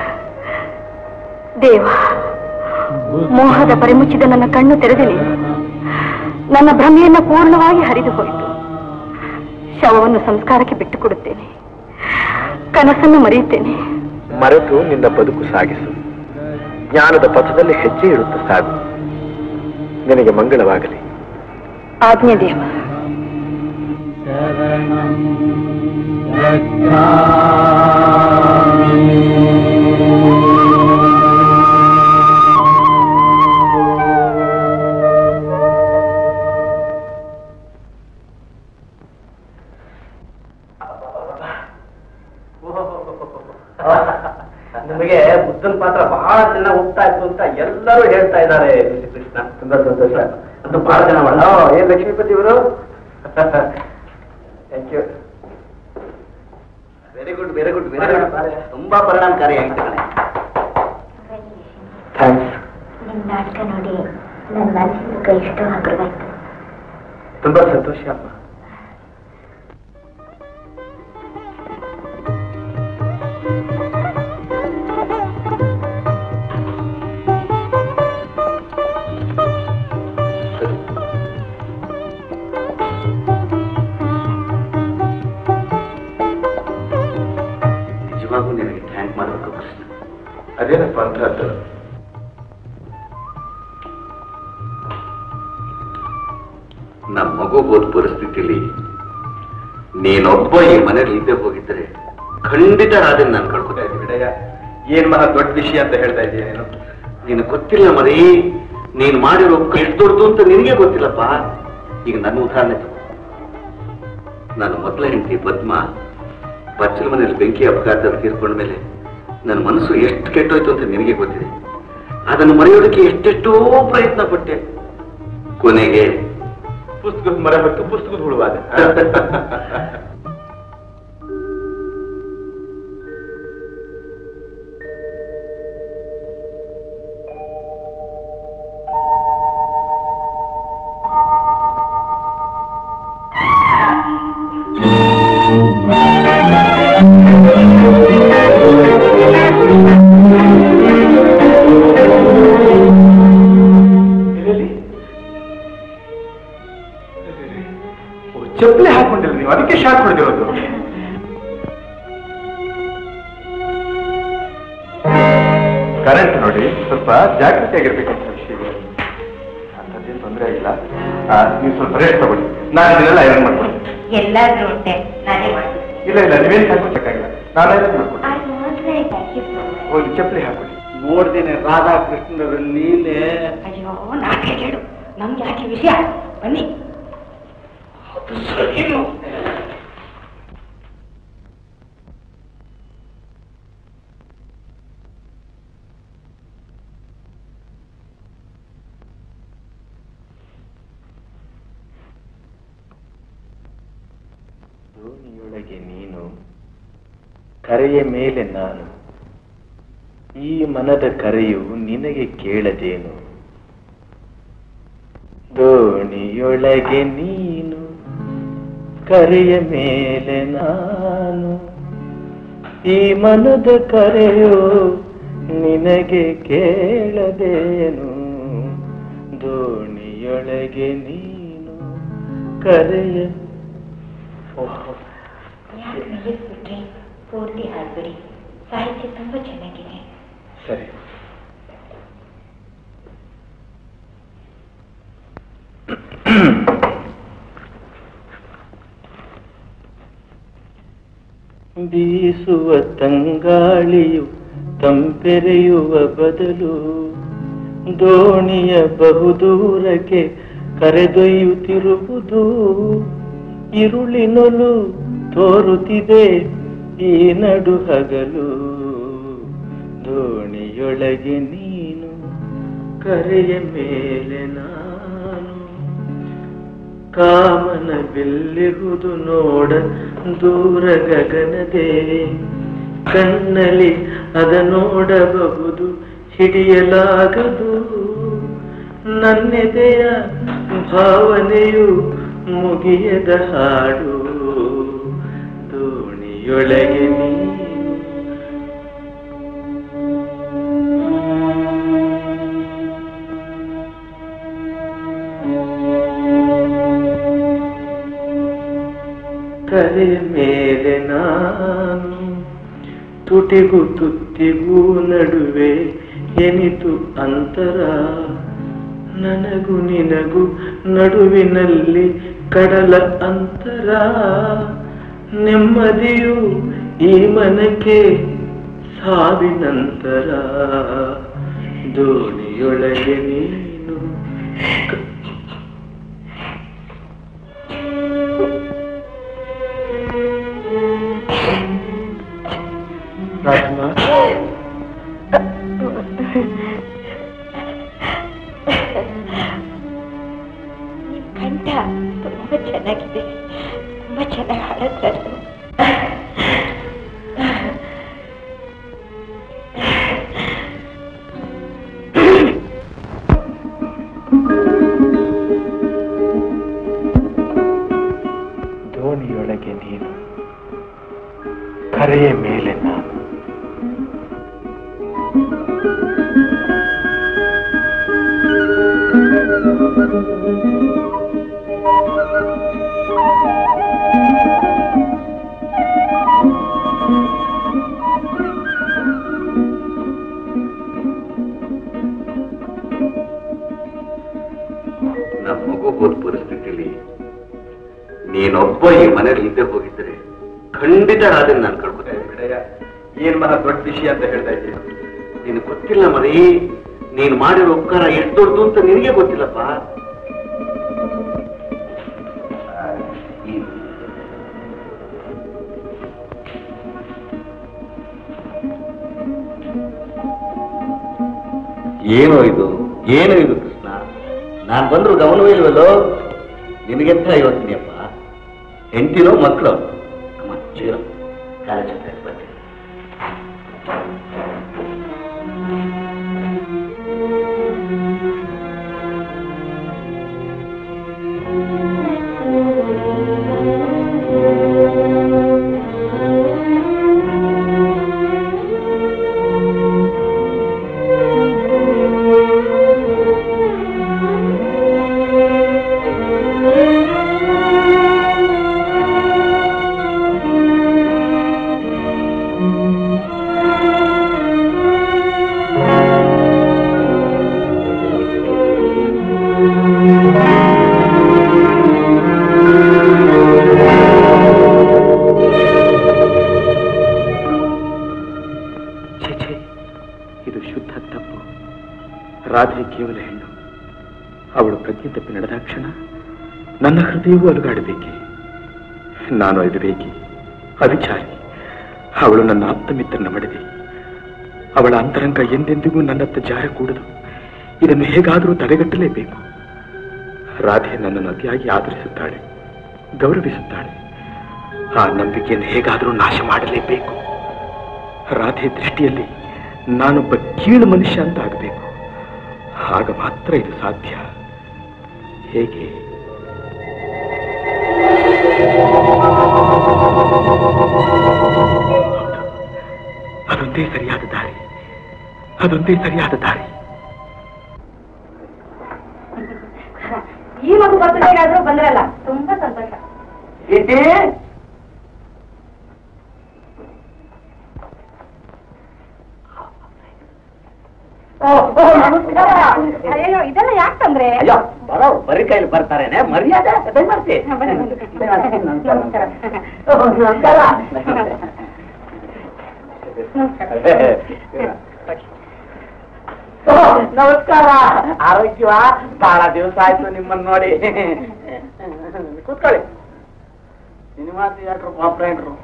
ದೇವ ಮೋಹದ ಪರಿಮುಚ್ಚಿದ ನನ್ನ ಕಣ್ಣು ತೆರೆದೆ ನೀನು ನನ್ನ ಭ್ರಮೆಯನ್ನ ಪೂರ್ಣವಾಗಿ ಹರಿದು ಹೋಯಿತು ಶವವನ್ನು ಸಂಸ್ಕಾರಕ್ಕೆ ಬಿಟ್ಟು ಕೊಡುತ್ತೇನೆ ಕನಸನ್ನು ಮರೆಯುತ್ತೇನೆ ಮರೆತು ನಿನ್ನ ಬದುಕು ಸಾಗಿಸು ಜ್ಞಾನದ ಪಥದಲ್ಲಿ ಹೆಜ್ಜೆ ಇಡುತ್ತ ಸಾಗು ನಿನಗೆ ಮಂಗಳವಾಗಲಿ ಆಜ್ಞೆ ದೇವ ನಿಮಗೆ ಬುದ್ಧನ ಪಾತ್ರ ಬಹಳ ಚೆನ್ನಾಗಿ ಹೋಗ್ತಾ ಇತ್ತು ಅಂತ ಎಲ್ಲರೂ ಹೇಳ್ತಾ ಇದ್ದಾರೆ ಋಷಿ ಕೃಷ್ಣ ತುಂಬಾ ಸಂತೋಷ ಅಂತ ಬಹಳ ಜನ ಒಳ್ಳೆ ಏನ್ ಲಕ್ಷ್ಮೀಪತಿ ಇವರು thank you very good very good very good ತುಂಬಾ ಪರಿಣಾಮಕಾರಿಯಾಗಿತ್ತು ಕಣೆ ಥ್ಯಾಂಕ್ಸ್ ನಿಮ್ ನಾಟಕ ನೋಡಿ ನನ್ನ ಮನಸ್ಸಿನ ಕೈ ಇಷ್ಟು ಹಗುರವಾಯ್ತು ತುಂಬಾ ಸಂತೋಷ ಅಮ್ಮ ನಿಜವಾಗೂ ನಿನಗೆ ಥ್ಯಾಂಕ್ ಮಾಡಬೇಕು ಕೃಷ್ಣ ಅದೇನಪ್ಪ ಅಂತದ್ದು ನಮ್ಮ ಮಗು ಹೋದ ಪರಿಸ್ಥಿತಿಲಿ ನೀನೊಬ್ಬ ಈ ಮನೇಲಿ ಇದ್ದೇ ಹೋಗಿದ್ರೆ ಖಂಡಿತ ರಾಜನ್ ನಾನು ಕಳ್ಕೊತಾ ಇದ್ದೀನಿ ಬಿಡಯ್ಯ ಏನ್ ಮಹಾ ದೊಡ್ಡ ವಿಷಯ ಅಂತ ಹೇಳ್ತಾ ಇದೀಯ ನೀನು ನೀನು ಗೊತ್ತಿಲ್ಲ ಮರಿ ನೀನು ಮಾಡಿರೋ ಎಷ್ಟು ದೊಡ್ಡದು ಅಂತ ನಿನಗೆ ಗೊತ್ತಿಲ್ಲಪ್ಪ ಈಗ ನನ್ನ ಉದಾಹರಣೆ ತಗೋ. ನಾನು ಮೊದಲ ಹೆಂಡತಿ ಪದ್ಮ ಬಚ್ಚಲ ಮನೇಲಿ ಬೆಂಕಿ ಅಪಘಾತದಲ್ಲಿ ತೀರ್ಕೊಂಡ ಮೇಲೆ ನನ್ನ ಮನಸ್ಸು ಎಷ್ಟು ಕೆಟ್ಟೋಯ್ತು ಅಂತ ನಿನಗೆ ಗೊತ್ತಿದೆ ಅದನ್ನು ಮರೆಯೋದಕ್ಕೆ ಎಷ್ಟೆಷ್ಟೋ ಪ್ರಯತ್ನ ಪಟ್ಟೆ ಕೊನೆಗೆ ಪುಸ್ತಕದ ಮರ ಹೊತ್ತು ಪುಸ್ತಕದ ಹುಳುವಾದ ಎಲ್ಲೆಲ್ಲಿ? ಓ, ಚಪ್ಪಲಿ ಹಾಕೊಂಡಿಲ್ಲ ನೀವು ಅದಕ್ಕೆ ಶಾಕ್ ಹೊಡೆದಿರೋದು ಕರೆಂಟ್ ನೋಡಿ ಸ್ವಲ್ಪ ಜಾಗೃತಿ ಆಗಿರ್ಬೇಕಂತ ವಿಷಯ ಅಂಥದ್ದೇನು ತೊಂದರೆ ಆಗಿಲ್ಲ ಆ, ನೀವು ಸ್ವಲ್ಪ ರೇಟ್ ತಗೊಳ್ಳಿ ನಾನು ಇದನ್ನೆಲ್ಲ ಐರನ್ ಮಾಡ್ಕೊಡ್ತೀನಿ ಎಲ್ಲಾದ್ರೂ ಉಂಟೆ ನಾನೇ ಮಾಡ್ತೀನಿ ಇಲ್ಲ ಇಲ್ಲ ನೀವೇನು ಹಾಕೋಬೇಕಾಗಿಲ್ಲ ನಾನು ಐರನ್ ಮಾಡ್ಕೊಡ್ತೀನಿ ಒಂದು ಚಪ್ಪಲಿ ಹಾಕೊಳ್ಳಿ ನೋಡ್ದೇನೆ ರಾಧಾ ಕೃಷ್ಣರ ಲೀಲೆ ಅಯ್ಯೋ ನಾಟಕ ಕೇಳು ನಮ್ಗೆ ಯಾಕೆ ವಿಷಯ ಬನ್ನಿ ದೋಣಿಯೊಳಗೆ ನೀನು ಕರೆಯ ಮೇಲೆ ನಾನು ಈ ಮನದ ಕರೆಯು ನಿನಗೆ ಕೇಳದೇನು ದೋಣಿಯೊಳಗೆ ನೀನು ಕರೆಯ ಮೇಲೆ ನಾನು ಈ ಮನದ ಕರೆಯು ನಿನಗೆ ಕೇಳದೇನು ದೋಣಿಯೊಳಗೆ ನೀನು ಕರೆಯ ಓಹೋ ಯಾಕೆ ನಿಲ್ಲಿಸ್ಬಿಟ್ರಿ ಪೂರ್ತಿ ಹಾಡ್ಬಿಡಿ ಸಾಹಿತ್ಯ ತುಂಬಾ ಚೆನ್ನಾಗಿದೆ ಸರಿ ಬೀಸುವ ತಂಗಾಳಿಯು ತಂಪೆರೆಯುವ ಬದಲು ದೋಣಿಯ ಬಹುದೂರಕ್ಕೆ ಕರೆದೊಯ್ಯುತ್ತಿರುವುದು ಇರುಳಿನೊಲು ತೋರುತ್ತಿದೆ ಈ ನಡು ಹಗಲು ದೋಣಿಯೊಳಗೆ ನೀನು ಕರೆಯ ಮೇಲೆ ನಾನು ಕಾಮನ ಬೆಲ್ಲಿಹುದು ನೋಡ ದೂರ ಗಗನದೇ ಕಣ್ಣಲ್ಲಿ ಅದ ನೋಡಬಹುದು ಹಿಡಿಯಲಾಗದು ನನ್ನೆದೆಯ ಭಾವನೆಯು ಮುಗಿಯದ ಹಾಡು ದೋಣಿಯೊಳಗೆ ನೀನು ಕರೆ ಮೇಲೆ ನಾನು ತುಟಿಗೂ ತುತ್ತಿಗೂ ನಡುವೆ ಎನಿತು ಅಂತರ ನನಗೂ ನಿನಗೂ ನಡುವಿನಲ್ಲಿ ಕಡಲ ಅಂತರ ನೆಮ್ಮದಿಯು ಈ ಮನಕ್ಕೆ ಸಾವಿನಂತರ ದೋಣಿಯೊಳಗೆ ನೀನು ರಾಜ್ಕುಮಾರ್ ನಿಮ್ ಕಂಠ ತುಂಬಾ ಚೆನ್ನಾಗಿದೆ ತುಂಬಾ ಚೆನ್ನಾಗಿ ಹಾಡದ್ರಲ್ಲ ದೋಣಿಯೊಳಗೆ ನೀನು ಕರೆಯ ಮೇಲೆ ನಾನು ನಮ್ಮ ಮಗು ಹೋದ ಪರಿಸ್ಥಿತಿಲಿ ನೀನೊಬ್ಬ ಈ ಮನೇಲಿ ಇದ್ದೇ ಹೋಗಿದ್ರೆ ಖಂಡಿತ ರಾಜನ್ ನಾನು ಕಳ್ಕೊತಾ ಇದ್ದೆ ಏನ್ ಮಹಾ ದೊಡ್ಡ ವಿಷಯ ಅಂತ ಹೇಳ್ತಾ ಇದ್ದೀಯ ನಿನಗೆ ಗೊತ್ತಿಲ್ಲ ಮರಿ ನೀನು ಮಾಡಿರೋ ಉಪಕಾರ ಎಷ್ಟು ದೊಡ್ಡದು ಅಂತ ನಿನಗೆ ಗೊತ್ತಿಲ್ಲಪ್ಪ ಈ- ಏನೋ ಇದು ಏನೋ ಇದು ಕೃಷ್ಣ ನಾನ್ ಬಂದ್ರು ಗಮನವೇ ಇಲ್ವಲ್ಲೋ ನಿನಗೆಂತ ಇವತ್ತಿನಿಯಪ್ಪ ಹೆಂಡತಿನೋ ಮಕ್ಕಳು ಅಮ್ಮ ಚೀರ ಕಾಲೇಜ್ ಹತ್ರ ಬರ್ತೀನಿ ಛೇ ಛೇ ಇದು ಶುದ್ಧ ತಪ್ಪು ರಾಧೆ ಕೇವಲ ಹೆಣ್ಣು ಅವಳು ಪ್ರಜ್ಞೆ ತಪ್ಪಿ ನಡೆದ ಕ್ಷಣ ನನ್ನ ಹೃದಯವೂ ಅಲುಗಾಡಬೇಕೆ ನಾನು ಅವಿವೇಕಿ ಅವಿಚಾರಿ ಅವಳು ನನ್ನ ಆಪ್ತ ಮಿತ್ರನ ಮಡದಿ ಅವಳ ಅಂತರಂಗ ಎಂದೆಂದಿಗೂ ನನ್ನತ್ತ ಜಾರಕೂಡದು ಇದನ್ನು ಹೇಗಾದರೂ ತಡೆಗಟ್ಟಲೇಬೇಕು ರಾಧೆ ನನ್ನನ್ನು ಅತಿಯಾಗಿ ಆದರಿಸುತ್ತಾಳೆ ಗೌರವಿಸುತ್ತಾಳೆ ಆ ನಂಬಿಕೆಯನ್ನು ಹೇಗಾದರೂ ನಾಶ ಮಾಡಲೇಬೇಕು ರಾಧೆ ದೃಷ್ಟಿಯಲ್ಲಿ ನಾನೊಬ್ಬ ಕೀಳು ಮನುಷ್ಯ ಅಂತ ಆಗಬೇಕು ಆಗ ಮಾತ್ರ ಇದು ಸಾಧ್ಯ ಹೇಗೆ ಹೌದು. ಅದೊಂದೇ ಸರಿಯಾದ ದಾರಿ ಅದೊಂದೇ ಸರಿಯಾದ ದಾರಿ ಈ ಮಗು ಬರ್ತಡೇಗಾದ್ರೂ ಬಂದ್ರಲ್ಲ ತುಂಬಾ ಸಂತೋಷ ಓ, ಓ, ನಮಸ್ಕಾರ ಅಯ್ಯೋ ಇದೆಲ್ಲ ಯಾಕೆ ತಂದ್ರೆ ಅಯ್ಯೋ ಬರೋ ಬರೀ ಕೈಲಿ ಬರ್ತಾರೇನೆ ಮರ್ಯಾದೆ ದಯಮಾಡ್ತಿ ನಮಸ್ಕಾರ ಓ, ನಮಸ್ಕಾರ ಓ, ನಮಸ್ಕಾರ ಆರೋಗ್ಯವಾ ಬಹಳ ದಿವಸ ಆಯ್ತು ನಿಮ್ಮನ್ನ ನೋಡಿ ಕೂತ್ಕೊಳ್ಳಿ ಸಿನಿಮಾ ಥಿಯೇಟ್ರು ಆಪರೇಟ್ರು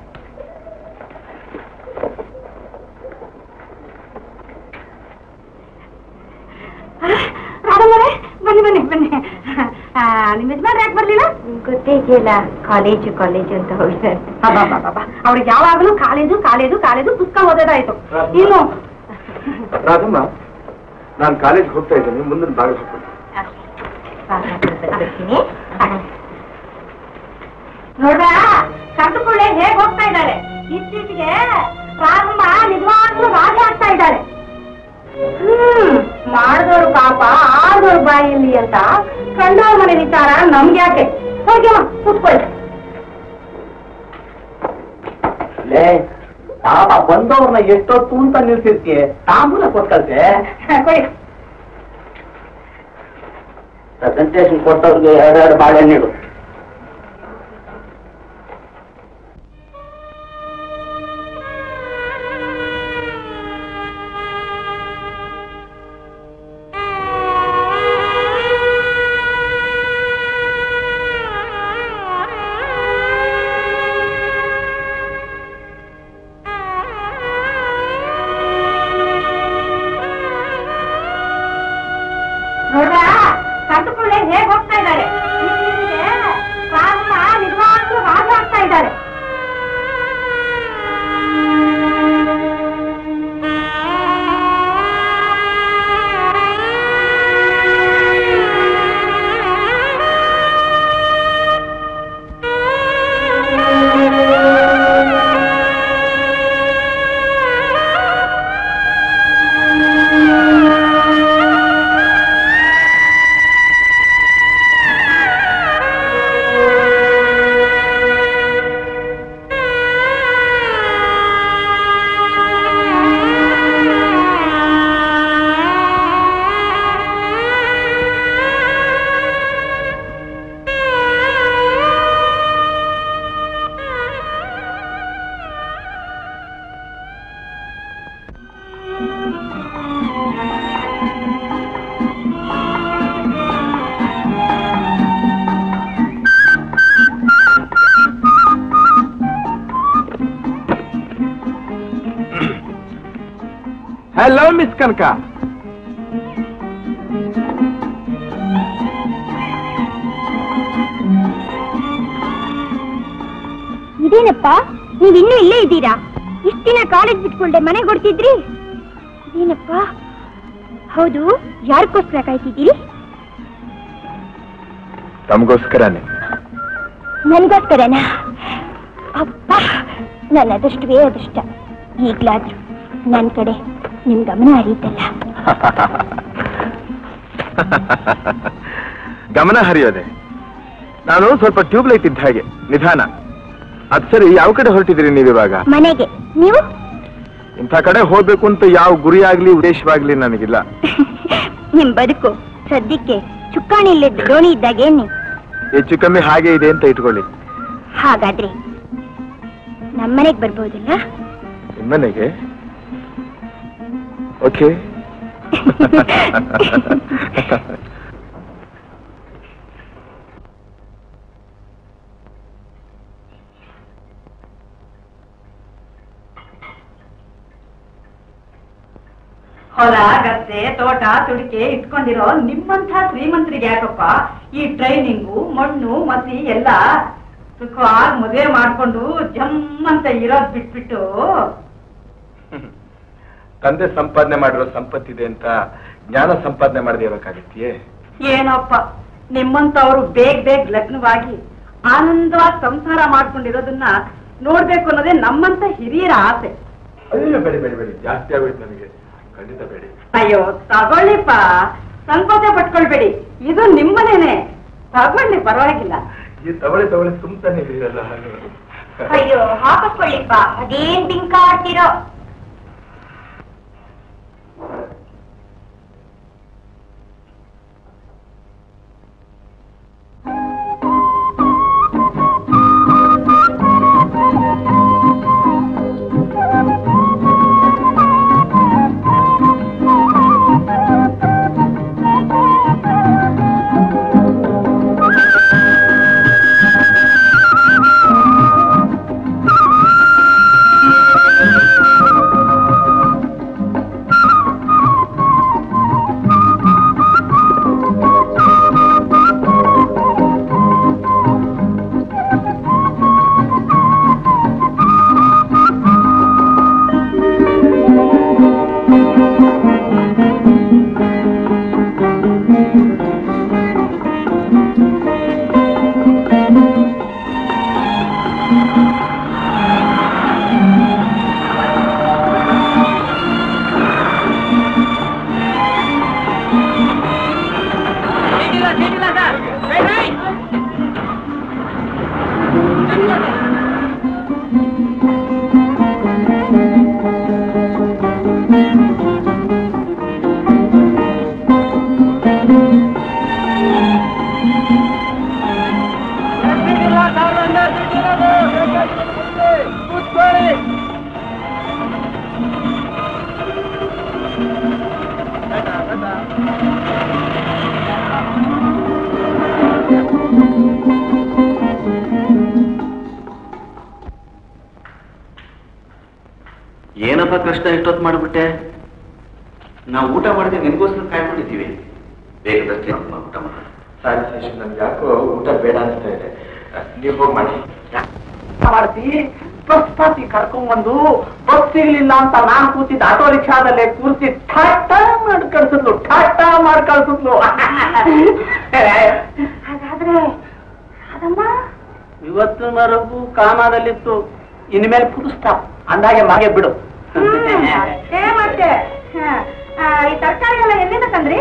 ರಾಧಮ್ಮರೇ ಬನ್ನಿ ಬನ್ನಿ ಬನ್ನಿ ಆ, ನಿಮ್ ಯಜಮಾನ್ರು ಯಾಕೆ ಬರ್ಲಿಲ್ಲ ಗೊತ್ತೇ ಇದೆಯಲ್ಲ ಕಾಲೇಜು ಕಾಲೇಜು ಅಂತ ಹೋಗ್ತಾರೆ ಅವ್ರಿಗೆ ಯಾವಾಗಲೂ ಕಾಲೇಜು ಕಾಲೇಜು ಕಾಲೇಜು ಪುಸ್ತಕ ಓದೋದಾಯ್ತು ಇನ್ನು ರಾಧಮ್ಮ ನಾನು ಕಾಲೇಜ್ ಹೋಗ್ತಾ ಇದ್ದೀನಿ ಮುಂದಿನ ಬಾಗಿಲು ಹಾಕೊಂಡು ನೋಡ್ರ ಕಟ್ಟುಕೊಳ್ಳೆ ಹೇಗ್ ಹೋಗ್ತಾ ಇದ್ದಾರೆ ಇತ್ತೀಚೆಗೆ ಪ್ರಾರಂಭ ನಿಜವಾಗ್ಲೂ ರಾಜ ಆಗ್ತಾ ಇದ್ದಾರೆ ಹ್ಮ್ ಮಾಡಿದವ್ರು ಪಾಪ ಆದವ್ರ ಬಾಯಲ್ಲಿ ಅಂತ ಕಂಡವ್ರ ಮನೆ ವಿಚಾರ ನಮ್ಗೆ ಯಾಕೆ ಹೋಗಿಮ್ಮ ಕೂತ್ಕೊಳ್ಳಿ ಲೇ ಪಾಪ ಬಂದವ್ರನ್ನ ಎಷ್ಟೊತ್ತು ಅಂತ ನಿಲ್ಸಿರ್ತೀಯ ತಾಂಬೂಲ ಕೊಟ್ಕಲ್ತೆ ಕೊಡಿ ಪ್ರೆಸೆಂಟೇಶನ್ ಕೊಟ್ಟವ್ರಿಗೆ ಎರಡೆರಡು ಬಾಳೆಹಣ್ಣು ಇಡು ನೋಡ್ರ ಕಟ್ಟುಕೊಳ್ಳೆ ಹೇಗ್ ಹೋಗ್ತಾ ಇದ್ದಾರೆ ಇತ್ತೀಚೆಗೆ ಪ್ರಾರಂಭ ನಿಜವಾಗ್ಲೂ ರಾಜ ಆಗ್ತಾ ಇದ್ದಾರೆ ಹಲೋ ಮಿಸ್ ಕನಕ ಇದೇನಪ್ಪ ನೀವ್ ಇನ್ನೂ ಇಲ್ಲೇ ಇದ್ದೀರಾ ಇಷ್ಟ ದಿನ ಕಾಲೇಜ್ ಬಿಟ್ಕೊಂಡೆ ಮನೆಗೆ ಹೊಡ್ತಿದ್ರಿ ಇದೇನಪ್ಪ ಹೌದು ಯಾರಿಗೋಸ್ಕರ ಕಾಯ್ತಿದ್ದೀರಿ ತಮಗೋಸ್ಕರನೇ ನನ್ಗೋಸ್ಕರನಾ ಅಪ್ಪ ನನ್ನ ಅದೃಷ್ಟವೇ ಅದೃಷ್ಟ ಈಗ್ಲಾದ್ರೂ ನನ್ ಕಡೆ ನಿಮ್ ಗಮನ ಹರಿಯುತ್ತಲ್ಲ ಗಮನ ಹರಿಯೋದೆ ನಾನು ಸ್ವಲ್ಪ ಟ್ಯೂಬ್ಲೈಟ್ ಇದ್ದ ಹಾಗೆ ನಿಧಾನ ಅದ್ ಸರಿ ಯಾವ ಕಡೆ ಹೊರಟಿದ್ದೀರಿ ನೀವಿವಾಗ ಮನೆಗೆ ನೀವು ಇಂಥ ಕಡೆ ಹೋಗ್ಬೇಕು ಅಂತ ಯಾವ ಗುರಿ ಆಗ್ಲಿ ಉದ್ದೇಶವಾಗ್ಲಿ ನನಗಿಲ್ಲ ನಿಮ್ ಬದುಕು ಸದ್ಯಕ್ಕೆ ಚುಕ್ಕಾಣಿ ಇಲ್ಲದ ದೋಣಿ ಇದ್ದಾಗೇನಿ ಹೆಚ್ಚು ಕಮ್ಮಿ ಹಾಗೆ ಇದೆ ಅಂತ ಇಟ್ಕೊಳ್ಳಿ ಹಾಗಾದ್ರೆ ನಮ್ಮನೆಗ್ ಬರ್ಬೋದಿಲ್ಲ ನಿಮ್ಮನೆಗೆ ಓಕೆ ಹೊಲ ಗದ್ದೆ ತೋಟ ತುಡಿಕೆ ಇಟ್ಕೊಂಡಿರೋ ನಿಮ್ಮಂಥ ಶ್ರೀಮಂತರಿಗೆ ಯಾಕಪ್ಪ ಈ ಟ್ರೈನಿಂಗು ಮಣ್ಣು ಮಸಿ ಎಲ್ಲ ಸುಖವಾಗಿ ಮದುವೆ ಮಾಡ್ಕೊಂಡು ಜಮ್ ಅಂತ ಇರೋದ್ ಬಿಟ್ಬಿಟ್ಟು ತಂದೆ ಸಂಪಾದನೆ ಮಾಡಿರೋ ಸಂಪತ್ತಿದೆ ಅಂತ ಜ್ಞಾನ ಸಂಪಾದನೆ ಮಾಡದೆ ಇರೋಕ್ಕಾಗತ್ತೆಯೇ ಏನಪ್ಪ ನಿಮ್ಮಂತವ್ರು ಬೇಗ ಬೇಗ ಲಗ್ನವಾಗಿ ಆನಂದವಾಗಿ ಸಂಸಾರ ಮಾಡ್ಕೊಂಡಿರೋದನ್ನ ನೋಡ್ಬೇಕು ಅನ್ನೋದೇ ನಮ್ಮಂತ ಹಿರಿಯರ ಆಸೆ ಅಯ್ಯೋ ಬೇಡಿ ಬೇಡಿ ಬೇಡಿ ಜಾಸ್ತಿ ಆಗೋಯ್ತು ನನಗೆ ಖಂಡಿತ ಬೇಡಿ ಅಯ್ಯೋ ತಗೊಳ್ಳಿಪ್ಪ ಸಂಕೋಚ ಪಟ್ಕೊಳ್ಬೇಡಿ ಇದು ನಿಮ್ಮನೇನೆ ತಗೊಳ್ಳಿ ಪರವಾಗಿಲ್ಲ ಈ ತಗೊಳ್ಳಿ ತಗೊಳ್ಳಿ ಸುಮ್ತಾನೆ ಇರಲ್ಲ ಅಯ್ಯೋ ಹಾಕಿಸ್ಕೊಳ್ಳಿಪ್ಪ ಅದೇನ್ ಬಿಂಕ ಆಡ್ತಿರೋ ಆ ಏನಪ್ಪ ಕೃಷ್ಣ ಇಷ್ಟೊತ್ತು ಮಾಡ್ಬಿಟ್ಟೆ ನಾವು ಊಟ ಮಾಡಿದ್ರೆ ನಿನ್ಗೋಸ್ಕರ ಕಾಯ್ಕೊಂಡಿದ್ದೀವಿ ಬೇಕಾದಷ್ಟೇ ನಮ್ಮ ಊಟ ಮಾಡೋಣ ಸಾರಿ ಶೇಷು ನನ್ಗೆ ಯಾಕೋ ಊಟ ಬೇಡ ಅನಿಸ್ತಾ ಇದೆ ನೀವು ಹೋಗಿ ಮಾಡಿ ಮಾಡ್ತಿ ಬಸ್ ಪಾತಿ ಕರ್ಕೊಂಡ್ಬಂದು ಬಸ್ ಸಿಗ್ಲಿಲ್ಲ ಅಂತ ನಾನ್ ಕೂತಿದ್ದ ಆಟೋ ರಿಕ್ಷಾದಲ್ಲೇ ಕೂರ್ಸಿ ಠಾಟ ಮಾಡಿ ಕಳ್ಸಿದ್ಲು ಠಾಟ ಮಾಡಿ ಕಳ್ಸಿದ್ಲು ಹಾಗಾದ್ರೆ ಅದಮ್ಮ ಇವತ್ತು ಮರಗು ಕಾಮದಲ್ಲಿತ್ತು ಇನ್ಮೇಲೆ ಫುಲ್ ಸ್ಟಾಪ್ ಅಂದಾಗೆ ಮಾಗೆ ಬಿಡು ಅಷ್ಟೇ ಮತ್ತೆ ಹ. ಆ, ಈ ತರಕಾರಿ ಎಲ್ಲ ಎಲ್ಲಿಂದ ತಂದ್ರಿ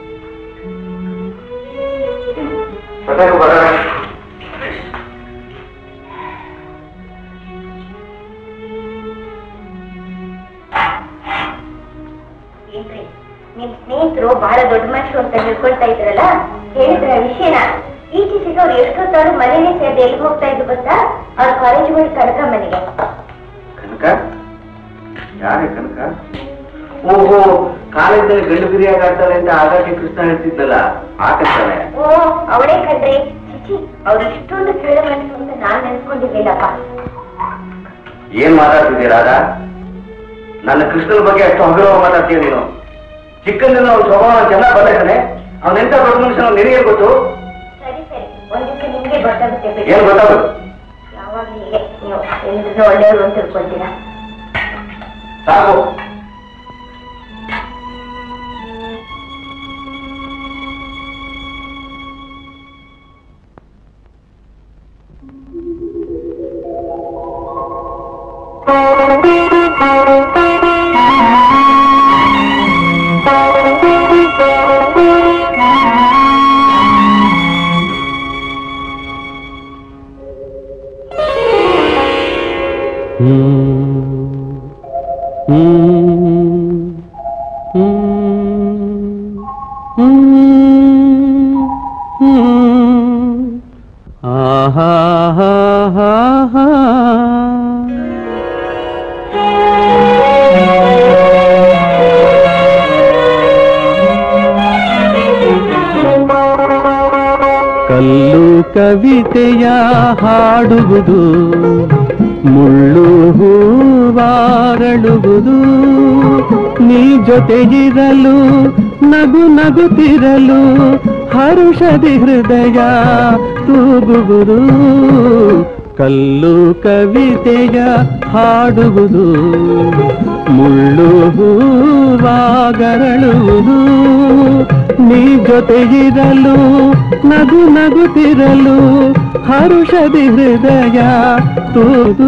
ಏನ್ರಿ ನಿಮ್ ಸ್ನೇಹಿತರು ಬಹಳ ದೊಡ್ಡ ಮನುಷ್ಯರು ಅಂತ ಹೇಳ್ಕೊಳ್ತಾ ಇದ್ರಲ್ಲ ಹೇಳಿದ್ರ ವಿಷಯನ ಈಚೀಚೆಗೆ ಅವ್ರು ಎಷ್ಟೊತ್ತಾದ್ರು ಮನೇನೆ ಸೇರಿ ಎಲ್ಲಿ ಹೋಗ್ತಾ ಇದ್ರು ಗೊತ್ತಾ ಅವ್ರ ಕಾಲೇಜ್ ಬಳಿ ಕನಕ ಮನೆಗೆ ಕನಕ ಯಾರೇ ಕನಕ ಓಹೋ ಕಾಲೇಜಲ್ಲಿ ಗಂಡು ಬಿರಿಯಾಗಿ ಆಡ್ತಾರೆ ಅಂತ ಆಗಾಗ್ಗೆ ಕೃಷ್ಣ ಹೇಳ್ತಿದ್ದಲ್ಲ ಆಕತ್ತಾನೆ ಓ ಅವಳೇ ಕಣ್ರಿ ಚಿಚಿ ಅವ್ರು ಇಷ್ಟೊಂದು ಕೇಳೋ ಮನಸ್ಸು ಅಂತ ನಾನ್ ನೆನ್ಸ್ಕೊಂಡಿರ್ಲಿಲ್ಲಪ್ಪ ಏನ್ ಮಾತಾಡ್ತಿದ್ದೀಯ ರಾಧಾ ನನ್ನ ಕೃಷ್ಣನ ಬಗ್ಗೆ ಅಷ್ಟು ಹಗುರವ ಮಾತಾಡ್ತೀಯ ನೀನು ಚಿಕ್ಕಂದಿನ ಅವ್ನ ಸ್ವಭಾವ ಚೆನ್ನಾಗಿ ಬಂದಿದ್ದಾನೆ ಅವನೆಂತ ದೊಡ್ಡ ಮನುಷ್ಯನ ನಿನಗೆ ಗೊತ್ತು ಸರಿ ಸರಿ ಒಂದ್ ದಿವಸ ನಿಮ್ಗೆ ಗೊತ್ತಾಗುತ್ತೆ ಬಿಡಿ. ಏನ್ ಗೊತ್ತಾಗೋದು ಯಾವಾಗ್ಲೂ ಹೀಗೆ ನೀವು ಎಲ್ರಿಗೂ ಒಳ್ಳೆಯವರು ಅಂತ ತಿಳ್ಕೊಳ್ತೀರಾ ಸಾಕು ಕಲ್ಲು ಕವಿತೆಯ ಹಾಡುವುದು ಮುಳ್ಳು ಹೂವಾರಳುವುದು ನೀ ಜೊತೆಗಿರಲು ನಗು ನಗುತ್ತಿರಲು ಹರುಷದಿ ಹೃದಯ ತೂಗುವುದು ಕಲ್ಲು ಕವಿತೆಯ ಹಾಡುವುದು ಮುಳ್ಳು ಹೂವಾಗರಳುವುದು ನೀ ಜೊತೆಗಿರಲು ನಗು ನಗುತ್ತಿರಲು ಹರುಷದಿ ಹೃದಯ ತೂದು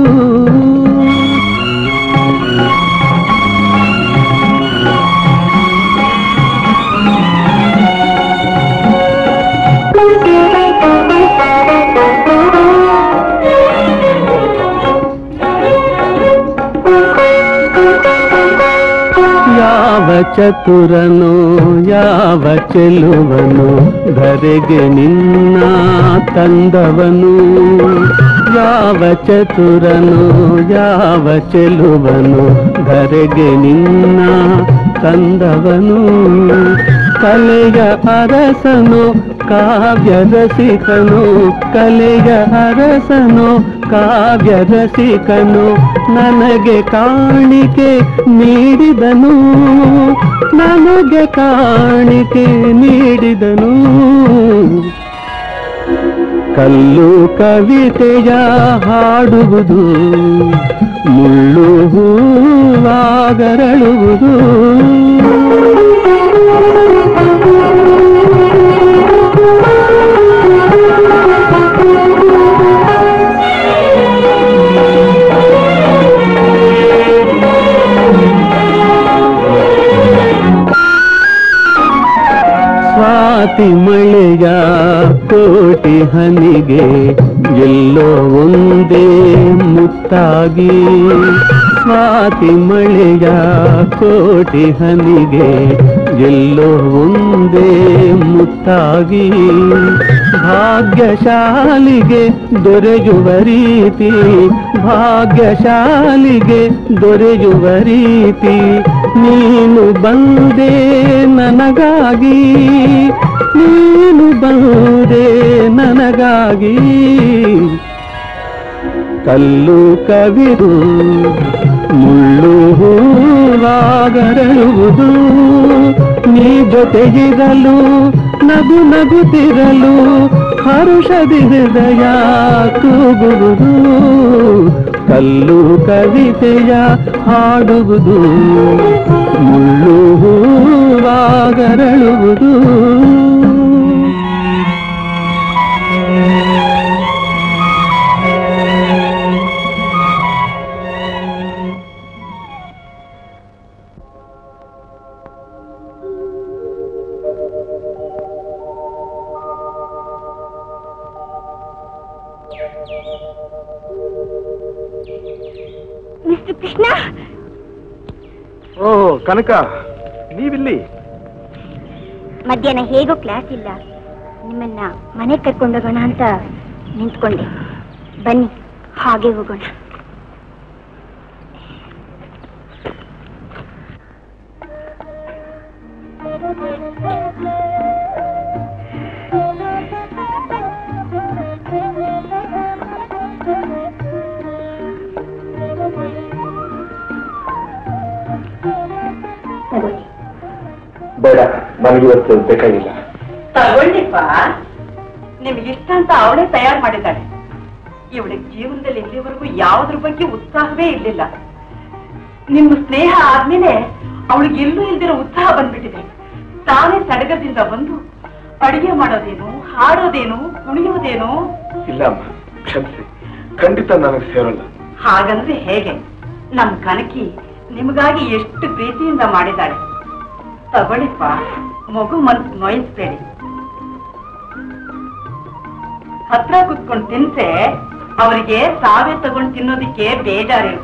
ಯಾವ ಚತುರನು ಯಾವ ಚೆಲುವನು ಧರೆಗೆ ನಿನ್ನ ತಂದವನು ಯಾವ ಚತುರನು ಯಾವ ಚೆಲುವನು ಧರೆಗೆ ನಿನ್ನ ತಂದವನು ಕಲೆಯ ಅರಸನು ಕಾವ್ಯ ರಸಿಕನು ಕಲೆಯ ಅರಸನು ಕಾವ್ಯ ರಸಿಕನು ನನಗೆ ಕಾಣಿಕೆ ನೀಡಿದನು ನನಗೆ ಕಾಣಿಕೆ ನೀಡಿದನು ಕಲ್ಲು ಕವಿತೆಯ ಹಾಡುವುದು ಮುಳ್ಳು ಹೂವಾಗರಳುವುದು ಸ್ವಾತಿ ಮಳೆಯ ಕೋಟಿ ಹನಿಗೆ ಎಲ್ಲೋ ಒಂದೇ ಮುತ್ತಾಗಿ ಸ್ವಾತಿ ಮಳೆಯ ಕೋಟಿ ಹನಿಗೆ ಎಲ್ಲೋ ಒಂದೇ ಮುತ್ತಾಗಿ ಭಾಗ್ಯಶಾಲಿಗೆ ದೊರೆಯುವ ರೀತಿ ಭಾಗ್ಯಶಾಲಿಗೆ ದೊರೆಯುವ ರೀತಿ ನೀನು ಬಂದೆ ನನಗಾಗಿ ನೀನು ಬಂದೆ ನನಗಾಗಿ ಕಲ್ಲು ಕವಿದು ಮುಳ್ಳು ಹೂವಾಗರಳುವುದು ನೀ ಜೊತೆಗಿರಲು ನಗು ನಗುತ್ತಿರಲು ಹರುಷದಿ ಹೃದಯ ಕೂಗುವುದು ಕಲ್ಲು ಕವಿತೆಯ ಹಾಡುವುದು ಮುಳ್ಳು ಹೂವಾಗರಳುವುದು ಮಿಸ್ಟರ್ ಕೃಷ್ಣ ಓ ಕನಕ ನೀವಿಲ್ಲಿ ಮಧ್ಯಾಹ್ನ ಹೇಗೂ ಕ್ಲಾಸ್ ಇಲ್ಲ ನಿಮ್ಮನ್ನ ಮನೆ ಕರ್ಕೊಂಡೋಗೋಣ ಅಂತ ನಿಂತ್ಕೊಂಡೆ ಬನ್ನಿ ಹಾಗೆ ಹೋಗೋಣ ತಗೊಳ್ಳಿ ಬೇಡ ನನಗಿವತ್ತು ಬೇಕಾಗಿಲ್ಲ ತಗೊಳ್ಳಿಪ್ಪ ನಿಮ್ಗೆ ಇಷ್ಟ ಅಂತ ಅವಳೇ ತಯಾರು ಮಾಡಿದ್ದಾಳೆ ಇವಳಿಗೆ ಜೀವನದಲ್ಲಿ ಇಲ್ಲಿವರೆಗೂ ಯಾವುದ್ರ ಬಗ್ಗೆ ಉತ್ಸಾಹವೇ ಇರಲಿಲ್ಲ ನಿಮ್ಮ ಸ್ನೇಹ ಆದ್ಮೇಲೆ ಅವಳಿಗೆ ಎಲ್ಲೂ ಇಲ್ದಿರೋ ಉತ್ಸಾಹ ಬಂದ್ಬಿಟ್ಟಿದೆ ತಾನೇ ಸಡಗರದಿಂದ ಬಂದು ಅಡಿಗೆ ಮಾಡೋದೇನು ಹಾಡೋದೇನು ಕುಣಿಯೋದೇನು ಇಲ್ಲ ಅಮ್ಮ ಕ್ಷಮಿಸಿ ಖಂಡಿತ ನನಗೆ ಸೇರಲ್ಲ ಹಾಗಂದ್ರೆ ಹೇಗೆ ನಮ್ ಕನಕಿ ನಿಮಗಾಗಿ ಎಷ್ಟು ಪ್ರೀತಿಯಿಂದ ಮಾಡಿದ್ದಾಳೆ ತಗೊಳ್ಳಿಪ್ಪ ಮಗು ಮನ್ಸು ನೋಯಿಸ್ಬೇಡಿ ಹತ್ರ ಕುತ್ಕೊಂಡು ತಿನ್ಸೆ ಅವರಿಗೆ ಸಾವೇ ತಗೊಂಡು ತಿನ್ನೋದಿಕ್ಕೆ ಬೇಜಾರಿರು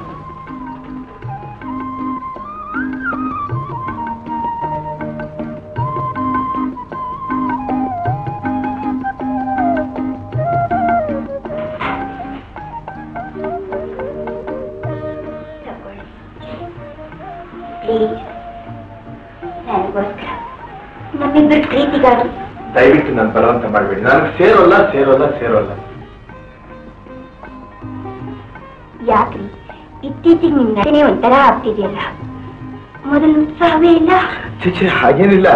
ಪ್ಲೀಸ್ ನನಗೋಸ್ಕರ ನಮ್ಮಿಬ್ಬರ ಪ್ರೀತಿಗಾಗಿ ದಯವಿಟ್ಟು ನಾನು ಬಲವಂತ ಮಾಡಬೇಡಿ ನನಗೆ ಸೇರೋಲ್ಲ ಸೇರೋಲ್ಲ ಸೇರೋಲ್ಲ ಯಾಕ್ರಿ ಇತ್ತೀಚೆಗೆ ನಿಮ್ ನಟನೆ ಒಂಥರ ಆಗ್ತಿದೆಯಲ್ಲ ಮೊದಲು ಉತ್ಸಾಹವೇ ಇಲ್ಲ ಚಿಚೆ ಹಾಗೇನಿಲ್ಲ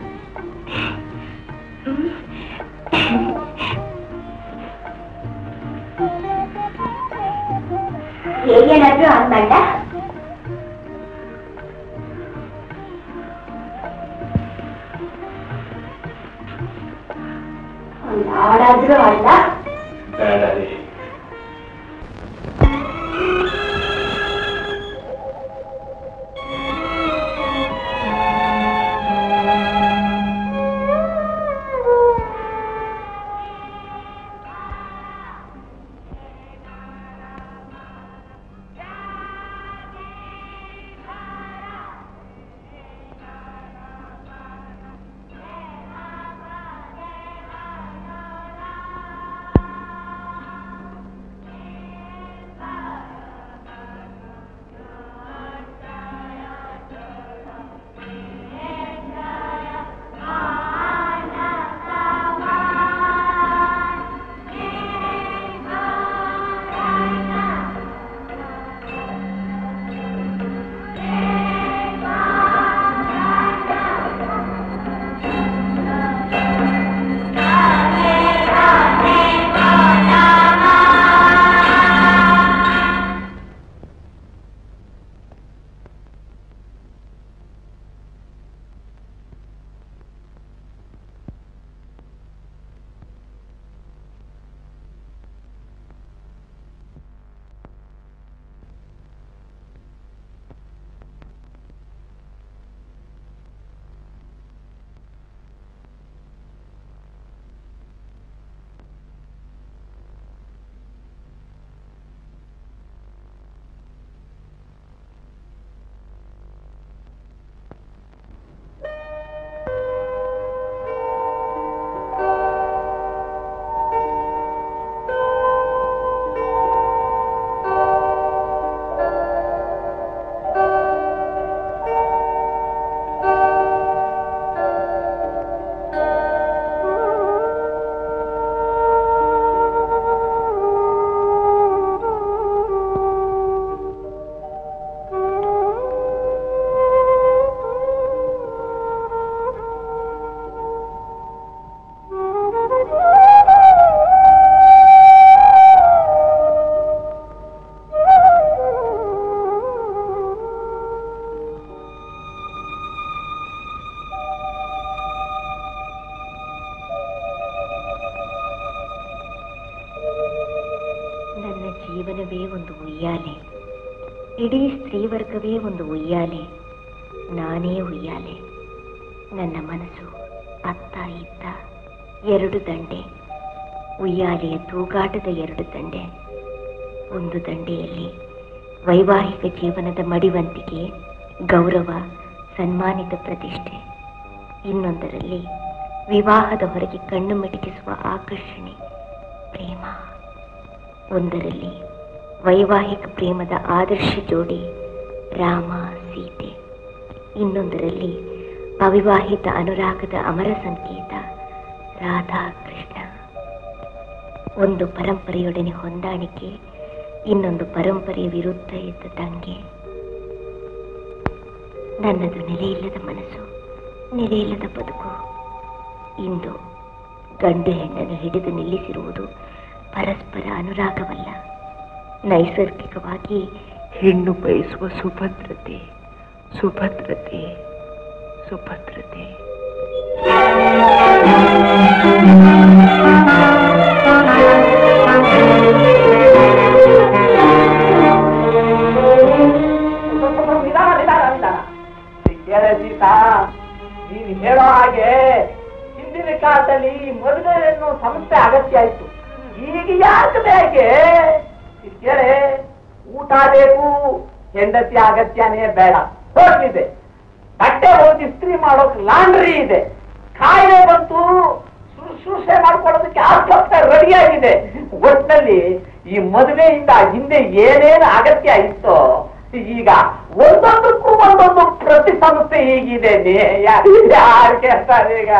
ಹೇಗೇನಾದ್ರೂ ಅಂದ್ಬೇಡ ಒಂದು ಹಾಡಾದ್ರೂ ಅಲ್ಲ ಬೇಡ ರೀ ಜೀವನವೇ ಒಂದು ಉಯ್ಯಾಲೆ ಇಡೀ ಸ್ತ್ರೀವರ್ಗವೇ ಒಂದು ಉಯ್ಯಾಲೆ ನಾನೇ ಉಯ್ಯಾಲೆ ನನ್ನ ಮನಸ್ಸು ಅತ್ತ ಇತ್ತ ಎರಡು ದಂಡೆ ಉಯ್ಯಾಲೆಯ ತೂಗಾಟದ ಎರಡು ದಂಡೆ ಒಂದು ದಂಡೆಯಲ್ಲಿ ವೈವಾಹಿಕ ಜೀವನದ ಮಡಿವಂತಿಕೆ ಗೌರವ ಸನ್ಮಾನಿತ ಪ್ರತಿಷ್ಠೆ ಇನ್ನೊಂದರಲ್ಲಿ ವಿವಾಹದ ಹೊರಗೆ ಕಣ್ಣು ಮಿಟುಕಿಸುವ ಆಕರ್ಷಣೆ ಪ್ರೇಮ ಒಂದರಲ್ಲಿ ವೈವಾಹಿಕ ಪ್ರೇಮದ ಆದರ್ಶ ಜೋಡಿ ರಾಮ ಸೀತೆ ಇನ್ನೊಂದರಲ್ಲಿ ಅವಿವಾಹಿತ ಅನುರಾಗದ ಅಮರ ಸಂಕೇತ ರಾಧಾ ಕೃಷ್ಣ ಒಂದು ಪರಂಪರೆಯೊಡನೆ ಹೊಂದಾಣಿಕೆ ಇನ್ನೊಂದು ಪರಂಪರೆಯ ವಿರುದ್ಧ ಇದ್ದ ತಂಗೆ ನನ್ನದು ನೆಲೆಯಿಲ್ಲದ ಮನಸ್ಸು ನೆಲೆಯಿಲ್ಲದ ಬದುಕು ಇಂದು ಗಂಡು ಹೆಣ್ಣನ್ನು ಹಿಡಿದು ನಿಲ್ಲಿಸಿರುವುದು ಪರಸ್ಪರ ಅನುರಾಗವಲ್ಲ ನೈಸರ್ಗಿಕವಾಗಿ ಹೆಣ್ಣು ಬಯಸುವ ಸುಭದ್ರತೆ ಸುಭದ್ರತೆ ಸುಭದ್ರತೆ ನಿಧಾನ ನಿಧಾನ ನಿಧಾನ ಕೇಳ ಸೀತಾ ನೀನು ಹೇಳೋ ಹಾಗೆ ಹಿಂದಿನ ಕಾಲದಲ್ಲಿ ಮದುವೆ ಅನ್ನೋ ಸಮಸ್ಯೆ ಅಗತ್ಯ ಆಯ್ತು ಈಗ ಯಾಕೆ ಬೇಕೆ ಇದು ಕೇಳೆ ಊಟ ಬೇಕು ಹೆಂಡತಿ ಅಗತ್ಯನೇ ಬೇಡ ಹೋಗ್ಲಿದೆ ಬಟ್ಟೆ ಹೋಗಿ ಇಸ್ತ್ರಿ ಮಾಡೋಕ್ ಲಾಂಡ್ರಿ ಇದೆ ಕಾಯಿಲೆ ಬಂತು ಶುಶ್ರೂಷೆ ಮಾಡ್ಕೊಳ್ಳೋದಕ್ಕೆ ಆಸ್ಪತ್ರೆ ರೆಡಿಯಾಗಿದೆ ಒಟ್ಟಿನಲ್ಲಿ ಈ ಮದುವೆಯಿಂದ ಹಿಂದೆ ಏನೇನು ಅಗತ್ಯ ಇತ್ತೋ ಈಗ ಒಂದೊಂದಕ್ಕೂ ಒಂದೊಂದು ಪ್ರತಿ ಸಮಸ್ಯೆ ಹೀಗಿದೆ ನೀ ಯಾ- ಯಾರು ಕೇಳ್ತಾರೆ ಈಗ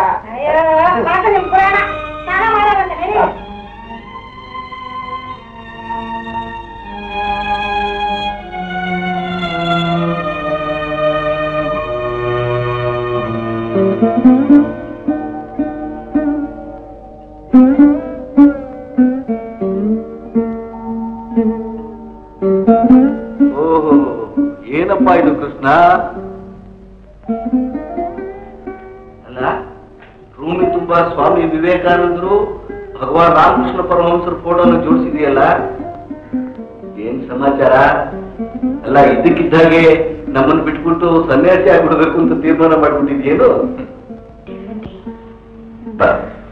ಓಹೋ ಏನಪ್ಪ ಇದು ಕೃಷ್ಣ ಅಲ್ಲ ರೂಮಿ ತುಂಬಾ ಸ್ವಾಮಿ ವಿವೇಕಾನಂದರು ಭಗವಾನ್ ರಾಮಕೃಷ್ಣ ಪರಮಹಂಸರ ಫೋಟೋನ ಜೋಡಿಸಿದೆಯಲ್ಲ ಏನ್ ಸಮಾಚಾರ ಅಲ್ಲ ಇದ್ದಕ್ಕಿದ್ದಾಗೆ ನಮ್ಮನ್ನು ಬಿಟ್ಬಿಟ್ಟು ಸನ್ಯಾಸಿ ಆಗ್ಬಿಡ್ಬೇಕು ಅಂತ ತೀರ್ಮಾನ ಮಾಡ್ಬಿಟ್ಟಿದ್ಯೇನು ಬಾ.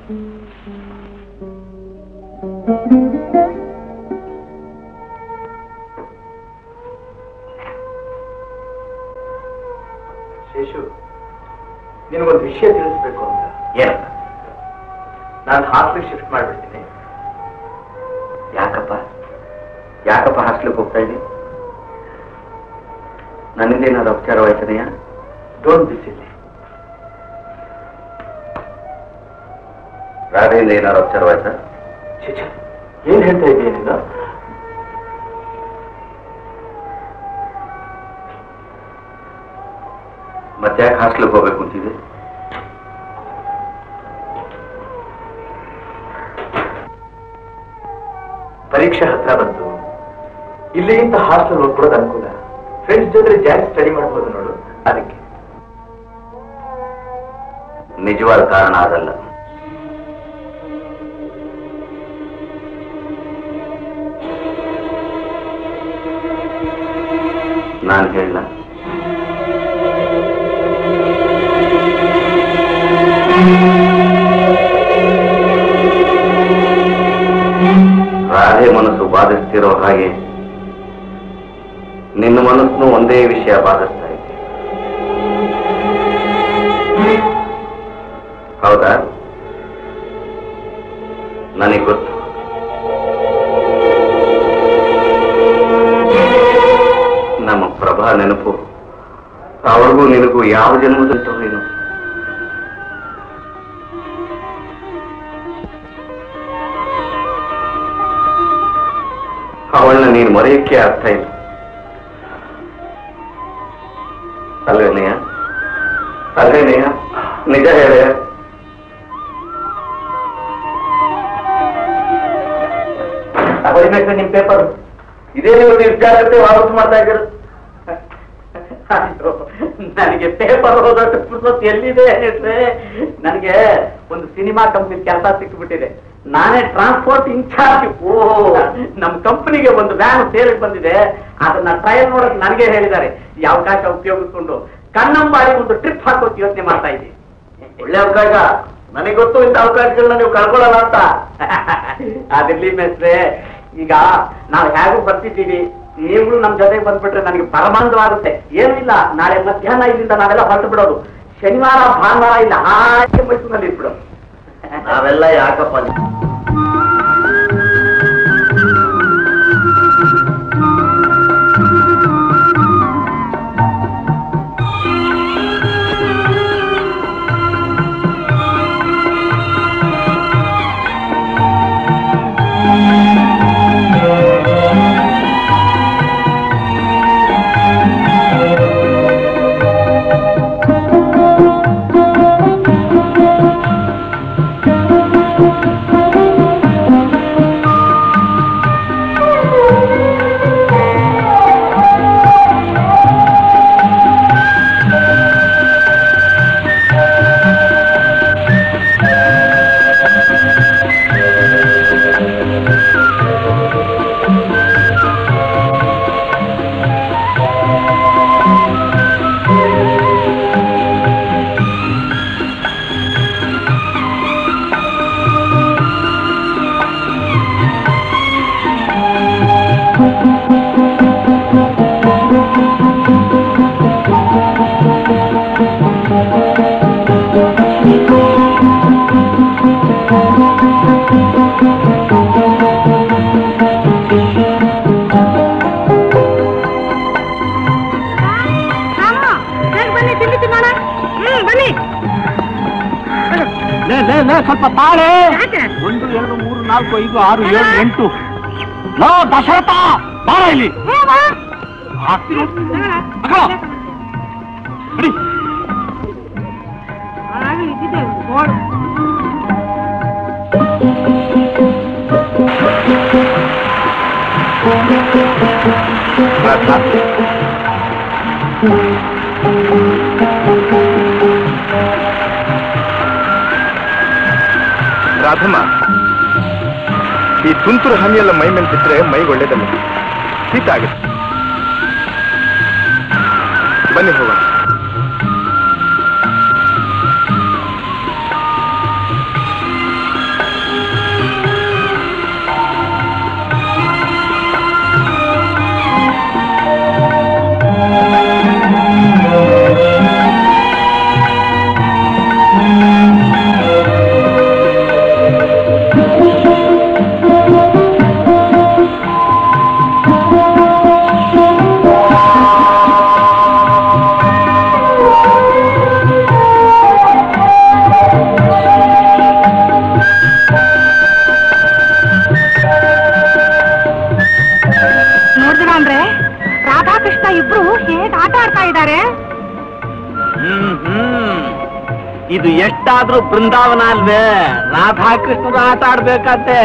ಶೇಷು ನಿನಗೊಂದು ವಿಷಯ ತಿಳಿಸ್ಬೇಕು ಅಂತ ಏನಪ್ಪ ನಾನು ಹಾಸ್ಟೆಲ್ ಶಿಫ್ಟ್ ಮಾಡ್ಬಿಡ್ತೀನಿ ಯಾಕಪ್ಪ ಯಾಕಪ್ಪ ಹಾಸ್ಟ್ಲಿಗೆ ಹೋಗ್ತಾ ಇದ್ದೀನಿ ನನ್ನಿಂದ ಏನಾದ್ರು ಉಪಚಾರವಾಯ್ತನೆಯಾ ಡೋಂಟ್ ಬಿಸಿಲಿ ರಾಧೆಯಿಂದ ಏನಾದ್ರು ಉಪಚಾರವಾಯ್ತಾ ಚಿಚ ಏನ್ ಹೇಳ್ತಾ ಇದೀಯ ನೀನು ಮತ್ತೆ ಯಾಕೆ ಹಾಸ್ಟ್ಲಿಗೆ ಹೋಗ್ಬೇಕು ಅಂತಿದೆ ಪರೀಕ್ಷೆ ಹತ್ರ ಬಂತು ಇಲ್ಲಿಗಿಂತ ಹಾಸ್ಟೆಲ್ ಓದ್ಕೊಳ್ಳೋದು ಅನುಕೂಲ ಫ್ರೆಂಡ್ಸ್ ಜೊತೆ ಜಾಸ್ತಿ ಸ್ಟಡಿ ಮಾಡ್ಬೋದು ನೋಡು ಅದಕ್ಕೆ ನಿಜವಾದ ಕಾರಣ ಅದಲ್ಲ ನಾನು ಹೇಳ ರಾಧೆ ಮನಸ್ಸು ಬಾಧಿಸ್ತಿರೋ ಹಾಗೆ ನಿನ್ನ ಮನಸ್ಸನ್ನು ಒಂದೇ ವಿಷಯ ಬಾಧಿಸ್ತಾ ಇದೆ ಹೌದಾ ನನಗೆ ಗೊತ್ತು ನಮ್ಮ ಪ್ರಭಾ ನೆನಪು ಅವಳಿಗೂ ನಿನಗೂ ಯಾವ ಜನ್ಮದಂತೋ ಏನು ಅವಳನ್ನ ನೀನು ಮರೆಯಕ್ಕೆ ಆಗ್ತಾ ಇಲ್ಲ ಅಲ್ವೇನಯ್ಯ ಅಲ್ವೇನಯ್ಯ ನಿಜ ಹೇಳ ಹೊಡಿಬೇಕು ನಿಮ್ ಪೇಪರ್ ಇದೇ ನೀವು ನಿರ್ಜಾಗ್ರತೆ ವಾಪಸ್ ಮಾಡ್ತಾ ಇದ್ದೀರ ಅಯ್ಯೋ, ನನಗೆ ಪೇಪರ್ ಓದೋಷ್ಟು ಪುರ್ಸೊತ್ತು ಎಲ್ಲಿದೆ ಹೇಳಿದ್ರೆ ನನಗೆ ಒಂದು ಸಿನಿಮಾ ಕಂಪ್ನಿ ಕೆಲಸ ಸಿಕ್ಕಿಬಿಟ್ಟಿದೆ ನಾನೇ ಟ್ರಾನ್ಸ್ಪೋರ್ಟ್ ಇನ್ಚಾರ್ಜ್ ಓ ನಮ್ ಕಂಪನಿಗೆ ಒಂದು ವ್ಯಾನ್ ಸೇರಿಗೆ ಬಂದಿದೆ ಅದನ್ನ ಟ್ರಯಲ್ ನೋಡಕ್ ನನಗೆ ಹೇಳಿದ್ದಾರೆ ಈ ಅವಕಾಶ ಉಪಯೋಗಿಸ್ಕೊಂಡು ಕನ್ನಂಬಾಡಿ ಒಂದು ಟ್ರಿಪ್ ಹಾಕೋಕ್ ಯೋಚನೆ ಮಾಡ್ತಾ ಇದ್ದೀನಿ ಒಳ್ಳೆ ಅವಕಾಶ ನನಗೆ ಗೊತ್ತು ಇಂಥ ಅವಕಾಶಗಳನ್ನ ನೀವು ಕಳ್ಕೊಳ್ಳಲ್ಲ ಅಂತ ಅದಿರ್ಲಿ ಮೇಸ್ಟ್ರೆ ಈಗ ನಾವು ಹೇಗೂ ಬರ್ತಿದ್ದೀವಿ ನೀವುಗಳು ನಮ್ ಜೊತೆಗೆ ಬಂದ್ಬಿಟ್ರೆ ನನಗೆ ಪರಮಾನಂದವಾಗುತ್ತೆ ಏನೂ ಇಲ್ಲ ನಾಳೆ ಮಧ್ಯಾಹ್ನ ಇಲ್ಲಿಂದ ನಾವೆಲ್ಲ ಹೊರಟು ಬಿಡೋದು ಶನಿವಾರ ಭಾನುವಾರ ಇಲ್ಲ ಹಾಗೆ ಮೈಸೂರಿನಲ್ಲಿ ಇಟ್ಬಿಡೋದು ನಾವೆಲ್ಲ ಯಾಕಪ್ಪ ನೀವು ಬನ್ನಿ ತಿಂಡಿ ತಿನ್ನೋಣ ಹ್ಮ್ ಬನ್ನಿ ಲೇ, ಲೇ, ಲೇ, ಸ್ವಲ್ಪ ತಾಳೆ ಯಾಕೆ? ಒಂದು ಎರಡು ಮೂರು ನಾಲ್ಕು ಐದು ಆರು ಏಳು ಎಂಟು ಲೋ ದಶರಥ ಬಾರ ಇಲ್ಲಿ ಹಾಕ್ತೀನಿ. ತಗೋ. ಬಿಡಿ. ರಾಧಮ್ಮ ಈ ತುಂತುರು ಹನಿಯೆಲ್ಲ ಮೈ ಮೇಲೆ ಬಿದ್ರೆ ಮೈಗೆ ಒಳ್ಳೇದಲ್ಲ ಶೀತ ಆಗುತ್ತೆ ಬನ್ನಿ ಹೋಗೋಣ ನೋಡಿದ್ರ ಅಂದ್ರೆ ರಾಧಾಕೃಷ್ಣ ಇಬ್ರು ಹೇಗ್ ಆಟ ಆಡ್ತಾ ಇದ್ದಾರೆ ಹ್ಮ್ ಹ್ಮ್ ಇದು ಎಷ್ಟಾದ್ರೂ ಬೃಂದಾವನ ಅಲ್ವೇ ರಾಧಾಕೃಷ್ಣರು ಆಟ ಆಡ್ಬೇಕಂತೆ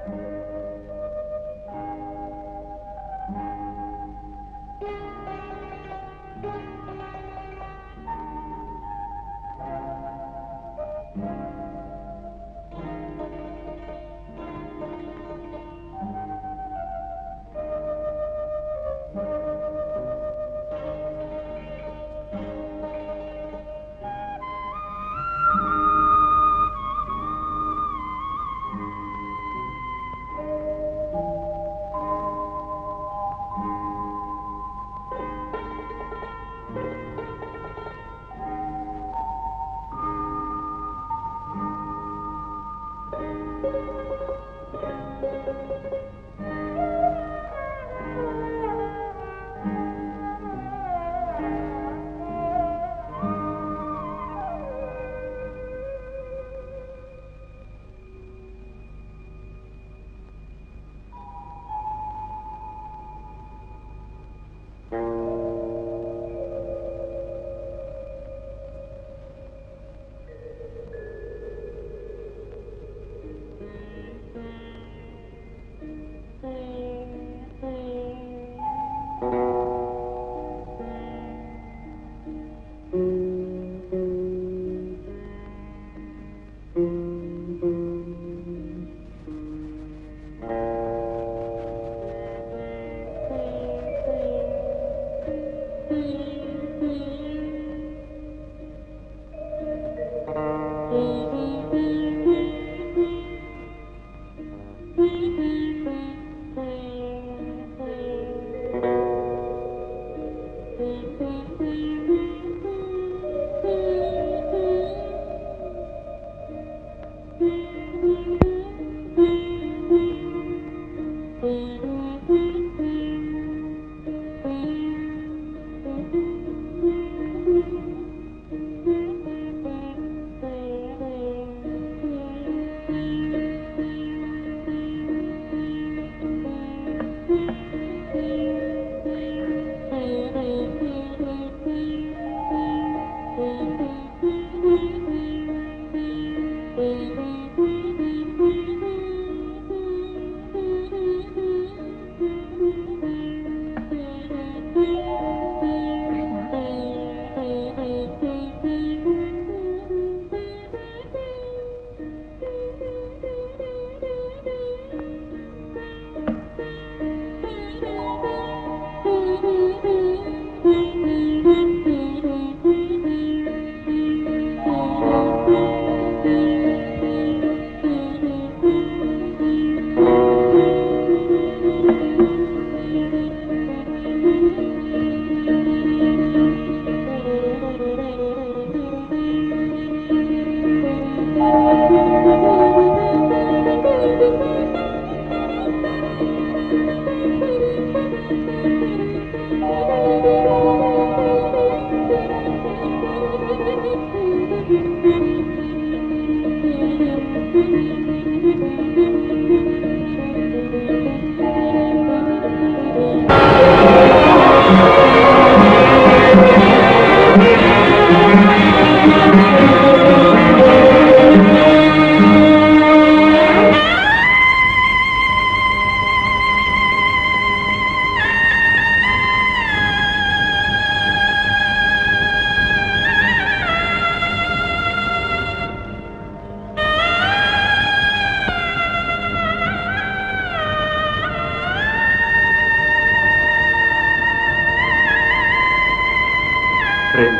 ಪ್ರೇಮ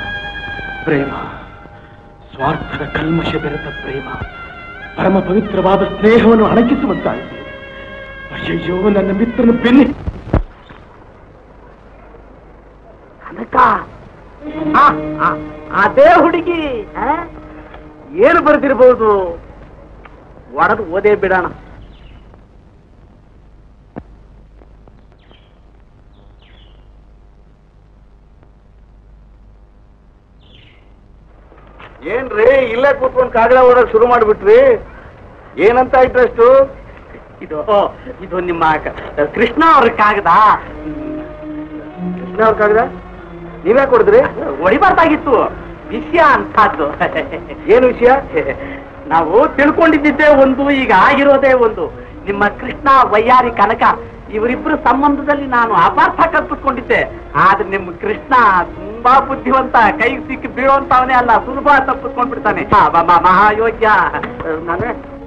ಪ್ರೇಮ ಸ್ವಾರ್ಥದ ಕಲ್ಮಶ ಬೆರೆತ ಪ್ರೇಮ ಪರಮ ಪವಿತ್ರವಾದ ಸ್ನೇಹವನ್ನು ಅಣಕಿಸುವಂತಾಯಿತು ಅಯ್ಯಯ್ಯೋ ನನ್ನ ಮಿತ್ರನ ಬೆನ್ನಿ ಕನಕ ಆ, ಆ, ಅದೇ ಹುಡುಗಿ ಆ? ಏನು ಬರೆದಿರ್ಬೋದು ಒಡೆದು ಓದೇ ಬಿಡೋಣ ಏನ್ರಿ ಇಲ್ಲೇ ಕೂತ್ಕೊಂಡು ಕಾಗದ ಓಡೋಕ್ ಶುರು ಮಾಡ್ಬಿಟ್ರಿ ಏನಂತ ಇಂಟ್ರೆಸ್ಟು ಇದು ಇದು ನಿಮ್ಮ ಕ- ಕೃಷ್ಣ ಅವ್ರ ಕಾಗದ ಕೃಷ್ಣ ಅವ್ರ ಕಾಗದ ನೀವೇ ಕೊಡಿದ್ರಿ ಹೊಡಿಬಾರ್ದಾಗಿತ್ತು ವಿಷಯ ಅಂತದ್ದು ಏನು ವಿಷಯ ನಾವು ತಿಳ್ಕೊಂಡಿದ್ದಿದ್ದೇ ಒಂದು ಈಗ ಆಗಿರೋದೇ ಒಂದು ನಿಮ್ಮ ಕೃಷ್ಣ ವಯ್ಯಾರಿ ಕನಕ ಇವರಿಬ್ರು ಸಂಬಂಧದಲ್ಲಿ ನಾನು ಅಪಾರ್ಥ ಕಲ್ಪಿಸ್ಕೊಂಡಿದ್ದೆ ಆದ್ರೆ ನಿಮ್ಮ ಕೃಷ್ಣ ತುಂಬಾ ಬುದ್ಧಿವಂತ ಕೈಗೆ ಸಿಕ್ಕಿ ಬೀಳುವಂತವನೇ ಅಲ್ಲ ಸುಲಭ ತಪ್ಪಿಸ್ಕೊಂಡ್ಬಿಡ್ತಾನೆ ಹಾ, ಮ- ಮ- ಮಹಾಯೋಗ್ಯ ನಾನು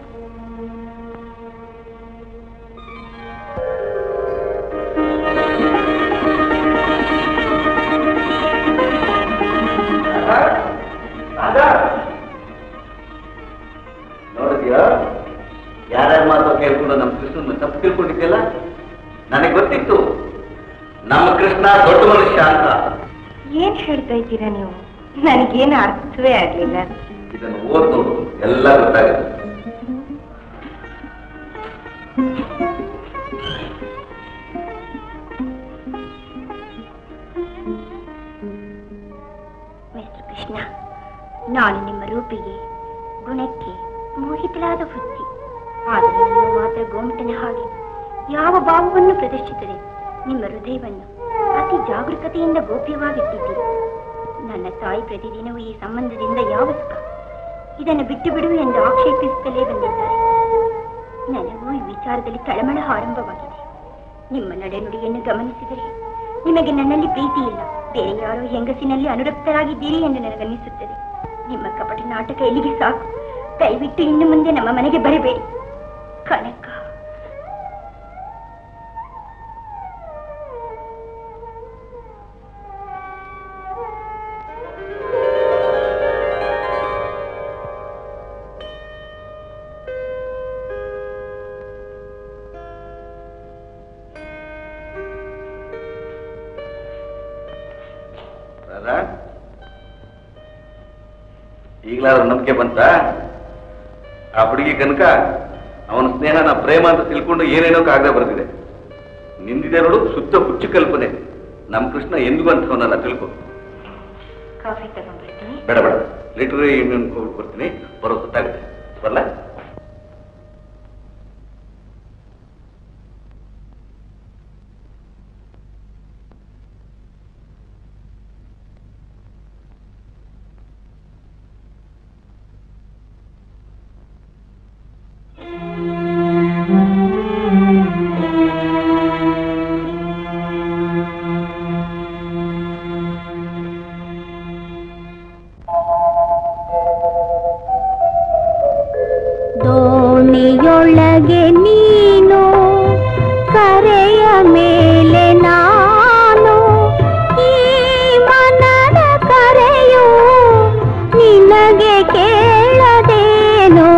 ನೋಡಿದ್ಯಾ ಯಾರ್ಯಾರ ಮಾತು ಕೇಳ್ಕೊಂಡು ನಮ್ಮ ಕೃಷ್ಣನ ತಪ್ಪು ತಿಳ್ಕೊಂಡಿದ್ಯಲ್ಲ ನನಗೆ ಗೊತ್ತಿತ್ತು ನಮ್ಮ ಕೃಷ್ಣ ದೊಡ್ಡ ಮನುಷ್ಯ ಅಂತ ಏನ್ ಹೇಳ್ತಾ ಇದ್ದೀರಾ ನೀವು ನನಗೇನು ಅರ್ಥವೇ ಆಗ್ಲಿಲ್ಲ ಇದನ್ನು ಓದ್ ನೋಡು ಎಲ್ಲ ಗೊತ್ತಾಗುತ್ತೆ ಮಿಸ್ಟರ್ ಕೃಷ್ಣ ನಾನು ನಿಮ್ಮ ರೂಪಿಗೆ ಗುಣಕ್ಕೆ ಮೋಹಿತಳಾದ ಹುಚ್ಚಿ ಆದರೆ ನೀವು ಮಾತ್ರ ಗೋಮಟನ ಹಾಗೆ ಯಾವ ಭಾವವನ್ನು ಪ್ರದರ್ಶಿಸದೆ ನಿಮ್ಮ ಹೃದಯವನ್ನು ಅತಿ ಜಾಗರೂಕತೆಯಿಂದ ಗೋಪ್ಯವಾಗಿಟ್ಟಿದ್ದೀರಿ ನನ್ನ ತಾಯಿ ಪ್ರತಿದಿನವೂ ಈ ಸಂಬಂಧದಿಂದ ಯಾವ ಸುಖ ಇದನ್ನು ಬಿಟ್ಟು ಬಿಡು ಎಂದು ಆಕ್ಷೇಪಿಸುತ್ತಲೇ ಬಂದಿದ್ದಾರೆ ನನಗೂ ಈ ವಿಚಾರದಲ್ಲಿ ತಳಮಳ ಆರಂಭವಾಗಿದೆ ನಿಮ್ಮ ನಡೆನುಡಿಯನ್ನು ಗಮನಿಸಿದರೆ ನಿಮಗೆ ನನ್ನಲ್ಲಿ ಪ್ರೀತಿ ಇಲ್ಲ ಬೇರೆ ಯಾರೋ ಹೆಂಗಸಿನಲ್ಲಿ ಅನುರಕ್ತರಾಗಿದ್ದೀರಿ ಎಂದು ನನಗನ್ನಿಸುತ್ತದೆ ನಿಮ್ಮ ಕಪಟ ನಾಟಕ ಎಲ್ಲಿಗೆ ಸಾಕು ದಯವಿಟ್ಟು ಇನ್ನು ಮುಂದೆ ನಮ್ಮ ಮನೆಗೆ ಬರಬೇಡಿ ಕನಕ ರಾಧಾ ಈಗಲಾದ್ರೂ ನಂಬಿಕೆ ಬಂತ ಆ ಹುಡುಗಿ ಕನಕ ಅವನ ಸ್ನೇಹನ ಪ್ರೇಮ ಅಂತ ತಿಳ್ಕೊಂಡು ಏನೇನೋ ಕಾಗದ ಬರೆದಿದೆ ನಿಂದಿದೆ ನೋಡು ಶುದ್ಧ ಹುಚ್ಚು ಕಲ್ಪನೆ ನಮ್ಮ ಕೃಷ್ಣ ಎಂದಿಗೂ ಅಂತವನಲ್ಲ ತಿಳ್ಕೊ ಕಾಫಿ ತಗೊಂಡ್ಬರ್ತೀನಿ ಬೇಡ ಬೇಡ ಲಿಟರರಿ ಯೂನಿಯನ್ ಹೋಗ್ಬಿಟ್ಟು ಬರ್ತೀನಿ ಬರೋ ಗೊತ್ತಾಗುತ್ತೆ ಬರಲ್ಲ ದೋಣಿಯೊಳಗೆ ನೀನು ಕರೆಯ ಮೇಲೆ ನಾನು ಈ ಮನದ ಕರೆಯು ನಿನಗೆ ಕೇಳದೇನೋ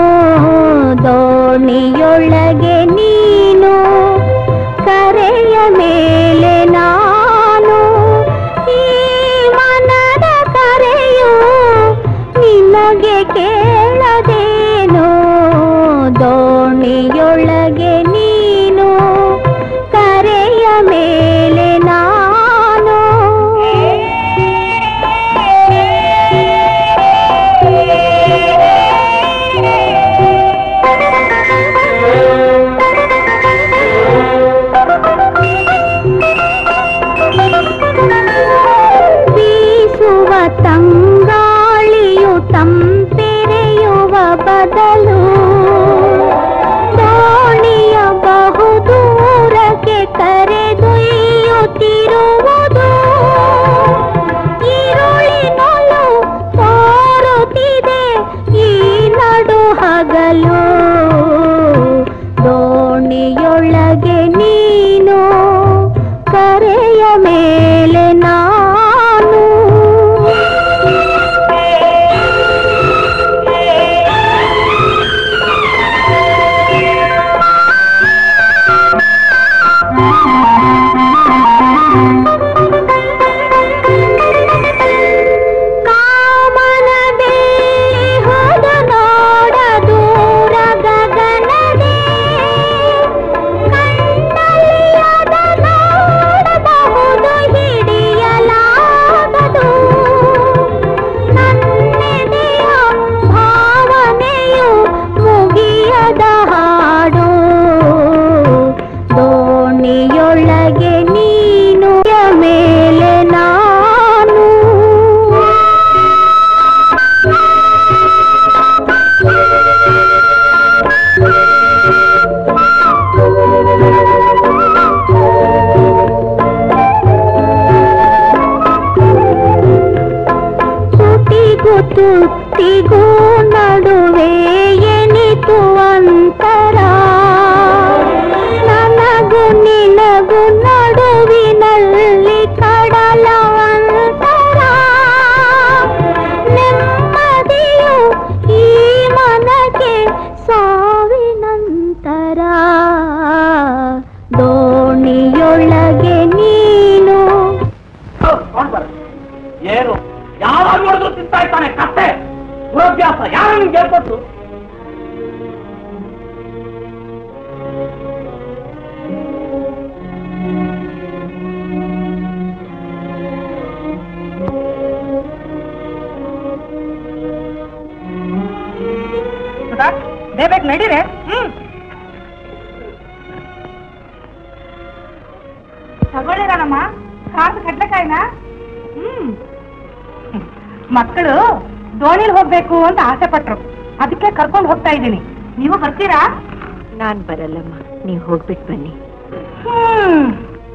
ದೋಣಿಯೊಳಗೆ ನೀನು ಕರೆಯ ಮೇಲೆ ನಾನು ಈ ಮನದ ಕರೆಯು ನಿನಗೆ ಕೇಳದೇನೋ ದೋಣಿಯೊಳಗೆ ನೀನು ಕರೆಯ ಮೇಲೆ ನಾನು ಬೀಸುವ ತಂಗಾಳಿಯು ತಂಪೆರೆಯುವ ಬದಲು ದೋಣಿಯ ಬೇಗ ನಡೀರೆ ಹ್ಮ್ ತಗೊಳ್ಳಿರಮ್ಮ ಕಾಸು ಕಡ್ಲೆಕಾಯಿನ ಹ್ಮ್ ಮಕ್ಕಳು ದೋಣಿಲಿ ಹೋಗ್ಬೇಕು ಅಂತ ಆಸೆ ಪಟ್ರು ಅದಕ್ಕೆ ಕರ್ಕೊಂಡು ಹೋಗ್ತಾ ಇದ್ದೀನಿ ನೀವು ಬರ್ತೀರಾ ನಾನ್ ಬರಲ್ಲಮ್ಮ ನೀವು ಹೋಗ್ಬಿಟ್ಟು ಬನ್ನಿ ಹ್ಮ್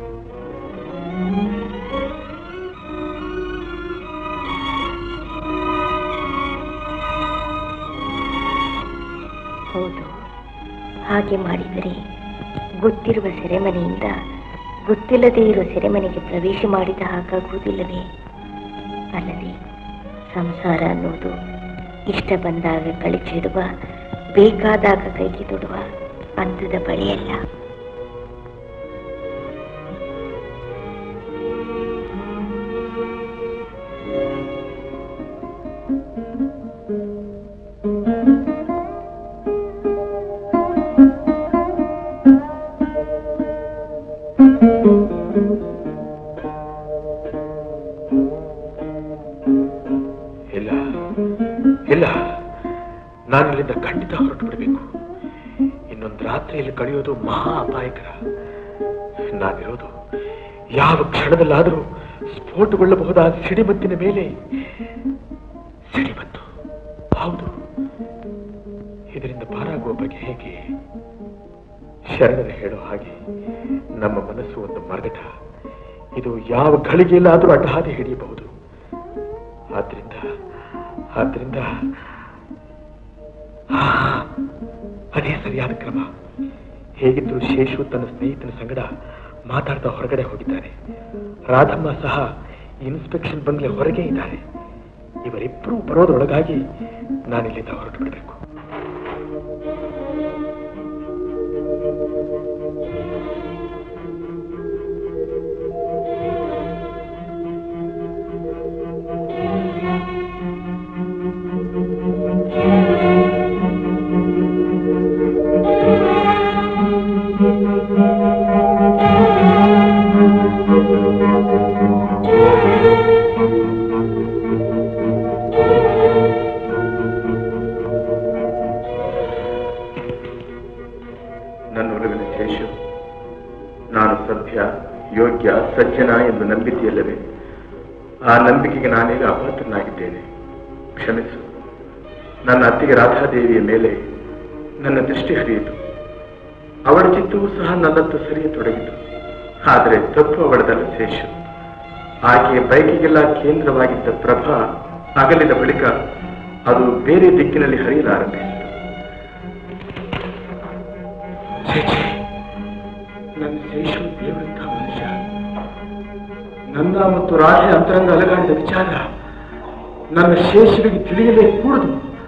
ಹೌದು ಹಾಗೆ ಮಾಡಿದರೆ ಗೊತ್ತಿರುವ ಸೆರೆಮನೆಯಿಂದ ಗೊತ್ತಿಲ್ಲದೇ ಇರುವ ಸೆರೆಮನೆಗೆ ಪ್ರವೇಶ ಮಾಡಿದ ಹಾಗಾಗುವುದಿಲ್ಲವೇ ಅಲ್ಲದೆ ಸಂಸಾರ ಅನ್ನೋದು ಇಷ್ಟ ಬಂದಾಗ ಕಳಿಚಿಡುವ ಬೇಕಾದಾಗ ಕೈಗೆ ತೊಡುವ ಅಂದದ ಬಳೆಯಲ್ಲ ಇಲ್ಲ ಇಲ್ಲ ನಾನು ಇಲ್ಲಿಂದ ಖಂಡಿತ ಹೊರಟು ಬಿಡಬೇಕು ಇನ್ನೊಂದು ರಾತ್ರಿಯಲ್ಲಿ ಕಳೆಯೋದು ಮಹಾ ಅಪಾಯಕರ ನಾನಿರೋದು ಯಾವ ಕ್ಷಣದಲ್ಲಾದರೂ ಸ್ಫೋಟಗೊಳ್ಳಬಹುದಾದ ಸಿಡಿಮದ್ದಿನ ಮೇಲೆ ಸಿಡಿಮದ್ದು ಹೌದು ಇದರಿಂದ ಪಾರಾಗುವ ಬಗೆ ಹೇಗೆ ಶರಣರು ಹೇಳೋ ಹಾಗೆ ನಮ್ಮ ಮನಸ್ಸು ಒಂದು ಮರಗಟ ಇದು ಯಾವ ಗಳಿಗೆಯಲ್ಲಾದರೂ ಅಡ್ಡಹಾದಿ ಹಿಡಿಯಬಹುದು ಆದ್ರಿಂದ ಆದ್ರಿಂದ ಆ, ಅದೇ ಸರಿಯಾದ ಕ್ರಮ ಹೇಗಿದ್ರು ಶೇಷು ತನ್ನ ಸ್ನೇಹಿತನ ಸಂಗಡ ಮಾತಾಡ್ತಾ ಹೊರಗಡೆ ಹೋಗಿದ್ದಾನೆ ರಾಧಮ್ಮ ಸಹ ಇನ್ಸ್ಪೆಕ್ಷನ್ ಬಂಗ್ಲೆ ಹೊರಗೆ ಇದ್ದಾರೆ ಇವರಿಬ್ಬರೂ ಬರೋದ್ರೊಳಗಾಗಿ ನಾನಿಲ್ಲಿಂದ ಹೊರಟು ಬಿಡಬೇಕು ನನ್ನ ಒಲವಿನ ಶೇಷು ನಾನು ಸಭ್ಯ ಯೋಗ್ಯ ಸಜ್ಜನ ಎಂದು ನಂಬಿಕೆಯಲ್ಲವೇ ಆ ನಂಬಿಕೆಗೆ ನಾನೀಗ ಅಪಾತ್ರನಾಗಿದ್ದೇನೆ ಕ್ಷಮಿಸು ನನ್ನ ಅತ್ತಿಗೆ ರಾಧಾದೇವಿಯ ಮೇಲೆ ನನ್ನ ದೃಷ್ಟಿ ಹರಿಯಿತು ಅವಳ ಚಿತ್ತವೂ ಸಹ ನನ್ನತ್ತು ಸರಿಯತೊಡಗಿತು ಆದರೆ ತಪ್ಪು ಅವಳದಲ್ಲ ಶೇಷು ಆಕೆಯ ಬೈಕಿಗೆಲ್ಲ ಕೇಂದ್ರವಾಗಿದ್ದ ಪ್ರಭಾ ಅಗಲಿದ ಬಳಿಕ ಅದು ಬೇರೆ ದಿಕ್ಕಿನಲ್ಲಿ ಹರಿಯಲಾರಂಭಿಸಿತು ಛೇ, ಛೇ. ನನ್ನ ಶೇಷು ದೇವರಂತ ಮನುಷ್ಯ ನನ್ನ ಮತ್ತು ರಾಧೆ ಅಂತರಂಗ ಅಲಗಾಡಿದ ವಿಚಾರ ನನ್ನ ಶೇಷುವಿಗೆ ತಿಳಿಯಲೇ ಕೂಡದು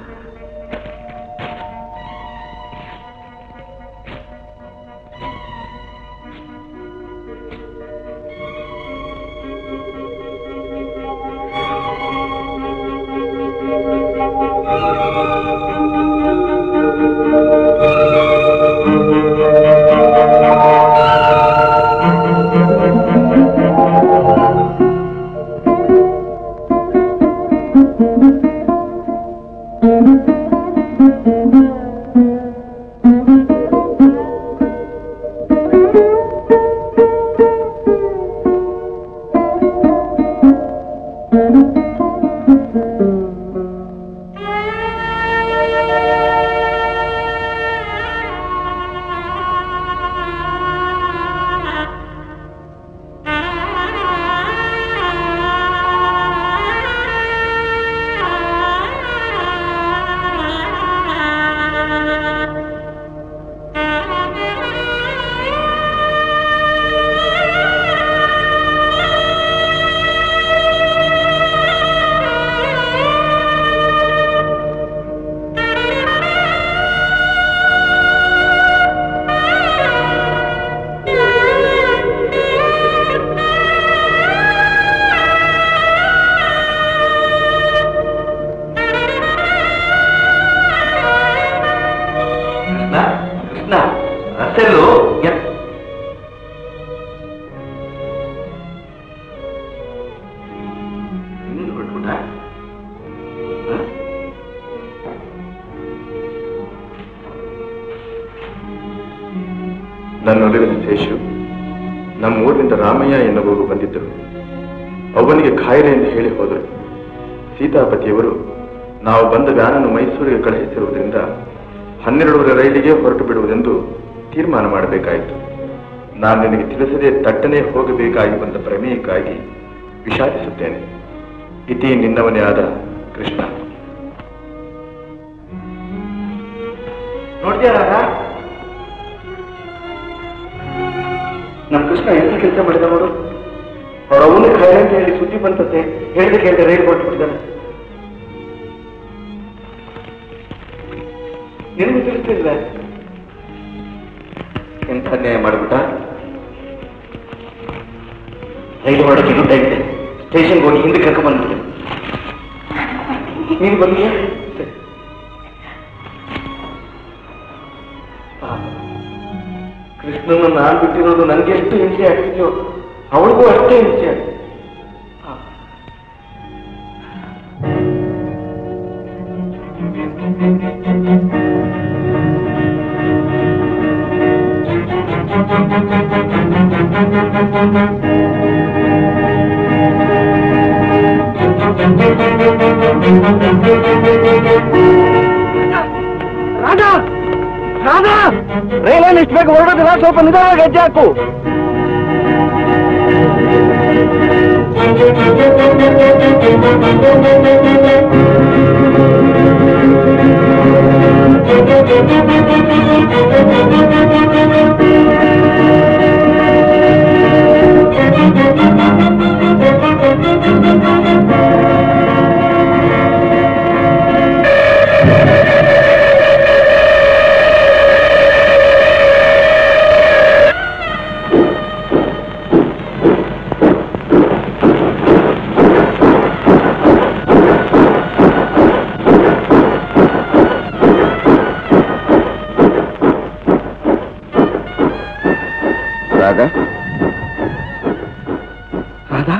ಕೃಷ್ಣ ಕೃಷ್ಣ ರಸ್ತೆಯಲ್ಲೂ ಎ- ಇನ್ನೇನು ಹೊರಟ್ಬಿಟ್ಟ? ಹ? ನನ್ನೊಲವಿನ ಶೇಷು ನಮ್ಮ ಊರಿನಿಂದ ರಾಮಯ್ಯ ಎನ್ನುವರು ಬಂದಿದ್ದರು ಅವನಿಗೆ ಕಾಯಿಲೆ ಎಂದು ಹೇಳಿ ಹೋದರು ಸೀತಾಪತಿಯವರು ನಾವು ಬಂದ ವ್ಯಾನನ್ನು ಮೈಸೂರಿಗೆ ಕಳುಹಿಸಿರುವುದರಿಂದ ಹನ್ನೆರಡೂವರೆ ರೈಲಿಗೆ ಹೊರಟು ಬಿಡುವುದೆಂದು ತೀರ್ಮಾನ ಮಾಡಬೇಕಾಯಿತು ನಾನು ನಿನಗೆ ತಿಳಿಸದೆ ತಟ್ಟನೆ ಹೋಗಬೇಕಾಗಿ ಬಂದ ಪ್ರಮೇಯಕ್ಕಾಗಿ ವಿಷಾದಿಸುತ್ತೇನೆ ಇತಿ ನಿನ್ನವನೇ ಆದ ಕೃಷ್ಣ ನೋಡ್ತೀಯ ರಾಗ ನಮ್ಮ ಕೃಷ್ಣ ಎಂತ ಕೆಲಸ ಮಾಡಿದ ನೋಡು ಅವ್ರ ಅವನು ಖಾಯ ಅಂತ ಹೇಳಿ ಸುದ್ದಿ ಬಂತಂತೆ ಹೇಳಿದ ಕೇಳಿದ ರೈಲ್ ಹೊರಟುಬಿಟ್ಟಿದ್ದಾನೆ ನಿನಗೆ ತಿಳಿಸ್ತಿಲ್ಲ ಎಂಥ ಅನ್ಯಾಯ ಮಾಡಿಬಿಟ್ಟ ರೈಲು ಹೊರಡಕ್ಕೆ ಇನ್ನೂ ಟೈಮ್ ಇದೆ ಸ್ಟೇಷನ್ಗೆ ಹೋಗಿ ಹಿಂದೆ ಕರ್ಕೊಂಡ್ ಬಂದ್ಬಿಟ್ಟೆ ನೀನು ಬಂದಿಯಾ ಕೃಷ್ಣನ ನಾನ್ ಬಿಟ್ಟಿರೋದು ನನಗೆ ಎಷ್ಟು ಹಿಂಸೆ ಆಗ್ತಿದ್ಯೋ ಅವಳಿಗೂ ಅಷ್ಟೇ ಹಿಂಸೆ ಆಗ್ತಿದೆ ರಾಧಾ ರಾಧಾ ರೈಲಲ್ಲಿ ಇಷ್ಟು ಬೇಗ ಹೊರಡೋದಿಲ್ಲ ಸ್ವಲ್ಪ ನಿಧಾನವಾಗಿ ಹೆಜ್ಜೆ ಹಾಕು ರಾಧಾ ರಾಧಾ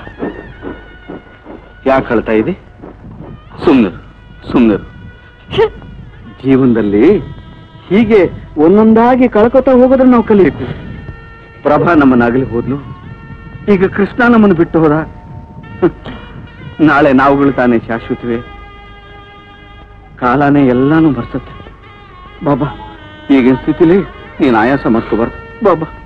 ಯಾಕೆ ಹೇಳ್ತಾ ಇದೆ ಸುಮ್ನರು ಸುಮ್ನರು ಜೀವನದಲ್ಲಿ ಹೀಗೆ ಒಂದೊಂದಾಗಿ ಕಳ್ಕೊತಾ ಹೋಗೋದ್ರೆ ನಾವು ಕಲಿಬೇಕು ಪ್ರಭಾ ನಮ್ಮನ್ನಾಗಲಿ ಹೋದ್ಲು ಈಗ ಕೃಷ್ಣ ನಮ್ಮನ್ನು ಬಿಟ್ಟು ಹೋದ ನಾಳೆ ನಾವುಗಳು ತಾನೇ ಶಾಶ್ವತವೇ ಕಾಲನೇ ಎಲ್ಲಾನು ಬರ್ಸತ್ತೆ ಬಾಬಾ ಈಗಿನ ಸ್ಥಿತಿಲಿ ನೀನು ಆಯಾಸ ಮಾಡ್ಕೋಬಾರ್ದು ಬಾಬಾ